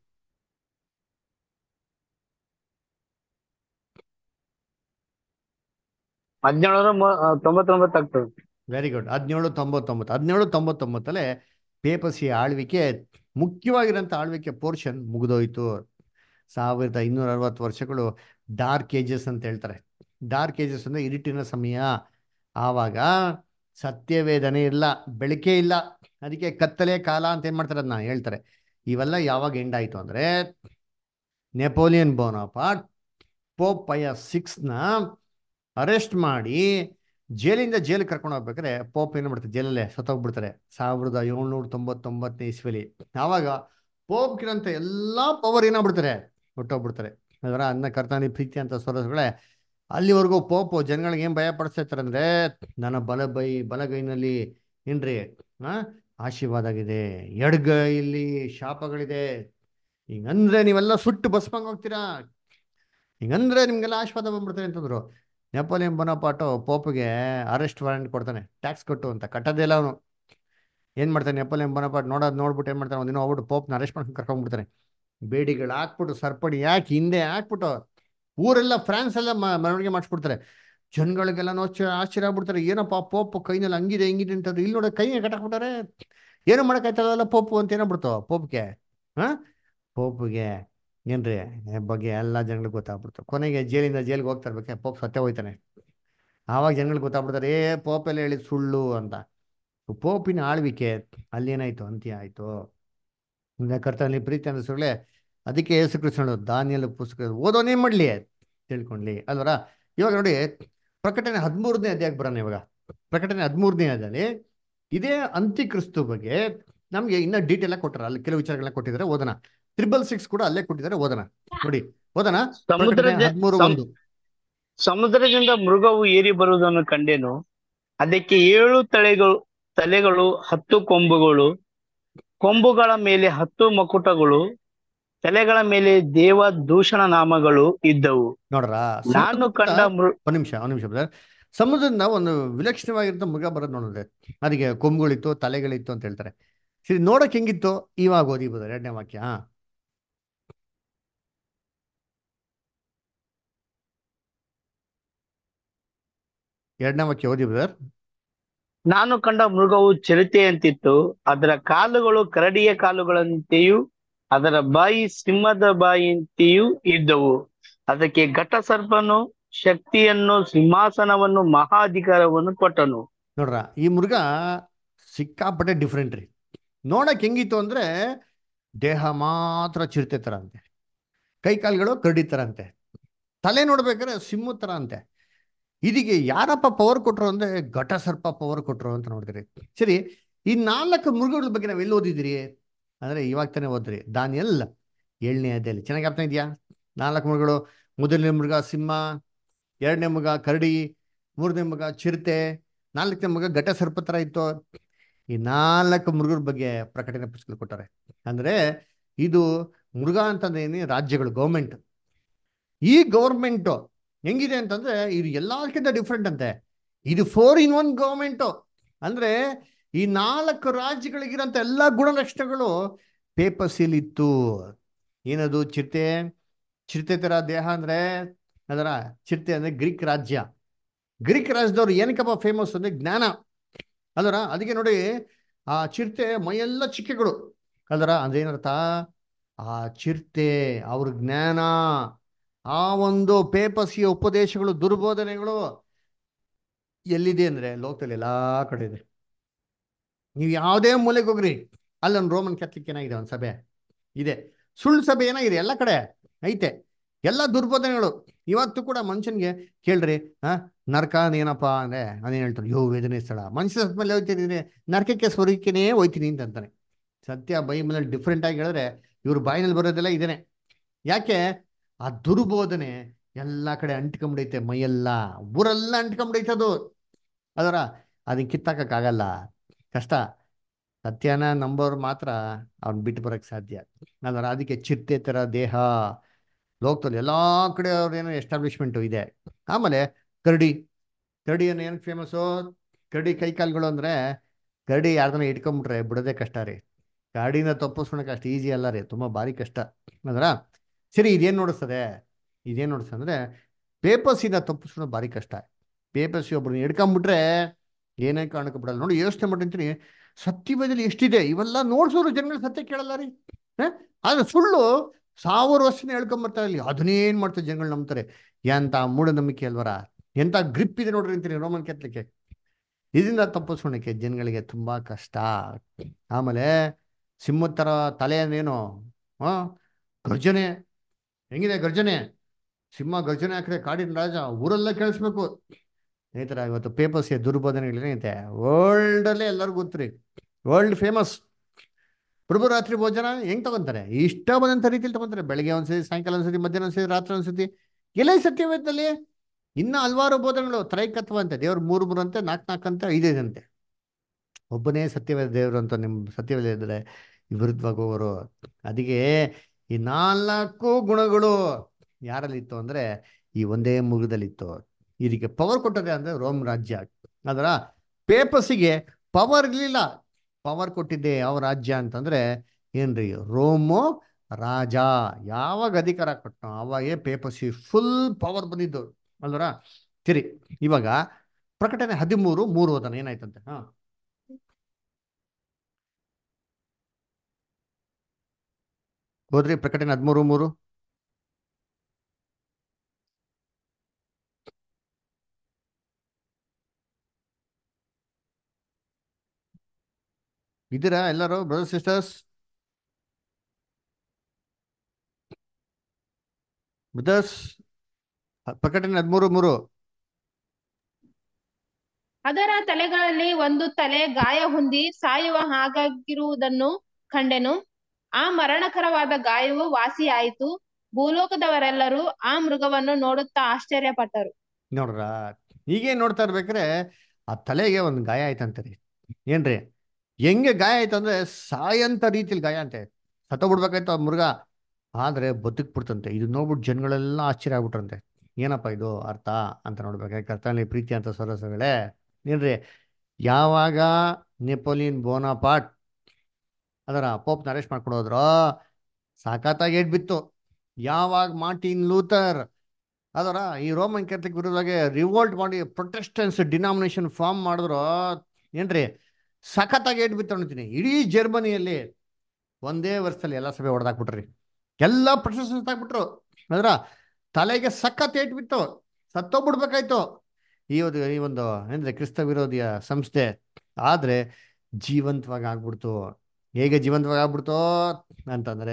ಹದಿನೇಳರ ತೊಂಬತ್ತೊಂಬತ್ತು ಆಗ್ತದೆ ವೆರಿ ಗುಡ್ ಹದಿನೇಳು ತೊಂಬತ್ತೊಂಬತ್ತು ಹದಿನೇಳು ತೊಂಬತ್ತೊಂಬತ್ತಲ್ಲೇ ಪೇಪಸಿ ಆಳ್ವಿಕೆ ಮುಖ್ಯವಾಗಿರೋಂಥ ಆಳ್ವಿಕೆ ಪೋರ್ಷನ್ ಮುಗಿದೋಯ್ತು ಸಾವಿರದ ಇನ್ನೂರ ಅರವತ್ತು ವರ್ಷಗಳು ಡಾರ್ಕ್ ಏಜಸ್ ಅಂತ ಹೇಳ್ತಾರೆ ಡಾರ್ಕ್ ಏಜಸ್ ಅಂದ್ರೆ ಇರಿಟಿನ ಸಮಯ ಆವಾಗ ಸತ್ಯವೇದನೆ ಇಲ್ಲ ಬೆಳಕೆ ಇಲ್ಲ ಅದಕ್ಕೆ ಕತ್ತಲೆ ಕಾಲ ಅಂತ ಏನ್ ಮಾಡ್ತಾರೆ ಅದನ್ನ ಹೇಳ್ತಾರೆ ಇವೆಲ್ಲ ಯಾವಾಗ ಎಂಡ್ ಆಯ್ತು ಅಂದ್ರೆ ನೆಪೋಲಿಯನ್ ಬೋನಾಪಾಟ್ ಪೋಪ್ ಪಯ ಸಿಕ್ಸ್ನ ಅರೆಸ್ಟ್ ಮಾಡಿ ಜೈಲಿಂದ ಜೈಲಿಗೆ ಕರ್ಕೊಂಡು ಹೋಗ್ಬೇಕಾದ್ರೆ ಪೋಪ್ ಏನು ಮಾಡ್ತಾರೆ ಜೈಲಲ್ಲೇ ಸತ್ತೋಗ್ಬಿಡ್ತಾರೆ ಸಾವಿರದ ಏಳ್ನೂರ ತೊಂಬತ್ತೊಂಬತ್ತನೇ ಇಸ್ವಿಲಿ ಆವಾಗ ಪೋಪ್ಗಿರಂತ ಎಲ್ಲಾ ಪವರ್ ಏನಾಗ್ಬಿಡ್ತಾರೆ ಹೊಟ್ಟೋಗ್ಬಿಡ್ತಾರೆ ಅದರ ಅನ್ನ ಕರ್ತಾನಿ ಪ್ರೀತಿ ಅಂತ ಸ್ವರಗಳೇ ಅಲ್ಲಿವರೆಗೂ ಪೋಪು ಜನಗಳಿಗೆ ಏನ್ ಭಯ ಪಡಿಸ್ತಾ ಇರ್ತಾರೆ ಅಂದ್ರೆ ನನ್ನ ಬಲ ಬೈ ಬಲಗೈನಲ್ಲಿ ಏನ್ರಿ ಆ ಆಶೀರ್ವಾದ ಆಗಿದೆ ಎಡಗೈಲಿ ಶಾಪಗಳಿದೆ ಹಿಂಗಂದ್ರೆ ನೀವೆಲ್ಲ ಸುಟ್ಟು ಬಸ್ಮಂಗ್ ಹೋಗ್ತೀರಾ ಹಿಂಗಂದ್ರೆ ನಿಮ್ಗೆಲ್ಲ ಆಶೀರ್ವಾದ ಬಂದ್ಬಿಡ್ತಾರೆ ಅಂತಂದ್ರು ನೆಪೋಲಿಯನ್ ಬೊನಪಾಟು ಪೋಪ್ಗೆ ಅರೆಸ್ಟ್ ವಾರೆಂಟ್ ಕೊಡ್ತಾನೆ ಟ್ಯಾಕ್ಸ್ ಕೊಟ್ಟು ಅಂತ ಕಟ್ಟೋದೇ ಇಲ್ಲ ಅವನು ಏನ್ ಮಾಡ್ತಾನೆ ನೆಪೋಲಿಯನ್ ಬೊನಪಾಟ್ ನೋಡೋದು ನೋಡ್ಬಿಟ್ಟು ಏನ್ ಮಾಡ್ತಾನೆ ಒಂದಿನ ಹೋಗ್ಬಿಟ್ಟು ಪೋಪ್ನ ಅರೆಸ್ಟ್ ಮಾಡ್ಕೊಂಡು ಕರ್ಕೊಂಡ್ಬಿಡ್ತಾನೆ ಬೇಡಿಗಳು ಹಾಕ್ಬಿಟ್ಟು ಸರ್ಪಡಿ ಯಾಕೆ ಹಿಂದೆ ಹಾಕ್ಬಿಟ್ಟು ಊರೆಲ್ಲ ಫ್ರಾನ್ಸ್ ಎಲ್ಲ ಮ- ಮೆರವಣಿಗೆ ಮಾಡಿಸ್ಬಿಡ್ತಾರೆ ಜನಗಳಿಗೆಲ್ಲ ಆಶ್ಚರ್ಯ ಆಶ್ಚರ್ಯ ಆಗ್ಬಿಡ್ತಾರೆ ಏನಪ್ಪ ಪೋಪ್ ಕೈನಲ್ಲಿ ಹಂಗಿದೆ ಹಿಂಗಿದೆ ಅಂತಂದ್ರೆ ಇಲ್ಲಿ ನೋಡೋ ಕೈಗೆ ಕಟ್ಟಾಕ್ಬಿಟ್ಟಾರೆ ಏನು ಮಾಡೋಕ್ಕಾಯ್ತಲ್ಲ ಪೋಪು ಅಂತ ಏನಾಗ್ಬಿಡ್ತು ಪೋಪ್ಗೆ ಹಾ ಪೋಪ್ಗೆ ಏನ್ರಿ ಈ ಬಗ್ಗೆ ಎಲ್ಲ ಜನಗಳಿಗೆ ಗೊತ್ತಾಗ್ಬಿಡ್ತು ಕೊನೆಗೆ ಜೈಲಿಂದ ಜೈಲಿಗೆ ಹೋಗ್ತಾ ಇರ್ಬೇಕು ಪೋಪ್ ಸತ್ಯ ಹೋಯ್ತಾನೆ ಆವಾಗ ಜನಗಳಿಗೆ ಗೊತ್ತಾಗ್ಬಿಡ್ತಾರೆ ಏ ಪೋಪ್ ಎಲ್ಲ ಹೇಳಿದ್ ಸುಳ್ಳು ಅಂತ ಪೋಪಿನ ಆಳ್ವಿಕೆ ಅಲ್ಲೇನಾಯ್ತು ಅಂತ್ಯ ಆಯ್ತು ಮುಂದೆ ಕರ್ತನಲ್ಲಿ ಪ್ರೀತಿ ಅನ್ನಿಸೋಗ್ಲೆ ಅದಕ್ಕೆ ಯೇಸು ಕೃಷ್ಣನು ದಾನಿಯಲ್ ಪುಸ್ತಕ ಓದೋನೇನ್ ಮಾಡ್ಲಿ ತಿಳ್ಕೊಂಡ್ಲಿ ಅಲ್ವರ ಇವಾಗ ನೋಡಿ ಪ್ರಕಟಣೆ ಹದಿಮೂರನೇ ಅಧ್ಯಾಯಕ್ಕೆ ಬರೋಣ ಇವಾಗ ಪ್ರಕಟಣೆ ಹದಿಮೂರನೇ ಅಧ್ಯಾಯದಲ್ಲಿ ಇದೇ ಅಂತ್ಯಕ್ರಿಸ್ತು ಬಗ್ಗೆ ನಮ್ಗೆ ಇನ್ನ ಡೀಟೇಲ್ ಆಗಿ ಕೊಟ್ಟರು ಅಲ್ಲಿ ಕೆಲವು ವಿಚಾರಗಳನ್ನ ಕೊಟ್ಟಿದ್ದಾರೆ ಓದೋಣ ತ್ರಿಬಲ್ ಸಿಕ್ಸ್ ಕೂಡ ಅಲ್ಲೇ ಕೊಟ್ಟಿದ್ದಾರೆ ಓದೋಣ ನೋಡಿ ಓದೋಣ ಸಮುದ್ರ ಪ್ರಕಟಣೆ ಹದಿಮೂರು ಒಂದು ಸಮುದ್ರದಿಂದ ಮೃಗವು ಏರಿ ಬರುವುದನ್ನು ಕಂಡೆನು ಅದಕ್ಕೆ ಏಳು ತಲೆಗಳು ತಲೆಗಳು ಹತ್ತು ಕೊಂಬುಗಳು ಕೊಂಬುಗಳ ಮೇಲೆ ಹತ್ತು ಮಕುಟಗಳು ತಲೆಗಳ ಮೇಲೆ ದೇವ ದೂಷಣ ನಾಮಗಳು ಇದ್ದವು ನೋಡ್ರ ನಾನು ಕಂಡ ಮೃ ಒಂದ್ ನಿಮಿಷ ಒಂದ್ ನಿಮಿಷ ಬ್ರದರ್ ಸಮುದ್ರದಿಂದ ಒಂದು ವಿಲಕ್ಷಣವಾಗಿರೋ ಮೃಗ ಬರೋದು ನೋಡಿದ್ರೆ ಅದಕ್ಕೆ ಕೊಂಬುಗಳಿತ್ತು ತಲೆಗಳಿತ್ತು ಅಂತ ಹೇಳ್ತಾರೆ ಸರಿ ನೋಡಕ್ ಹೆಂಗಿತ್ತು ಇವಾಗ ಓದಿ ಬ್ರದರ್ ಎರಡನೇ ವಾಕ್ಯ ಹಾ. ಎರಡನೇ ವಾಕ್ಯ ಓದಿ ಬ್ರದರ್ ನಾನು ಕಂಡ ಮೃಗವು ಚಿರತೆಯಂತಿತ್ತು ಅದರ ಕಾಲುಗಳು ಕರಡಿಯ ಕಾಲುಗಳಂತೆಯೂ ಅದರ ಬಾಯಿ ಸಿಂಹದ ಬಾಯಿಯಂತೆಯೂ ಇದ್ದವು ಅದಕ್ಕೆ ಘಟಸರ್ಪನು ಶಕ್ತಿಯನ್ನು ಸಿಂಹಾಸನವನ್ನು ಮಹಾಧಿಕಾರವನ್ನು ಕೊಟ್ಟನು ನೋಡ್ರ ಈ ಮೃಗ ಸಿಕ್ಕಾಪಟ್ಟೆ ಡಿಫ್ರೆಂಟ್ ರೀ ನೋಡಕ್ ಹೆಂಗಿತ್ತು ಅಂದ್ರೆ ದೇಹ ಮಾತ್ರ ಚಿರತೆ ತರ ಅಂತೆ ಕೈ ಕಾಲ್ಗಳು ಕರಡಿ ತರ ಅಂತೆ ತಲೆ ನೋಡ್ಬೇಕಾದ್ರೆ ಸಿಂಹ ತರ ಅಂತೆ ಇದಕ್ಕೆ ಯಾರಪ್ಪ ಪವರ್ ಕೊಟ್ರು ಅಂದ್ರೆ ಘಟ ಸರ್ಪ ಪವರ್ ಕೊಟ್ರು ಅಂತ ನೋಡಿದ್ರಿ ಸರಿ ಈ ನಾಲ್ಕು ಮೃಗಗಳ ಬಗ್ಗೆ ನಾವ್ ಎಲ್ಲಿ ಓದಿದಿರಿ ಅಂದ್ರೆ ಇವಾಗ ತಾನೇ ಓದ್ರಿ ದಾನಿಯಲ್ ಏಳನೇ ಅಧ್ಯಾಯಲ್ಲಿ ಚೆನ್ನಾಗಿ ಅರ್ಥ ಇದೆಯಾ ನಾಲ್ಕು ಮೃಗಗಳು ಮೊದಲನೇ ಮೃಗ ಸಿಂಹ ಎರಡನೇ ಮೃಗ ಕರಡಿ ಮೂರನೇ ಮೃಗ ಚಿರತೆ ನಾಲ್ಕನೇ ಮೃಗ ಘಟ ಸರ್ಪ ತರ ಇತ್ತು ಈ ನಾಲ್ಕು ಮೃಗರ ಬಗ್ಗೆ ಪ್ರಕಟಣೆ ಪುಸ್ತಕ ಕೊಟ್ಟಾರೆ ಅಂದ್ರೆ ಇದು ಮೃಗ ಅಂತಂದ್ರೆ ರಾಜ್ಯಗಳು ಗೌರ್ಮೆಂಟ್ ಈ ಗೌರ್ಮೆಂಟ್ ಹೆಂಗಿದೆ ಅಂತಂದ್ರೆ ಇದು ಎಲ್ಲದಕ್ಕಿಂತ ಡಿಫ್ರೆಂಟ್ ಅಂತೆ ಇದು ಫೋರ್ ಇನ್ ಒನ್ ಗೌರ್ಮೆಂಟ್ ಅಂದ್ರೆ ಈ ನಾಲ್ಕು ರಾಜ್ಯಗಳಿಗಿರೋಂಥ ಎಲ್ಲ ಗುಣಲಕ್ಷಣಗಳು ಪೇಪರ್ಸಿಲ್ ಇತ್ತು ಏನದು ಚಿರತೆ ಚಿರತೆ ತರ ದೇಹ ಅಂದ್ರೆ ಅದರ ಚಿರತೆ ಅಂದ್ರೆ ಗ್ರೀಕ್ ರಾಜ್ಯ ಗ್ರೀಕ್ ರಾಜ್ಯದವ್ರು ಏನಕ್ಕಪ್ಪ ಫೇಮಸ್ ಅಂದ್ರೆ ಜ್ಞಾನ ಅಲ್ವರ ಅದಕ್ಕೆ ನೋಡಿ ಆ ಚಿರತೆ ಮೈಯೆಲ್ಲ ಚಿಕ್ಕೆಗಳು ಅಲ್ವರ ಅಂದ್ರೆ ಏನರ್ಥ ಆ ಚಿರತೆ ಅವ್ರ ಜ್ಞಾನ ಆ ಒಂದು ಪೇಪರ್ಸಿಯ ಉಪದೇಶಗಳು ದುರ್ಬೋಧನೆಗಳು ಎಲ್ಲಿದೆ ಅಂದ್ರೆ ಲೋಕದಲ್ಲಿ ಎಲ್ಲಾ ಕಡೆ ಇದೆ ನೀವು ಯಾವುದೇ ಮೂಲೆಗೆ ಹೋಗ್ರಿ ಅಲ್ಲೊಂದು ರೋಮನ್ ಕ್ಯಾಥಲಿಕ್ ಏನಾಗಿದೆ ಒಂದು ಸಭೆ ಇದೆ ಸುಳ್ಳು ಸಭೆ ಏನಾಗಿದೆ ಎಲ್ಲ ಕಡೆ ಐತೆ ಎಲ್ಲ ದುರ್ಬೋಧನೆಗಳು ಇವತ್ತು ಕೂಡ ಮನುಷ್ಯನ್ಗೆ ಕೇಳ್ರಿ ಆ ನರಕ ಏನಪ್ಪ ಅಂದ್ರೆ ಅದೇನು ಹೇಳ್ತಾರೆ ಯೋ ವೇದನೆ ಸ್ಥಳ ಮನುಷ್ಯ ಮೇಲೆ ಹೋಗ್ತೀನಿ ನರಕಕ್ಕೆ ಸ್ವರ್ಗಕ್ಕೇನೆ ಹೋಯ್ತೀನಿ ಅಂತ ಅಂತಾನೆ ಸತ್ಯ ಬೈಬಲಲ್ಲಿ ಡಿಫ್ರೆಂಟ್ ಆಗಿ ಹೇಳಿದ್ರೆ ಇವ್ರ ಬಾಯಿನಲ್ಲಿ ಬರೋದೆಲ್ಲ ಇದೇನೆ ಯಾಕೆ ಆ ದುರ್ಬೋಧನೆ ಎಲ್ಲ ಕಡೆ ಅಂಟ್ಕೊಂಬಿಡೈತೆ ಮೈಯೆಲ್ಲ ಊರೆಲ್ಲ ಅಂಟ್ಕೊಂಬಿಡೈತೆ ಅದು ಅದರ ಅದನ್ನ ಕಿತ್ತಾಕಕ್ಕಾಗಲ್ಲ ಕಷ್ಟ ಸತ್ಯನ ನಂಬೋರು ಮಾತ್ರ ಅವ್ನ ಬಿಟ್ಟು ಬರಕ್ ಸಾಧ್ಯ ಅದರ ಅದಕ್ಕೆ ಚಿರತೆ ತರ ದೇಹ ಲೋಕದಲ್ಲಿ ಎಲ್ಲಾ ಕಡೆ ಅವ್ರೇನೋ ಎಸ್ಟಾಬ್ಲಿಷ್ಮೆಂಟು ಇದೆ ಆಮೇಲೆ ಕರಡಿ ಕರಡಿ ಏನು ಏನಕ್ಕೆ ಫೇಮಸ್ಸು ಕರಡಿ ಕೈ ಕಾಲ್ಗಳು ಅಂದ್ರೆ ಕರಡಿ ಯಾರ್ದನ್ನ ಇಟ್ಕೊಂಬಿಟ್ರೆ ಬಿಡೋದೇ ಕಷ್ಟ ರೀ ಗಾಡಿನ ತಪ್ಪಿಸ್ಕೊಳಕ್ಕೆ ಅಷ್ಟು ಈಸಿ ಅಲ್ಲ ರೀ ತುಂಬ ಭಾರಿ ಕಷ್ಟ ಅದರ ಸರಿ ಇದೇನು ನೋಡಿಸ್ತದೆ ಇದೇನು ನೋಡಿಸ್ತದೆ ಅಂದರೆ ಪೇಪರ್ಸಿನ ತಪ್ಪಿಸ್ಕೊಳೋದು ಭಾರಿ ಕಷ್ಟ ಪೇಪರ್ಸಿ ಒಬ್ಬರನ್ನ ಹಿಡ್ಕೊಂಬಿಟ್ರೆ ಏನೇ ಕಾರಣಕ್ಕೆ ಬಿಡಲ್ಲ ನೋಡಿ ಯೋಚನೆ ಮಾಡಿರ್ತೀನಿ ಸತ್ಯವೇದಲ್ಲಿ ಎಷ್ಟಿದೆ ಇವೆಲ್ಲ ನೋಡ್ಸೋರು ಜನಗಳು ಸತ್ಯ ಕೇಳಲ್ಲ ರೀ ಹ? ಆದ್ರೆ ಸುಳ್ಳು ಸಾವಿರ ವರ್ಷನೇ ಹೇಳ್ಕೊಂಬರ್ತಾರೆ ಇಲ್ಲಿ ಅದನ್ನೇನು ಮಾಡ್ತಾರೆ ಜನಗಳು ನಂಬ್ತಾರೆ ಎಂತ ಮೂಢನಂಬಿಕೆ ಅಲ್ವರ ಎಂತ ಗ್ರಿಪ್ ಇದೆ ನೋಡ್ರಿ ಅಂತೀನಿ ರೋಮನ್ ಕ್ಯಾಥಲಿಕ್ ಇದರಿಂದ ತಪ್ಪಿಸ್ಕೊಳಕ್ಕೆ ಜನಗಳಿಗೆ ತುಂಬಾ ಕಷ್ಟ ಆಮೇಲೆ ಸಿಂಹದ ಥರ ತಲೆ ಏನು ಹಾ ಗರ್ಜನೆ ಹೆಂಗಿದೆ ಗರ್ಜನೆ ಸಿಂಹ ಗರ್ಜನೆ ಹಾಕಿದ್ರೆ ಕಾಡಿನ ರಾಜ ಊರೆಲ್ಲ ಕೇಳಿಸ್ಬೇಕು ಈ ಥರ ಇವತ್ತು ಪೇಪರ್ಸ್ ದುರ್ಬೋಧನೆಗಳೇನೈತೆ ವರ್ಲ್ಡಲ್ಲೇ ಎಲ್ಲರಿಗೂ ಗೊತ್ತ್ರಿ ವರ್ಲ್ಡ್ ಫೇಮಸ್ ಪ್ರಭು ರಾತ್ರಿ ಭೋಜನ ಹೆಂಗ್ ತಗೊಂತಾರೆ ಇಷ್ಟ ಬಂದಂಥ ರೀತಿಯಲ್ಲಿ ತಗೊಂತಾರೆ ಬೆಳಗ್ಗೆ ಒಂದ್ಸತಿ ಸಾಯಂಕಾಲ ಒಂದ್ಸತಿ ಮಧ್ಯಾಹ್ನ ಒಂದ್ಸತಿ ರಾತ್ರಿ ಒಂದ್ಸತಿ ಎಲ್ಲ ಸತ್ಯವೇದದಲ್ಲಿ ಇನ್ನ ಹಲವಾರು ಬೋಧನೆಗಳು ತ್ರೈಕತ್ವ ಅಂತೆ ದೇವ್ರು ಮೂರು ಮೂರು ಅಂತೆ ನಾಲ್ಕು ನಾಲ್ಕು ಅಂತ ಐದೈದಂತೆ ಒಬ್ಬನೇ ಸತ್ಯವೇದ ದೇವರು ಅಂತ ನಿಮ್ಮ ಸತ್ಯವೇದ ಇದ್ರೆ ವಿರುದ್ಧವಾಗಿ ಹೋಗೋರು ಅದಕ್ಕೆ ಈ ನಾಲ್ಕು ಗುಣಗಳು ಯಾರಲ್ಲಿತ್ತು ಅಂದ್ರೆ ಈ ಒಂದೇ ಮುಗುದಲ್ಲಿತ್ತು ಇದಕ್ಕೆ ಪವರ್ ಕೊಟ್ಟದೆ ಅಂದ್ರೆ ರೋಮ್ ರಾಜ್ಯ ಅದರ ಪೇಪಸಿಗೆ ಪವರ್ ಇರ್ಲಿಲ್ಲ ಪವರ್ ಕೊಟ್ಟಿದ್ದೆ ಯಾವ ರಾಜ್ಯ ಅಂತಂದ್ರೆ ಏನ್ರಿ ರೋಮು ರಾಜ ಯಾವಾಗ ಅಧಿಕಾರ ಕೊಟ್ಟನೋ ಅವಾಗೇ ಪೇಪಸಿ ಫುಲ್ ಪವರ್ ಬಂದಿದ್ದು ಅಲ್ವರ ಸರಿ ಇವಾಗ ಪ್ರಕಟಣೆ ಹದಿಮೂರು ಮೂರು ಓದನ ಏನಾಯ್ತಂತೆ ಹಾ ಹೋದ್ರಿ ಪ್ರಕಟಣೆ ಹದಿಮೂರು ಮೂರು ಇದ್ದೀರಾ ಎಲ್ಲರೂ ಬ್ರದರ್ ಸಿಸ್ಟರ್ಸ್ ಬ್ರದರ್ಸ್ ಪ್ರಕಟಣೆ ಹದಿಮೂರು ಮೂರು ಅದರ ತಲೆಗಳಲ್ಲಿ ಒಂದು ತಲೆ ಗಾಯ ಹೊಂದಿ ಸಾಯುವ ಹಾಗಾಗಿರುವುದನ್ನು ಕಂಡೆನು ಆ ಮರಣಕರವಾದ ಗಾಯವು ವಾಸಿಯಾಯಿತು ಭೂಲೋಕದವರೆಲ್ಲರೂ ಆ ಮೃಗವನ್ನು ನೋಡುತ್ತಾ ಆಶ್ಚರ್ಯಪಟ್ಟರು ನೋಡ್ರ ಹೀಗೆ ನೋಡ್ತಾ ಇರ್ಬೇಕಾದ್ರೆ ಆ ತಲೆಗೆ ಒಂದು ಗಾಯ ಆಯ್ತಂತೆ ರೀ ಏನ್ರಿ ಹೆಂಗೆ ಗಾಯ ಆಯ್ತು ಅಂದ್ರೆ ಸಾಯಂತ ರೀತಿಲಿ ಗಾಯ ಅಂತೆ ಸತ್ತೋಗ್ಬಿಡ್ಬೇಕಾಯ್ತು ಆ ಮೃಗ ಆದ್ರೆ ಬದುಕ್ಬಿಡ್ತಂತೆ ಇದು ನೋಡ್ಬಿಟ್ಟು ಜನಗಳೆಲ್ಲ ಆಶ್ಚರ್ಯ ಆಗ್ಬಿಟ್ರಂತೆ ಏನಪ್ಪ ಇದು ಅರ್ಥ ಅಂತ ನೋಡ್ಬೇಕಾದ್ರೆ ಕರ್ತನಲ್ಲಿ ಪ್ರೀತಿ ಅಂತ ಸರಸಗಳೇ ಏನ್ರಿ ಯಾವಾಗ ನೆಪೋಲಿಯನ್ ಬೋನಾಪಾಟ್ ಅದರ ಪೋಪ್ನ ಅರೆಸ್ಟ್ ಮಾಡ್ಕೊಂಡು ಹೋದ್ರು ಸಾಕತ್ತಾಗಿ ಏಟ್ ಬಿತ್ತು ಯಾವಾಗ ಮಾರ್ಟಿನ್ ಲೂಥರ್ ಅದರ ಈ ರೋಮನ್ ಕ್ಯಾಥಲಿಕ್ ವಿರುದ್ಧವಾಗಿ ರಿವೋಲ್ಟ್ ಮಾಡಿ ಪ್ರೊಟೆಸ್ಟೆನ್ಸ್ ಡಿನಾಮಿನೇಷನ್ ಫಾರ್ಮ್ ಮಾಡಿದ್ರು ಏನ್ರಿ ಸಖತ್ತಾಗಿ ಏಟ್ ಬಿತ್ತು ಅಂತೀನಿ ಇಡೀ ಜರ್ಮನಿಯಲ್ಲಿ ಒಂದೇ ವರ್ಷದಲ್ಲಿ ಎಲ್ಲ ಸಭೆ ಹೊಡೆದಾಕ್ಬಿಟ್ರಿ ಎಲ್ಲ ಪ್ರೊಟೆಸ್ಟೆನ್ಸ್ ಹಾಕ್ಬಿಟ್ರು ಅದರ ತಲೆಗೆ ಸಖತ್ ಏಟ್ ಬಿತ್ತು ಸತ್ತೋಗ್ಬಿಡ್ಬೇಕಾಯ್ತು ಈ ಒಂದು ಈ ಒಂದು ಅಂದ್ರೆ ಕ್ರಿಸ್ತ ವಿರೋಧಿಯ ಸಂಸ್ಥೆ ಆದ್ರೆ ಜೀವಂತವಾಗಿ ಆಗ್ಬಿಡ್ತು ಹೇಗೆ ಜೀವಂತವಾಗಿ ಆಗ್ಬಿಡ್ತು ಅಂತಂದ್ರೆ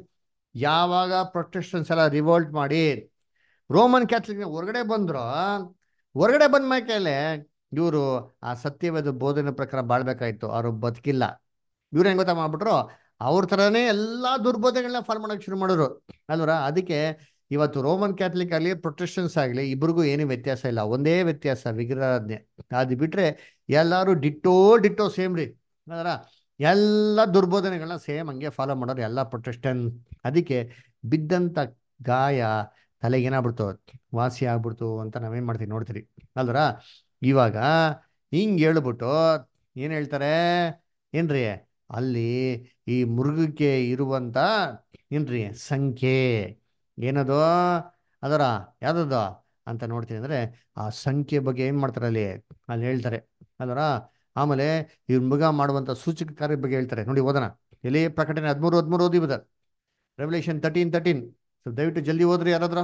ಯಾವಾಗ ಪ್ರೊಟೆಸ್ಟೆನ್ಸ್ ಎಲ್ಲ ರಿವೋಲ್ಟ್ ಮಾಡಿ ರೋಮನ್ ಕ್ಯಾಥಲಿಕ್ ಹೊರಗಡೆ ಬಂದ್ರು ಹೊರಗಡೆ ಬಂದ ಮೇಲೆ ಇವರು ಆ ಸತ್ಯವೇದ ಬೋಧನೆ ಪ್ರಕಾರ ಬಾಳ್ಬೇಕಾಯ್ತು ಅವರು ಬದುಕಿಲ್ಲ ಇವ್ರು ಹೆಂಗ್ ಗೊತ್ತಾ ಮಾಡ್ಬಿಟ್ರು ಅವ್ರ ಥರನೇ ಎಲ್ಲ ದುರ್ಬೋಧನೆಗಳನ್ನ ಫಾಲೋ ಮಾಡೋಕೆ ಶುರು ಮಾಡಿದ್ರು ಅಲ್ವರ ಅದಕ್ಕೆ ಇವತ್ತು ರೋಮನ್ ಕ್ಯಾಥಲಿಕ್ ಆಗಲಿ ಪ್ರೊಟೆಸ್ಟೆನ್ಸ್ ಆಗಲಿ ಇಬ್ರಿಗೂ ಏನು ವ್ಯತ್ಯಾಸ ಇಲ್ಲ ಒಂದೇ ವ್ಯತ್ಯಾಸ ವಿಗ್ರಹಾರಾಧನೆ ಅದು ಬಿಟ್ರೆ ಎಲ್ಲರೂ ಡಿಟ್ಟೋ ಡಿಟ್ಟೋ ಸೇಮ್ ರೀ ಅದರ ಎಲ್ಲ ದುರ್ಬೋಧನೆಗಳನ್ನ ಸೇಮ್ ಹಂಗೆ ಫಾಲೋ ಮಾಡೋರು ಎಲ್ಲ ಪ್ರೊಟೆಸ್ಟೆನ್ ಅದಕ್ಕೆ ಬಿದ್ದಂಥ ಗಾಯ ತಲೆಗೆ ಏನಾಗ್ಬಿಡ್ತು ವಾಸಿ ಆಗ್ಬಿಡ್ತು ಅಂತ ನಾವೇನ್ ಮಾಡ್ತೀವಿ ನೋಡ್ತೀರಿ ಅಲ್ವರ ಇವಾಗ ಹಿಂಗ್ ಹೇಳ್ಬಿಟ್ಟು ಏನ್ ಹೇಳ್ತಾರೆ ಏನ್ರಿ ಅಲ್ಲಿ ಈ ಮೃಗಕ್ಕೆ ಇರುವಂತ ಏನ್ರಿ ಸಂಖ್ಯೆ ಏನದು ಅದರ ಯಾವ್ದದು ಅಂತ ನೋಡ್ತೀನಿ ಅಂದ್ರೆ ಆ ಸಂಖ್ಯೆ ಬಗ್ಗೆ ಏನ್ ಮಾಡ್ತಾರೆ ಅಲ್ಲಿ ಅಲ್ಲಿ ಹೇಳ್ತಾರೆ ಅಲ್ವರ ಆಮೇಲೆ ಈ ಮೃಗ ಮಾಡುವಂತ ಸೂಚಕ ಕಾರ್ಯ ಬಗ್ಗೆ ಹೇಳ್ತಾರೆ ನೋಡಿ ಓದೋಣ ಎಲ್ಲಿ ಪ್ರಕಟಣೆ ಹದಿಮೂರು ಹದಿಮೂರು ಓದಿ ಬದ ರೆವಲ್ಯೂಷನ್ ತರ್ಟೀನ್ ತರ್ಟೀನ್ ಸೊ ದಯವಿಟ್ಟು ಜಲ್ದಿ ಓದ್ರಿ ಯಾರಾದ್ರ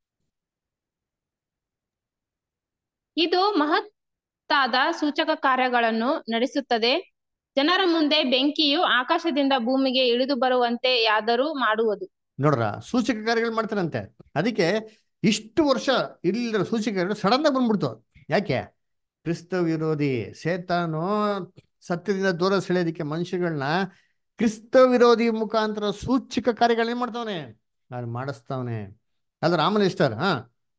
ಇದು ಮಹತ್ತಾದ ಸೂಚಕ ಕಾರ್ಯಗಳನ್ನು ನಡೆಸುತ್ತದೆ ಜನರ ಮುಂದೆ ಬೆಂಕಿಯು ಆಕಾಶದಿಂದ ಭೂಮಿಗೆ ಇಳಿದು ಬರುವಂತೆ ಯಾದರೂ ಮಾಡುವುದು ನೋಡ್ರ ಸೂಚಕ ಕಾರ್ಯಗಳು ಮಾಡ್ತಾರಂತೆ ಅದಕ್ಕೆ ಇಷ್ಟು ವರ್ಷ ಇರ್ಲಿಲ್ಲ ಸೂಚಕ ಕಾರ್ಯಗಳು ಸಡನ್ ಆಗಿ ಬಂದ್ಬಿಡ್ತು ಯಾಕೆ ಕ್ರಿಸ್ತ ವಿರೋಧಿ ಸೇತಾನು ಸತ್ಯದಿಂದ ದೂರ ಸೆಳೆಯೋದಕ್ಕೆ ಮನುಷ್ಯಗಳನ್ನ ಕ್ರಿಸ್ತ ವಿರೋಧಿ ಮುಖಾಂತರ ಸೂಚಕ ಕಾರ್ಯಗಳನ್ನ ಏನ್ ಮಾಡ್ತಾವನೆ ನಾನು ಮಾಡಿಸ್ತಾವನೆ ಅದ್ರ ಆಮೇಲೆ ಇಷ್ಟಾರ ಹಾ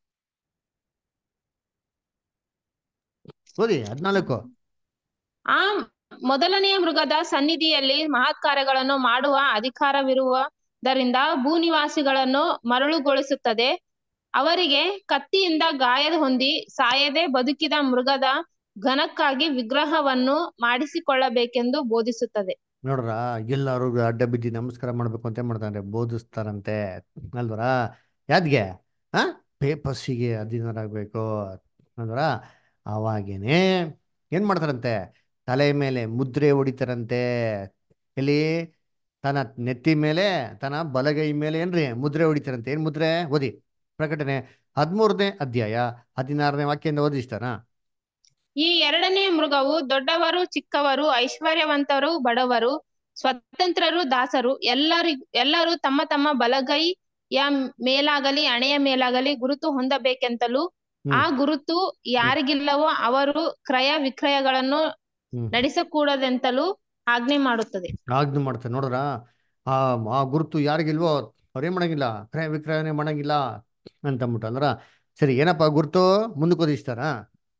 ಓದಿ ಹದ್ನಾಲ್ಕು ಆ ಮೊದಲನೆಯ ಮೃಗದ ಸನ್ನಿಧಿಯಲ್ಲಿ ಮಹತ್ ಕಾರ್ಯಗಳನ್ನು ಮಾಡುವ ಅಧಿಕಾರವಿರುವುದರಿಂದ ಭೂನಿವಾಸಿಗಳನ್ನು ಮರಳುಗೊಳಿಸುತ್ತದೆ ಅವರಿಗೆ ಕತ್ತಿಯಿಂದ ಗಾಯ ಹೊಂದಿ ಸಾಯದೆ ಬದುಕಿದ ಮೃಗದ ಘನಕ್ಕಾಗಿ ವಿಗ್ರಹವನ್ನು ಮಾಡಿಸಿಕೊಳ್ಳಬೇಕೆಂದು ಬೋಧಿಸುತ್ತದೆ ನೋಡ್ರ ಎಲ್ಲರೂ ಅಡ್ಡ ಬಿದ್ದಿ ನಮಸ್ಕಾರ ಮಾಡ್ಬೇಕು ಅಂತ ಏನ್ ಮಾಡ್ತಾರೆ ಬೋಧಿಸ್ತಾರಂತೆ ಅಲ್ವರ ಯಾದ್ಗೆ ಆ ಪೇಪಸ್ಸಿಗೆ ಅಧೀನರಾಗಬೇಕು ಅಂದ್ರ ಅವಾಗೇನೆ ಏನ್ ಮಾಡ್ತಾರಂತೆ ತಲೆ ಮೇಲೆ ಮುದ್ರೆ ಹೊಡಿತಾರಂತೆ ಎಲ್ಲಿ ತನ್ನ ನೆತ್ತಿ ಮೇಲೆ ತನ್ನ ಬಲಗೈ ಮೇಲೆ ಏನ್ರಿ ಮುದ್ರೆ ಹೊಡಿತಾರಂತೆ ಏನ್ ಮುದ್ರೆ ಓದಿ ಪ್ರಕಟಣೆ ಹದಿಮೂರನೇ ಅಧ್ಯಾಯ ಹದಿನಾರನೇ ವಾಕ್ಯದಿಂದ ಓದಿಸ್ತಾರ ಈ ಎರಡನೆಯ ಮೃಗವು ದೊಡ್ಡವರು ಚಿಕ್ಕವರು ಐಶ್ವರ್ಯವಂತರು ಬಡವರು ಸ್ವತಂತ್ರರು ದಾಸರು ಎಲ್ಲರಿಗೂ ಎಲ್ಲರೂ ತಮ್ಮ ತಮ್ಮ ಬಲಗೈಯ ಮೇಲಾಗಲಿ ಹಣೆಯ ಮೇಲಾಗಲಿ ಗುರುತು ಹೊಂದಬೇಕೆಂತಲೂ ಹ್ಮ್. ಆ ಗುರುತು ಯಾರಿಗಿಲ್ಲವೋ ಅವರು ಕ್ರಯ ವಿಕ್ರಯಗಳನ್ನು ಹ್ಮ್ ನಡೆಸಕೂಡದೆಂತಲೂ ಆಜ್ಞೆ ಮಾಡುತ್ತದೆ ಆಜ್ಞೆ ಮಾಡ್ತಾರೆ ನೋಡ್ರ ಆ ಆ ಗುರುತು ಯಾರಿಗಿಲ್ವೋ ಅವ್ರೇನ್ ಮಾಡಂಗಿಲ್ಲ ಕ್ರಯ ವಿಕ್ರಯಣೆ ಮಾಡಂಗಿಲ್ಲ ಅಂತ ಅಂದ್ಬಿಟ್ಟು ಅಂದ್ರ ಸರಿ ಏನಪ್ಪ ಗುರ್ತು ಮುಂದಕ್ಕೆ ಓದಿಸ್ತಾರಾ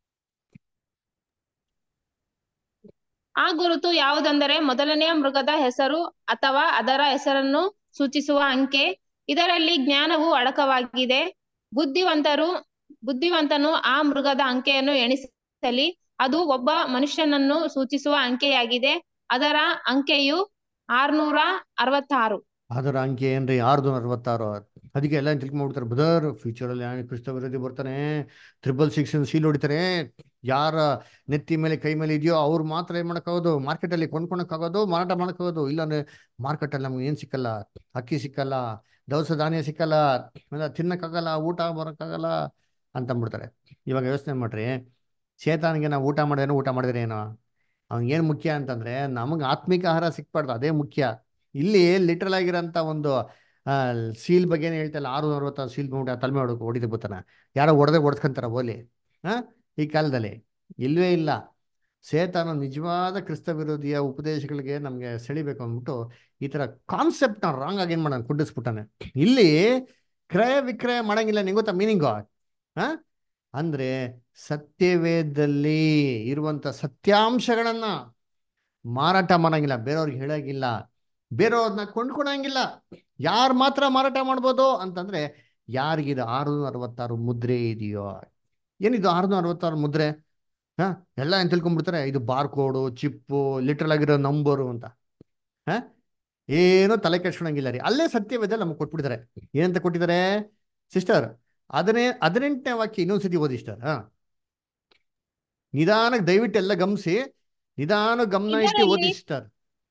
ಆ ಗುರುತು ಯಾವುದೆಂದರೆ ಮೊದಲನೆಯ ಮೃಗದ ಹೆಸರು ಅಥವಾ ಅದರ ಹೆಸರನ್ನು ಸೂಚಿಸುವ ಅಂಕೆ ಇದರಲ್ಲಿ ಜ್ಞಾನವು ಅಡಕವಾಗಿದೆ ಬುದ್ಧಿವಂತರು ಬುದ್ಧಿವಂತನು ಆ ಮೃಗದ ಅಂಕೆಯನ್ನು ಎಣಿಸಲಿ ಅದು ಒಬ್ಬ ಮನುಷ್ಯನನ್ನು ಸೂಚಿಸುವ ಅಂಕೆಯಾಗಿದೆ ಅದರ ಅಂಕೆಯು ಆರ್ನೂರ ಅರವತ್ತಾರು ಅದರ ಅಂಕೆ ಏನ್ರಿ ಆರ್ದು ಅರವತ್ತಾರು ಅದಕ್ಕೆ ಎಲ್ಲ ತಿಳ್ಕೊಂಡ್ಬಿಡ್ತಾರೆ ಬ್ರದರ್ ಫ್ಯೂಚರಲ್ಲಿ ಯಾವ ಕ್ರಿಸ್ತ ವಿರೋಧಿ ಬರ್ತಾನೆ ತ್ರಿಬಲ್ ಸಿಕ್ಸ್ ಸೀಲ್ ಹೊಡಿತಾರೆ ಯಾರ ನೆತ್ತಿ ಮೇಲೆ ಕೈ ಮೇಲೆ ಇದೆಯೋ ಅವ್ರು ಮಾತ್ರ ಏನ್ ಮಾಡೋಕ್ಕಾಗೋದು ಮಾರ್ಕೆಟಲ್ಲಿ ಕೊಂಡ್ಕೊಳಕ್ಕಾಗೋದು ಮಾರಾಟ ಮಾಡೋಕ್ಕಾಗೋದು ಇಲ್ಲಾಂದ್ರೆ ಮಾರ್ಕೆಟಲ್ಲಿ ನಮ್ಗೆ ಏನು ಸಿಕ್ಕಲ್ಲ ಅಕ್ಕಿ ಸಿಕ್ಕಲ್ಲ ದವಸ ಧಾನ್ಯ ಸಿಕ್ಕಲ್ಲ ಆಮೇಲೆ ತಿನ್ನಕ್ಕಾಗಲ್ಲ ಊಟ ಬರೋಕ್ಕಾಗಲ್ಲ ಅಂತ ಅಂದ್ಬಿಡ್ತಾರೆ ಇವಾಗ ಯೋಚನೆ ಮಾಡ್ರಿ ಶೇತಾನಿಗೆ ನಾವು ಊಟ ಮಾಡಿದ್ರೆ ಊಟ ಮಾಡಿದ್ರೆ ಏನೋ ಅವ್ನಿಗೆ ಏನು ಮುಖ್ಯ ಅಂತಂದ್ರೆ ನಮಗೆ ಆತ್ಮಿಕ ಆಹಾರ ಸಿಕ್ಬಾರ್ದು ಅದೇ ಮುಖ್ಯ ಇಲ್ಲಿ ಲಿಟ್ರಲ್ ಆಗಿರೋಂಥ ಒಂದು ಸೀಲ್ ಬಗ್ಗೆ ಏನು ಹೇಳ್ತಲ್ಲ ಆರು ಅರವತ್ತಾರು ಸೀಲ್ ಮಾಡ್ಬಿಟ್ಟು ತಲೆಮೆ ಹೊಡಕ್ ಹೊಡಿದು ಬರ್ತಾನೆ ಯಾರೋ ಹೊಡೆದೇ ಹೊಡ್ಸ್ಕೊಂತಾರ ಓಲಿ ಹಾ ಈ ಕಾಲದಲ್ಲಿ ಇಲ್ವೇ ಇಲ್ಲ ಸೇತಾನ ನಿಜವಾದ ಕ್ರಿಸ್ತ ವಿರೋಧಿಯ ಉಪದೇಶಗಳಿಗೆ ನಮಗೆ ಸೆಳಿಬೇಕು ಅಂದ್ಬಿಟ್ಟು ಈ ಥರ ಕಾನ್ಸೆಪ್ಟ್ನ ರಾಂಗ್ ಆಗಿ ಏನು ಮಾಡೋಣ ಕುಂಡಿಸ್ಬಿಟ್ಟಾನೆ ಇಲ್ಲಿ ಕ್ರಯ ವಿಕ್ರಯ ಮಾಡಂಗಿಲ್ಲ ನಿಂಗೆ ಗೊತ್ತಾ ಮೀನಿಂಗು ಹಾ ಅಂದ್ರೆ ಸತ್ಯವೇದದಲ್ಲಿ ಇರುವಂತ ಸತ್ಯಾಂಶಗಳನ್ನ ಮಾರಾಟ ಮಾಡಂಗಿಲ್ಲ ಬೇರೆಯವ್ರಿಗೆ ಹೇಳಂಗಿಲ್ಲ ಬೇರೆಯವ್ರನ್ನ ಕೊಂಡ್ಕೊಳಂಗಿಲ್ಲ ಯಾರು ಮಾತ್ರ ಮಾರಾಟ ಮಾಡ್ಬೋದು ಅಂತಂದ್ರೆ ಯಾರಿಗಿದು ಆರುನೂರ ಅರವತ್ತಾರು ಮುದ್ರೆ ಇದೆಯೋ ಏನಿದು ಆರುನೂರ ಅರವತ್ತಾರು ಮುದ್ರೆ ಹಾ ಎಲ್ಲ ಏನ್ ತಿಳ್ಕೊಂಡ್ಬಿಡ್ತಾರೆ ಇದು ಬಾರ್ ಕೋಡು ಚಿಪ್ಪು ಲಿಟ್ರಲ್ ಆಗಿರೋ ನಂಬರು ಅಂತ ಹಾ ಏನು ತಲೆ ಕೆಡ್ಸ್ಕೊಳಂಗಿಲ್ಲ ರೀ ಅಲ್ಲೇ ಸತ್ಯವೇದ ನಮ್ಗೆ ಕೊಟ್ಬಿಟ್ಟಿದ್ದಾರೆ ಏನಂತ ಕೊಟ್ಟಿದ್ದಾರೆ ಸಿಸ್ಟರ್ ಹದಿನೇ ಹದಿನೆಂಟನೇ ವಾಕ್ಯ ಇನ್ನೊಂದ್ಸತಿ ಓದಿ ಸಿಸ್ಟರ್ ಹಾ ನಿಧಾನಕ್ಕೆ ದಯವಿಟ್ಟು ಎಲ್ಲ ಗಮನಿಸಿ ನಿಧಾನ ಗಮನ ಇಟ್ಟು ಓದಿ ಇದರಲ್ಲಿ- ಸಿಸ್ಟರ್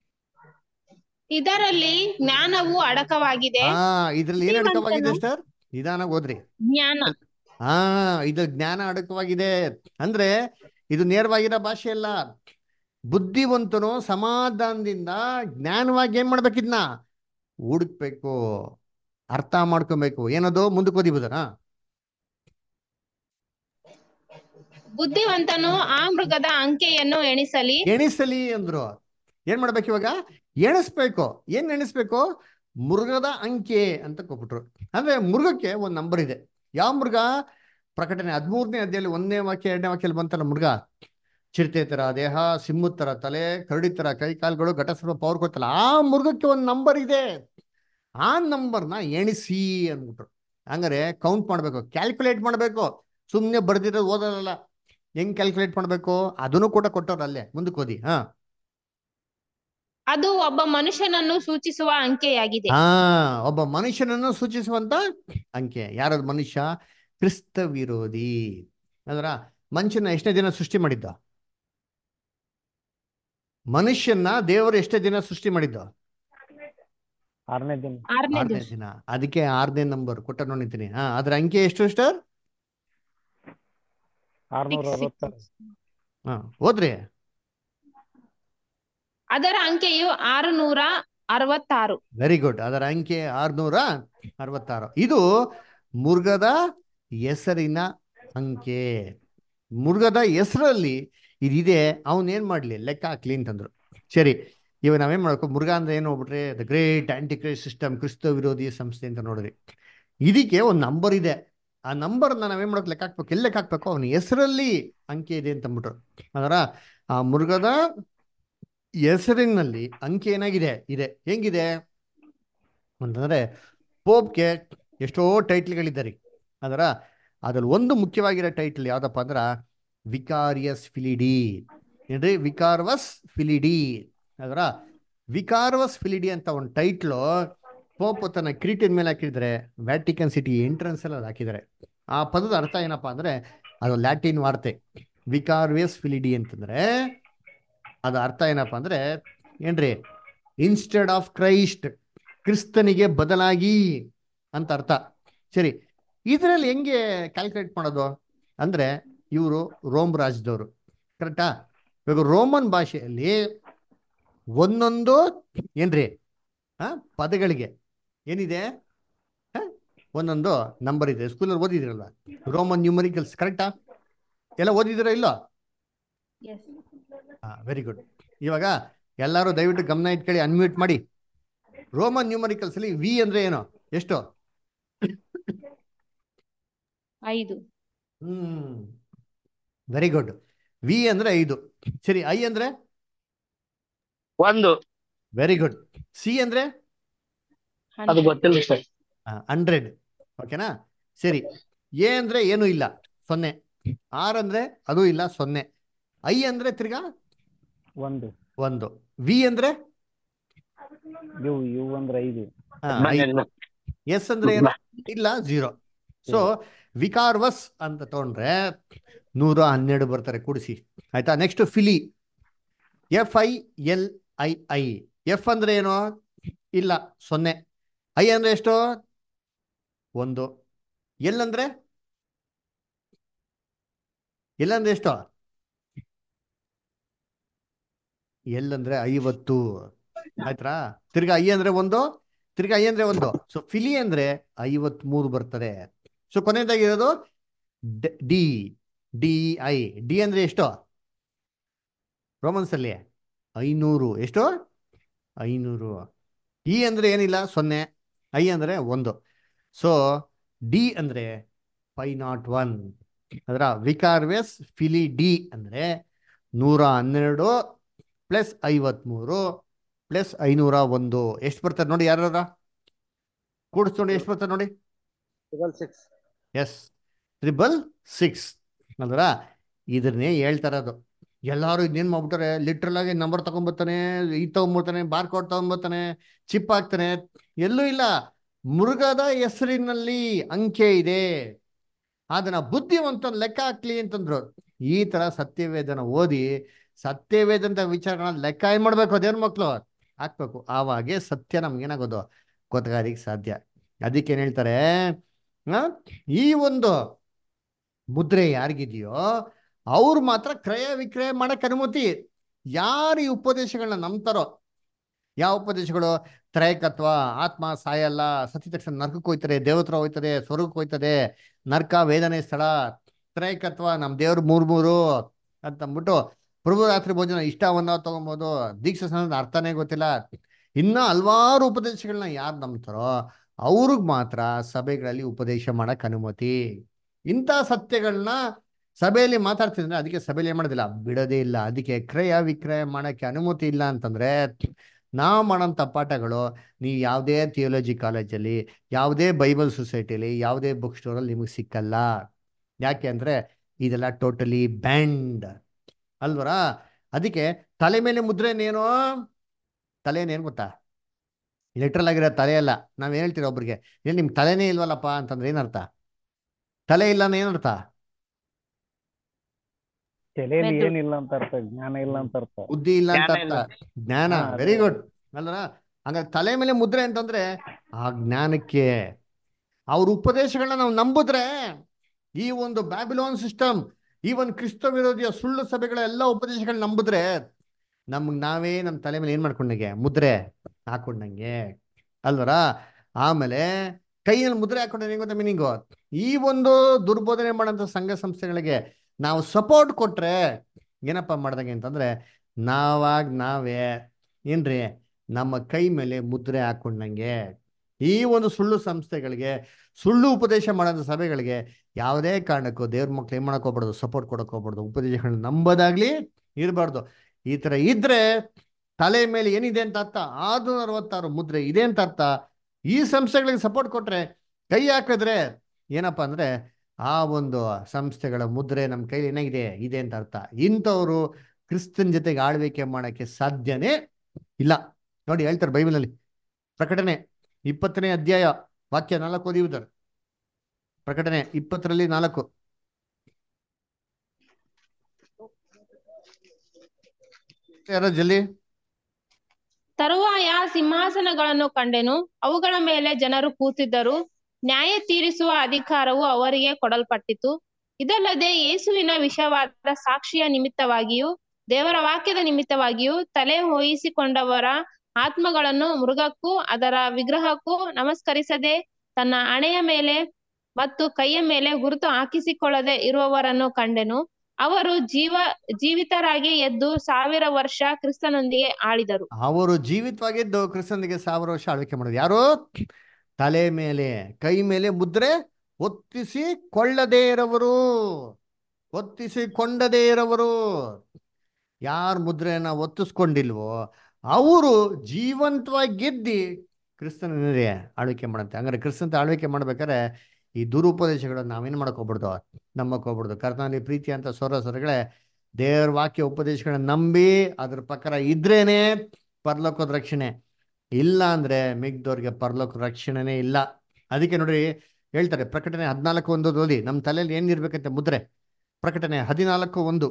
ಇದರಲ್ಲಿ ಜ್ಞಾನವು ಅಡಕವಾಗಿದೆ ಹಾ ಇದ್ರಲ್ಲಿ ಏನ್ ಬುದ್ಧಿವಂತನು- ಅಡಕವಾಗಿದೆ ಸಿಸ್ಟರ್ ನಿಧಾನಾಗಿ ಓದ್ರಿ ಜ್ಞಾನ ಹಾ ಇದು ಜ್ಞಾನ ಅಡಕವಾಗಿದೆ ಅಂದ್ರೆ ಇದು ನೇರವಾಗಿರೋ ಭಾಷೆ ಅಲ್ಲ ಬುದ್ಧಿವಂತನು ಸಮಾಧಾನದಿಂದ ಜ್ಞಾನವಾಗಿ ಏನ್ ಮಾಡ್ಬೇಕಿದ್ನ ಹುಡುಕ್ಬೇಕು ಅರ್ಥ ಮಾಡ್ಕೊಬೇಕು ಏನದು ಮುಂದಕ್ಕೆ ಓದಿಬೋದನಾ ಬುದ್ಧಿವಂತನು ಆ ಮೃಗದ ಅಂಕೆಯನ್ನು ಎಣಿಸಲಿ ಎಣಿಸಲಿ ಅಂದ್ರು ಏನ್ ಮಾಡ್ಬೇಕು ಇವಾಗ ಎಣಿಸ್ಬೇಕು ಏನ್ ಎಣಿಸ್ಬೇಕು ಮೃಗದ ಅಂಕೆ ಅಂತ ಕೊಟ್ಬಿಟ್ರು ಅಂದ್ರೆ ಮೃಗಕ್ಕೆ ಒಂದ್ ನಂಬರ್ ಇದೆ ಯಾವ ಮೃಗ ಪ್ರಕಟಣೆ ಹದಿಮೂರನೇ ಅಧ್ಯಾಯಲ್ಲಿ ಒಂದನೇ ವಾಕ್ಯ ಎರಡನೇ ವಾಕ್ಯಲ್ಲಿ ಬಂತಲ್ಲ ಮೃಗ ಚಿರತೆ ತರ ದೇಹ ಸಿಂಹದ ತರ ತಲೆ ಕರಡಿ ತರ ಕೈ ಕಾಲುಗಳು ಘಟಸ್ವರೂಪ ಪವರ್ ಕೊತ್ತಲ್ಲ ಆ ಮೃಗಕ್ಕೆ ಒಂದು ನಂಬರ್ ಇದೆ ಆ ನಂಬರ್ನ ಎಣಿಸಿ ಅಂದ್ಬಿಟ್ರು ಹಂಗಾರೆ ಕೌಂಟ್ ಮಾಡ್ಬೇಕು ಕ್ಯಾಲ್ಕುಲೇಟ್ ಮಾಡ್ಬೇಕು ಸುಮ್ಮನೆ ಬರ್ದಿರೋದು ಓದೋದಲ್ಲ ಹೆಂಗ್ ಕ್ಯಾಲ್ಕುಲೇಟ್ ಮಾಡ್ಬೇಕು ಅದನ್ನು ಕೂಡ ಕೊಟ್ಟವ್ರು ಅಲ್ಲೇ ಮುಂದಕ್ಕೆ ಓದಿ ಹಾ ಅದು ಒಬ್ಬ ಮನುಷ್ಯನನ್ನು ಸೂಚಿಸುವ ಅಂಕೆಯಾಗಿದೆ ಹಾ ಒಬ್ಬ ಮನುಷ್ಯನನ್ನು ಸೂಚಿಸುವಂತ ಅಂಕೆ ಯಾರದು ಮನುಷ್ಯ ಕ್ರಿಸ್ತ ವಿರೋಧಿ ಅಂದ್ರ ಮನುಷ್ಯನ ಎಷ್ಟನೇ ದಿನ ಸೃಷ್ಟಿ ಮಾಡಿದ್ದ ಮನುಷ್ಯನ ದೇವರು ಎಷ್ಟೇ ದಿನ ಸೃಷ್ಟಿ ಮಾಡಿದ್ದ ಆರನೇ ದಿನ ಆರನೇ ಆರನೇ ದಿವಸ ದಿನ ಅದಕ್ಕೆ ಆರನೇ ನಂಬರ್ ಕೊಟ್ಟ ನೋಡಿದ್ದೀನಿ ಹಾ ಅದ್ರ ಅಂಕೆ ಎಷ್ಟು ಸ್ಟಾರ್ ಆರ್ನೂರ Six, six. ಅರವತ್ತಾರು ಹಾ ಓದ್ರಿ ಅದರ ಅಂಕೆಯು ಆರುನೂರ ಅರವತ್ತಾರು ವೆರಿ ಗುಡ್ ಅದರ ಅಂಕೆ ಆರ್ನೂರ ಅರವತ್ತಾರು ಇದು ಮುರುಗದ ಹೆಸರಿನ ಅಂಕೆ ಮುರುಗದ ಹೆಸರಲ್ಲಿ ಇದಿದೆ ಅವನೇನ್ ಮಾಡ್ಲಿ ಲೆಕ್ಕ ಹಾಕ್ಲಿ ಅಂತಂದ್ರು ಸರಿ ಇವಾಗ ನಾವೇನ್ ಮಾಡ್ಬೇಕು ಮುರುಘಾ ಅಂದ್ರೆ ಏನು ಹೋಗ್ಬಿಟ್ರೆ ದ ಗ್ರೇಟ್ ಆಂಟಿಕ್ರೈಸ್ಟ್ ಸಿಸ್ಟಮ್ ಕ್ರಿಸ್ತ ವಿರೋಧಿ ಸಂಸ್ಥೆ ಅಂತ ನೋಡಿದ್ರಿ ಇದಕ್ಕೆ ಒಂದು ನಂಬರ್ ಇದೆ ಆ ನಂಬರ್ನ ನಾವೇನ್ ಮಾಡೋಕೆ ಲೆಕ್ಕ ಹಾಕ್ಬೇಕು ಎಲ್ಲಿ ಲೆಕ್ಕ ಹಾಕ್ಬೇಕು ಅವನ ಹೆಸರಲ್ಲಿ ಅಂಕೆ ಇದೆ ಅಂತ ಅಂದ್ಬಿಟ್ರು ಅದರ ಆ ಮುರುಗದ ಹೆಸರಿನಲ್ಲಿ ಅಂಕೆ ಏನಾಗಿದೆ ಇದೆ ಹೆಂಗಿದೆ ಅಂತಂದ್ರೆ ಪೋಪ್ಗೆ ಎಷ್ಟೋ ಟೈಟ್ಲ್ಗಳಿದ್ದಾರೆ ಅದರ ಅದ್ರಲ್ಲಿ ಒಂದು ಮುಖ್ಯವಾಗಿರೋ ಟೈಟ್ಲ್ ಯಾವ್ದಪ್ಪ ಅಂದ್ರ ವಿಕಾರಿಯಸ್ ಫಿಲಿಡಿ ಏನ್ರಿ ವಿಕಾರ್ವಸ್ ಫಿಲಿಡಿ ಅದರ ವಿಕಾರ್ವಸ್ ಫಿಲಿಡಿ ಅಂತ ಒಂದು ಟೈಟ್ಲು ಪೋಪ್ ತನ್ನ ಕಿರೀಟದ ಮೇಲೆ ಹಾಕಿದ್ರೆ ವ್ಯಾಟಿಕನ್ ಸಿಟಿ ಎಂಟ್ರೆನ್ಸ್ ಅಲ್ಲಿ ಅದು ಹಾಕಿದ್ದಾರೆ ಆ ಪದದ ಅರ್ಥ ಏನಪ್ಪಾ ಅಂದ್ರೆ ಅದು ಲ್ಯಾಟಿನ್ ವಾರ್ತೆ ವಿಕಾರ್ವಿಯಸ್ ಫಿಲಿಡಿ ಅಂತಂದ್ರೆ ಅದು ಅರ್ಥ ಏನಪ್ಪಾ ಅಂದ್ರೆ ಏನ್ರಿ ಇನ್ಸ್ಟೆಡ್ ಆಫ್ ಕ್ರೈಸ್ಟ್ ಕ್ರಿಸ್ತನಿಗೆ ಬದಲಾಗಿ ಅಂತ ಅರ್ಥ ಸರಿ ಇದರಲ್ಲಿ ಹೆಂಗೆ ಕ್ಯಾಲ್ಕುಲೇಟ್ ಮಾಡೋದು ಅಂದ್ರೆ ಇವರು ರೋಮ್ ರಾಜ್ಯದವರು ಕರೆಕ್ಟಾ ಇವಾಗ ರೋಮನ್ ಭಾಷೆಯಲ್ಲಿ ಒಂದೊಂದು ಏನ್ರಿ ಆ ಪದಗಳಿಗೆ ಏನಿದೆ ಆ? ಒಂದೊಂದು ನಂಬರ್ ಇದೆ ಸ್ಕೂಲಲ್ಲಿ ಓದಿದಿರಲ್ಲ ರೋಮನ್ ನ್ಯೂಮರಿಕಲ್ಸ್ ಕರೆಕ್ಟಾ ಎಲ್ಲ ಓದಿದಿರ ಇಲ್ಲ ವೆರಿ ಗುಡ್ ಇವಾಗ ಎಲ್ಲರೂ ದಯವಿಟ್ಟು ಗಮನ ಇಟ್ಕೊಳ್ಳಿ ಅನ್ಮ್ಯೂಟ್ ಮಾಡಿ ರೋಮನ್ ನ್ಯೂಮರಿಕಲ್ಸ್ ಅಲ್ಲಿ ವಿ ಅಂದ್ರೆ ಏನು ಎಷ್ಟು ಐದು ಹ್ಮ್ ವೆರಿ ಗುಡ್ ವಿ ಅಂದ್ರೆ ಐದು ಸರಿ ಐ ಅಂದ್ರೆ ಒಂದು ವೆರಿ ಗುಡ್ ಸಿ ಅಂದ್ರೆ ಅದು ಗೊತ್ತಿಲ್ಲ ಸರ್ ಹಂಡ್ರೆಡ್ ಓಕೆನಾ ಸರಿ ಎ ಅಂದ್ರೆ ಏನು ಇಲ್ಲ ಸೊನ್ನೆ ಆರ್ ಅಂದ್ರೆ ಅದು ಇಲ್ಲ ಸೊನ್ನೆ ಐ ಅಂದ್ರೆ ತಿರ್ಗಾ ಒಂದು ಒಂದು ವಿ ಅಂದ್ರೆ ಯು ಯು ಅಂದ್ರೆ ಐದು ಎಸ್ ಅಂದ್ರೆ ಏನು ಇಲ್ಲ ಝೀರೋ ಸೊ ವಿಕಾರ್ವಸ್ ಅಂತ ತಗೊಂಡ್ರೆ ನೂರ ಹನ್ನೆರಡು ಬರ್ತಾರೆ ಕೂಡಿಸಿ ಆಯ್ತಾ ನೆಕ್ಸ್ಟ್ ಫಿಲಿ F I L I I F ಅಂದ್ರೆ ಏನು ಇಲ್ಲ ಸೊನ್ನೆ ಐ ಅಂದ್ರೆ ಎಷ್ಟು ಒಂದು ಎಲ್ ಅಂದ್ರೆ ಎಲ್ ಅಂದ್ರೆ ಎಷ್ಟು ಎಲ್ ಅಂದ್ರೆ ಐವತ್ತು ಆಯ್ತಾ ತಿರ್ಗಾ ಐ ಅಂದ್ರೆ ಒಂದು ತಿರ್ಗಾ ಐ ಅಂದ್ರೆ ಒಂದು ಸೊ ಫಿಲಿ ಅಂದ್ರೆ ಐವತ್ ಮೂರು ಬರ್ತದೆ ಸೊ ಕೊನೆಯದಾಗಿರೋದು ಡಿ ಡಿ ಐ ಡಿ ಅಂದ್ರೆ ಎಷ್ಟು ರೋಮನ್ಸ್ ಅಲ್ಲಿ ಐನೂರು ಎಷ್ಟು ಐನೂರು ಇ ಅಂದ್ರೆ ಏನಿಲ್ಲ ಸೊನ್ನೆ ಐ ಅಂದ್ರೆ ಒಂದು ಸೊ ಡಿ ಅಂದ್ರೆ ಫೈ ನಾಟ್ ಒನ್ ಅದರ ವಿಕಾರ್ವೆಸ್ ಫಿಲಿ ಡಿ ಅಂದ್ರೆ ನೂರ ಹನ್ನೆರಡು ಪ್ಲಸ್ ಐವತ್ಮೂರು ಪ್ಲಸ್ ಐನೂರ ಒಂದು ಎಷ್ಟು ಬರ್ತಾರೆ ನೋಡಿ ಯಾರ ಕೂಡಿಸ್ ನೋಡಿ ಎಷ್ಟು ಬರ್ತಾರೆ ನೋಡಿ ಸಿಕ್ಸ್ ಎಸ್ ತ್ರಿಬಲ್ ಸಿಕ್ಸ್ ಅಲ್ವರ ಇದನ್ನೇ ಹೇಳ್ತಾ ಇರೋದು ಎಲ್ಲರೂ ಇನ್ನೇನು ಮಾಡ್ಬಿಟ್ಟಾರೆ ಲಿಟ್ರಲ್ ಆಗಿ ನಂಬರ್ ತಗೊಂಬರ್ತಾನೆ ಇದು ತಗೊಂಬರ್ತಾನೆ ಬಾರ್ ಕೋಡ್ ತಗೊಂಬರ್ತಾನೆ ಚಿಪ್ ಹಾಕ್ತಾನೆ ಎಲ್ಲೂ ಇಲ್ಲ ಮೃಗದ ಹೆಸರಿನಲ್ಲಿ ಅಂಕೆ ಇದೆ ಅದನ್ನ ಬುದ್ಧಿವಂತ ಲೆಕ್ಕ ಹಾಕ್ಲಿ ಅಂತಂದ್ರು ಈ ತರ ಸತ್ಯವೇದನ ಓದಿ ಸತ್ಯವೇದಂತ ವಿಚಾರಗಳನ್ನ ಲೆಕ್ಕ ಏನ್ ಮಾಡ್ಬೇಕು ಅದೇನ್ ಮಕ್ಳು ಹಾಕ್ಬೇಕು ಆವಾಗೆ ಸತ್ಯ ನಮ್ಗೆ ಏನಾಗೋದು ಗೊತ್ತಾಗೋದಿಕ್ ಸಾಧ್ಯ ಅದಕ್ಕೆ ಏನ್ ಹೇಳ್ತಾರೆ ಆ, ಈ ಒಂದು ಮುದ್ರೆ ಯಾರಿಗಿದೆಯೋ ಅವ್ರು ಮಾತ್ರ ಕ್ರಯ ವಿಕ್ರಯ ಮಾಡಕ್ ಅನುಮತಿ ಯಾರು ಈ ಉಪದೇಶಗಳನ್ನ ನಂಬ್ತಾರೋ ಯಾವ ಉಪದೇಶಗಳು ತ್ರೈಕತ್ವ ಆತ್ಮ ಸಾಯಲ್ಲ ಸತಿ ತಕ್ಷಣ ನರ್ಕಕ್ಕೆ ಹೋಯ್ತಾರೆ ದೇವತ್ರ ಹೋಯ್ತದೆ ಸ್ವರ್ಗಕ್ಕೆ ಹೋಯ್ತದೆ ನರ್ಕ ವೇದನೆ ಸ್ಥಳ ತ್ರೈಕತ್ವ ನಮ್ ದೇವ್ರು ಮೂರ್ ಮೂರು ಅಂತ ಅಂದ್ಬಿಟ್ಟು ಪ್ರಭು ರಾತ್ರಿ ಭೋಜನ ಇಷ್ಟವನ್ನ ತಗೊಬೋದು ದೀಕ್ಷಾ ಸ್ನಾನದ ಅರ್ಥನೇ ಗೊತ್ತಿಲ್ಲ ಇನ್ನ ಹಲ್ವಾರು ಉಪದೇಶಗಳನ್ನ ಯಾರು ನಂಬ್ತಾರೋ ಅವ್ರಿಗೆ ಮಾತ್ರ ಸಭೆಗಳಲ್ಲಿ ಉಪದೇಶ ಮಾಡಕ್ ಅನುಮತಿ ಇಂಥ ಸತ್ಯಗಳನ್ನ ಸಭೆಯಲ್ಲಿ ಮಾತಾಡ್ತಿದ್ರೆ ಅದಕ್ಕೆ ಸಭೆಯಲ್ಲಿ ಏನ್ ಮಾಡೋದಿಲ್ಲ ಬಿಡೋದೇ ಇಲ್ಲ ಅದಕ್ಕೆ ಕ್ರಯ ವಿಕ್ರಯ ಮಾಡಕ್ಕೆ ಅನುಮತಿ ಇಲ್ಲ ಅಂತಂದ್ರೆ ನಾವು ಮಾಡೋಂಥ ಪಾಠಗಳು ನೀವು ಯಾವುದೇ ಥಿಯೋಲಜಿ ಕಾಲೇಜಲ್ಲಿ ಯಾವುದೇ ಬೈಬಲ್ ಸೊಸೈಟಿಲಿ ಯಾವುದೇ ಬುಕ್ ಸ್ಟೋರಲ್ಲಿ ನಿಮಗೆ ಸಿಕ್ಕಲ್ಲ ಯಾಕೆ ಅಂದ್ರೆ ಇದೆಲ್ಲ ಟೋಟಲಿ ಬ್ಯಾಂಡ್ ಅಲ್ವರಾ ಅದಕ್ಕೆ ತಲೆ ಮೇಲೆ ಮುದ್ರೆನೇನು ತಲೆನೇನು ಗೊತ್ತಾ ಲಿಟ್ರಲ್ ಆಗಿರೋ ತಲೆ ಅಲ್ಲ ನಾವೇನು ಹೇಳ್ತೀವಿ ಒಬ್ರಿಗೆ ಏನ್ ನಿಮ್ ತಲೆನೇ ಇಲ್ವಲ್ಲಪ್ಪ ಅಂತಂದ್ರೆ ಏನರ್ಥ ತಲೆ ಇಲ್ಲ ಏನರ್ಥ ತಲೆಯಲ್ಲಿ ಮೆದುಳು. ಏನಿಲ್ಲ ಅಂತ ಅರ್ಥ ಜ್ಞಾನ ಇಲ್ಲ ಅಂತ ಅರ್ಥ ಬುದ್ಧಿ ಇಲ್ಲ ಅಂತ ಜ್ಞಾನ ಅರ್ಥ ಜ್ಞಾನ ಹಾ, ಅದೇ. ವೆರಿ ಗುಡ್ ಅಲ್ವರಾ ಹಂಗಾರೆ ತಲೆ ಮೇಲೆ ಮುದ್ರೆ ಅಂತಂದ್ರೆ ಆ ಜ್ಞಾನಕ್ಕೆ ಅವ್ರ ಉಪದೇಶಗಳನ್ನ ನಾವು ನಂಬಿದ್ರೆ ಈ ಒಂದು ಬ್ಯಾಬಿಲೋನ್ ಸಿಸ್ಟಮ್ ಈ ಒಂದು ಕ್ರಿಸ್ತ ವಿರೋಧಿಯ ಸುಳ್ಳು ಸಭೆಗಳ ಎಲ್ಲ ಉಪದೇಶಗಳನ್ನ ನಂಬಿದ್ರೆ ನಮ್ಗ್ ನಾವೇ ನಮ್ಮ ತಲೆ ಮೇಲೆ ಏನ್ ಮಾಡ್ಕೊಂಡಂಗೆ ಮುದ್ರೆ ಹಾಕೊಂಡಂಗೆ ಅಲ್ವರಾ ಆಮೇಲೆ ಕೈಯಲ್ಲಿ ಮುದ್ರೆ ಹಾಕೊಂಡ್ರೆ ಹೆಂಗ್ ಗೊತ್ತಾ ಮೀನಿಂಗು ಈ ಒಂದು ದುರ್ಬೋಧನೆ ಮಾಡೋಂಥ ಸಂಘ ಸಂಸ್ಥೆಗಳಿಗೆ ನಾವು ಸಪೋರ್ಟ್ ಕೊಟ್ರೆ ಏನಪ್ಪ ಮಾಡ್ದಂಗೆ ಅಂತಂದ್ರೆ ನಾವಾಗ ನಾವೇ ಏನ್ರಿ ನಮ್ಮ ಕೈ ಮೇಲೆ ಮುದ್ರೆ ಹಾಕೊಂಡಂಗೆ ಈ ಒಂದು ಸುಳ್ಳು ಸಂಸ್ಥೆಗಳಿಗೆ ಸುಳ್ಳು ಉಪದೇಶ ಮಾಡೋಂಥ ಸಭೆಗಳಿಗೆ ಯಾವುದೇ ಕಾರಣಕ್ಕೂ ದೇವ್ರ ಮಕ್ಳು ಏನ್ ಮಾಡಕ್ ಹೋಗ್ಬಾರ್ದು ಸಪೋರ್ಟ್ ಕೊಡಕ್ ಹೋಗ್ಬಾರ್ದು ಉಪದೇಶಗಳನ್ನ ನಂಬೋದಾಗ್ಲಿ ಇರಬಾರ್ದು ಈ ತರ ಇದ್ರೆ ತಲೆ ಮೇಲೆ ಏನಿದೆ ಅಂತ ಅರ್ಥ ಆರ್ನೂರ ಅರವತ್ತಾರು ಮುದ್ರೆ ಇದೆ ಅಂತ ಅರ್ಥ ಈ ಸಂಸ್ಥೆಗಳಿಗೆ ಸಪೋರ್ಟ್ ಕೊಟ್ರೆ ಕೈ ಹಾಕಿದ್ರೆ ಏನಪ್ಪಾ ಅಂದ್ರೆ ಆ ಒಂದು ಸಂಸ್ಥೆಗಳ ಮುದ್ರೆ ನಮ್ಮ ಕೈಲಿ ಏನಾಗಿದೆ ಇದೆ ಅಂತ ಅರ್ಥ ಇಂಥವ್ರು ಕ್ರಿಸ್ತನ್ ಜೊತೆಗೆ ಆಳ್ವಿಕೆ ಮಾಡಕ್ಕೆ ಸಾಧ್ಯನೇ ಇಲ್ಲ ನೋಡಿ ಹೇಳ್ತಾರೆ ಬೈಬಲಲ್ಲಿ ಪ್ರಕಟಣೆ ಇಪ್ಪತ್ತನೇ ಅಧ್ಯಾಯ ವಾಕ್ಯ ನಾಲ್ಕು ಓದಿದ್ದಾರೆ ಪ್ರಕಟಣೆ ಇಪ್ಪತ್ತರಲ್ಲಿ ನಾಲ್ಕು ಯಾರೋ ಜಲ್ದಿ ತರುವಾಯ ಸಿಂಹಾಸನಗಳನ್ನು ಕಂಡೆನು ಅವುಗಳ ಮೇಲೆ ಜನರು ಕೂತಿದ್ದರು ನ್ಯಾಯ ತೀರಿಸುವ ಅಧಿಕಾರವು ಅವರಿಗೆ ಕೊಡಲ್ಪಟ್ಟಿತು ಇದಲ್ಲದೆ ಯೇಸುವಿನ ವಿಷವಾದ ಸಾಕ್ಷಿಯ ನಿಮಿತ್ತವಾಗಿಯೂ ದೇವರ ವಾಕ್ಯದ ನಿಮಿತ್ತವಾಗಿಯೂ ತಲೆ ಹೋಯಿಸಿಕೊಂಡವರ ಆತ್ಮಗಳನ್ನು ಮೃಗಕ್ಕೂ ಅದರ ವಿಗ್ರಹಕ್ಕೂ ನಮಸ್ಕರಿಸದೆ ತನ್ನ ಹಣೆಯ ಮೇಲೆ ಮತ್ತು ಕೈಯ ಮೇಲೆ ಗುರುತು ಹಾಕಿಸಿಕೊಳ್ಳದೆ ಇರುವವರನ್ನು ಕಂಡೆನು ಅವರು ಜೀವ ಜೀವಿತರಾಗಿ ಎದ್ದು ಸಾವಿರ ವರ್ಷ ಕ್ರಿಸ್ತನೊಂದಿಗೆ ಆಳಿದರು ಅವರು ಜೀವಿತವಾಗಿದ್ದು ಕ್ರಿಸ್ತನಿಗೆ ಸಾವಿರ ವರ್ಷ ಆಳ್ವಿಕೆ ಮಾಡೋದು ಯಾರು ತಲೆ ಮೇಲೆ ಕೈ ಮೇಲೆ ಮುದ್ರೆ ಒತ್ತಿಸಿಕೊಳ್ಳದೇ ಇರವರು ಒತ್ತಿಸಿಕೊಂಡದೇ ಇರವರು ಯಾರ ಮುದ್ರೆಯನ್ನ ಒತ್ತಿಸ್ಕೊಂಡಿಲ್ವೋ ಅವರು ಜೀವಂತವಾಗಿ ಗೆದ್ದಿ ಕ್ರಿಸ್ತನ ಆಳ್ವಿಕೆ ಮಾಡುತ್ತೆ ಹಂಗಾರೆ ಕ್ರಿಸ್ತಂತ ಆಳ್ವಿಕೆ ಮಾಡ್ಬೇಕಾದ್ರೆ ಈ ದುರುಪದೇಶಗಳನ್ನ ನಾವೇನು ಮಾಡಕ್ ಹೋಗ್ಬಿಡ್ದು ನಂಬಕ್ ಹೋಗ್ಬಿಡ್ದು ಕರ್ತನಲ್ಲಿ ಪ್ರೀತಿ ಅಂತ ಸೊರ ಸೊರಗಳೇ ದೇವ್ರ ವಾಕ್ಯ ಉಪದೇಶಗಳನ್ನ ನಂಬಿ ಅದ್ರ ಪ್ರಕಾರ ಇದ್ರೇನೆ ಪರಲೋಕದ ರಕ್ಷಣೆ ಇಲ್ಲ ಅಂದ್ರೆ ಮಿಗ್ದವ್ರಿಗೆ ಪರಲೋಕ ರಕ್ಷಣೆನೇ ಇಲ್ಲ ಅದಕ್ಕೆ ನೋಡ್ರಿ ಹೇಳ್ತಾರೆ ಪ್ರಕಟಣೆ ಹದಿನಾಲ್ಕು ಒಂದು ಓದಿ ನಮ್ಮ ತಲೆಯಲ್ಲಿ ಏನಿರ್ಬೇಕಂತೆ ಮುದ್ರೆ ಪ್ರಕಟಣೆ ಹದಿನಾಲ್ಕು ಒಂದು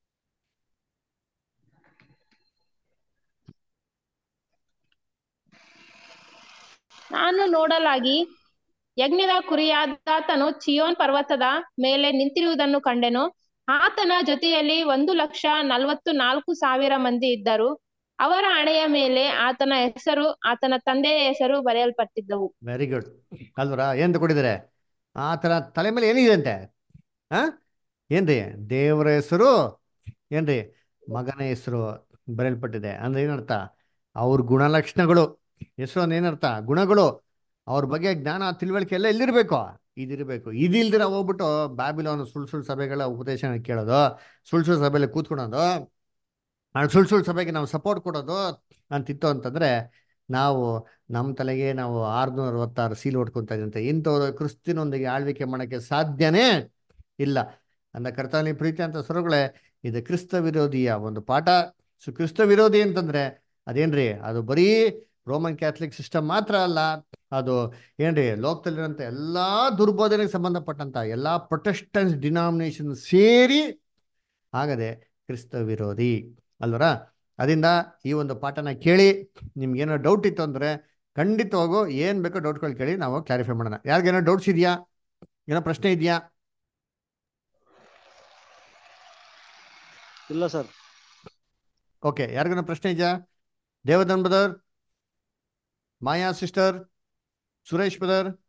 ನಾನು ನೋಡಲಾಗಿ ಯಜ್ಞದ ಕುರಿಯಾದಾತನು ಚಿಯೋನ್ ಪರ್ವತದ ಮೇಲೆ ನಿಂತಿರುವುದನ್ನು ಕಂಡೆನು ಆತನ ಜೊತೆಯಲ್ಲಿ ಒಂದು ಲಕ್ಷ ನಲವತ್ತು ನಾಲ್ಕು ಸಾವಿರ ಮಂದಿ ಇದ್ದರು ಅವರ ಹಣೆಯ ಮೇಲೆ ಆತನ ಹೆಸರು ಆತನ ತಂದೆಯ ಹೆಸರು ಬರೆಯಲ್ಪಟ್ಟಿದ್ದವು ವೆರಿ ಗುಡ್ ಅಲ್ವರ ಏನ್ ತಗೊಂಡಿದ್ದಾರೆ ಆ ಥರ ತಲೆ ಮೇಲೆ ಏನಿದೆ ಅಂತೆ ಆ ಏನ್ರಿ ದೇವರ ಹೆಸರು ಏನ್ರಿ ಮಗನ ಹೆಸರು ಬರೆಯಲ್ಪಟ್ಟಿದೆ ಅಂದ್ರೆ ಏನರ್ಥ ಅವ್ರ ಗುಣಲಕ್ಷಣಗಳು ಹೆಸರು ಅಂದ್ರೆ ಏನರ್ಥ ಗುಣಗಳು ಅವ್ರ ಬಗ್ಗೆ ಜ್ಞಾನ ತಿಳುವಳಿಕೆ ಎಲ್ಲ ಎಲ್ಲಿರ್ಬೇಕು ಇದಿರ್ಬೇಕು ಇದಿಲ್ದಿರ ಹೋಗ್ಬಿಟ್ಟು ಬ್ಯಾಬಿಲೋನ್ ಸುಳ್ ಸುಳ್ ಸಭೆಗಳ ಉಪದೇಶ ಕೇಳೋದು ಸುಳ್ ಸುಳ್ ಸಭೆಯಲ್ಲಿ ಕೂತ್ಕೊಳೋದು ಆ ಸುಳ್ ಸುಳ್ ಸಭೆಗೆ ನಾವು ಸಪೋರ್ಟ್ ಕೊಡೋದು ಅಂತಿತ್ತು ಅಂತಂದ್ರೆ ನಾವು ನಮ್ಮ ತಲೆಗೆ ನಾವು ಆರ್ನೂರ ಅರವತ್ತಾರು ಸೀಲ್ ಹೊಡ್ಕೊಂತ ಇದ್ದಂತೆ ಇಂಥವ್ರು ಕ್ರಿಸ್ತಿನೊಂದಿಗೆ ಆಳ್ವಿಕೆ ಮಾಡೋಕ್ಕೆ ಸಾಧ್ಯನೇ ಇಲ್ಲ ಅಂದ ಕರ್ತನಲ್ಲಿ ಪ್ರೀತಿ ಅಂತ ಸ್ವರಗಳೇ ಇದು ಕ್ರಿಸ್ತ ವಿರೋಧಿಯ ಒಂದು ಪಾಠ ಸೊ ಕ್ರಿಸ್ತ ವಿರೋಧಿ ಅಂತಂದ್ರೆ ಅದೇನ್ರಿ ಅದು ಬರೀ ರೋಮನ್ ಕ್ಯಾಥಲಿಕ್ ಸಿಸ್ಟಮ್ ಮಾತ್ರ ಅಲ್ಲ ಅದು ಏನ್ರಿ ಲೋಕದಲ್ಲಿರೋಂಥ ಎಲ್ಲಾ ದುರ್ಬೋಧನೆಗೆ ಸಂಬಂಧಪಟ್ಟಂತ ಎಲ್ಲಾ ಪ್ರೊಟೆಸ್ಟೆಂಟ್ ಡಿನಾಮಿನೇಷನ್ ಸೇರಿ ಆಗದೆ ಕ್ರಿಸ್ತ ವಿರೋಧಿ ಅಲ್ವರ ಅದರಿಂದ ಈ ಒಂದು ಪಾಠನ ಕೇಳಿ ನಿಮ್ಗೆ ಏನೋ ಡೌಟ್ ಇತ್ತು ಅಂದ್ರೆ ಖಂಡಿತವಾಗೂ ಏನ್ ಬೇಕೋ ಡೌಟ್ಗಳು ಕೇಳಿ ನಾವು ಕ್ಲಾರಿಫೈ ಮಾಡೋಣ ಯಾರಿಗೇನೋ ಡೌಟ್ಸ್ ಇದೆಯಾ ಏನೋ ಪ್ರಶ್ನೆ ಇದೆಯಾ ಇಲ್ಲ ಸರ್ ಓಕೆ ಯಾರಿಗೇನೋ ಪ್ರಶ್ನೆ ಇದೆಯಾ Devadan brother Maya sister Suresh brother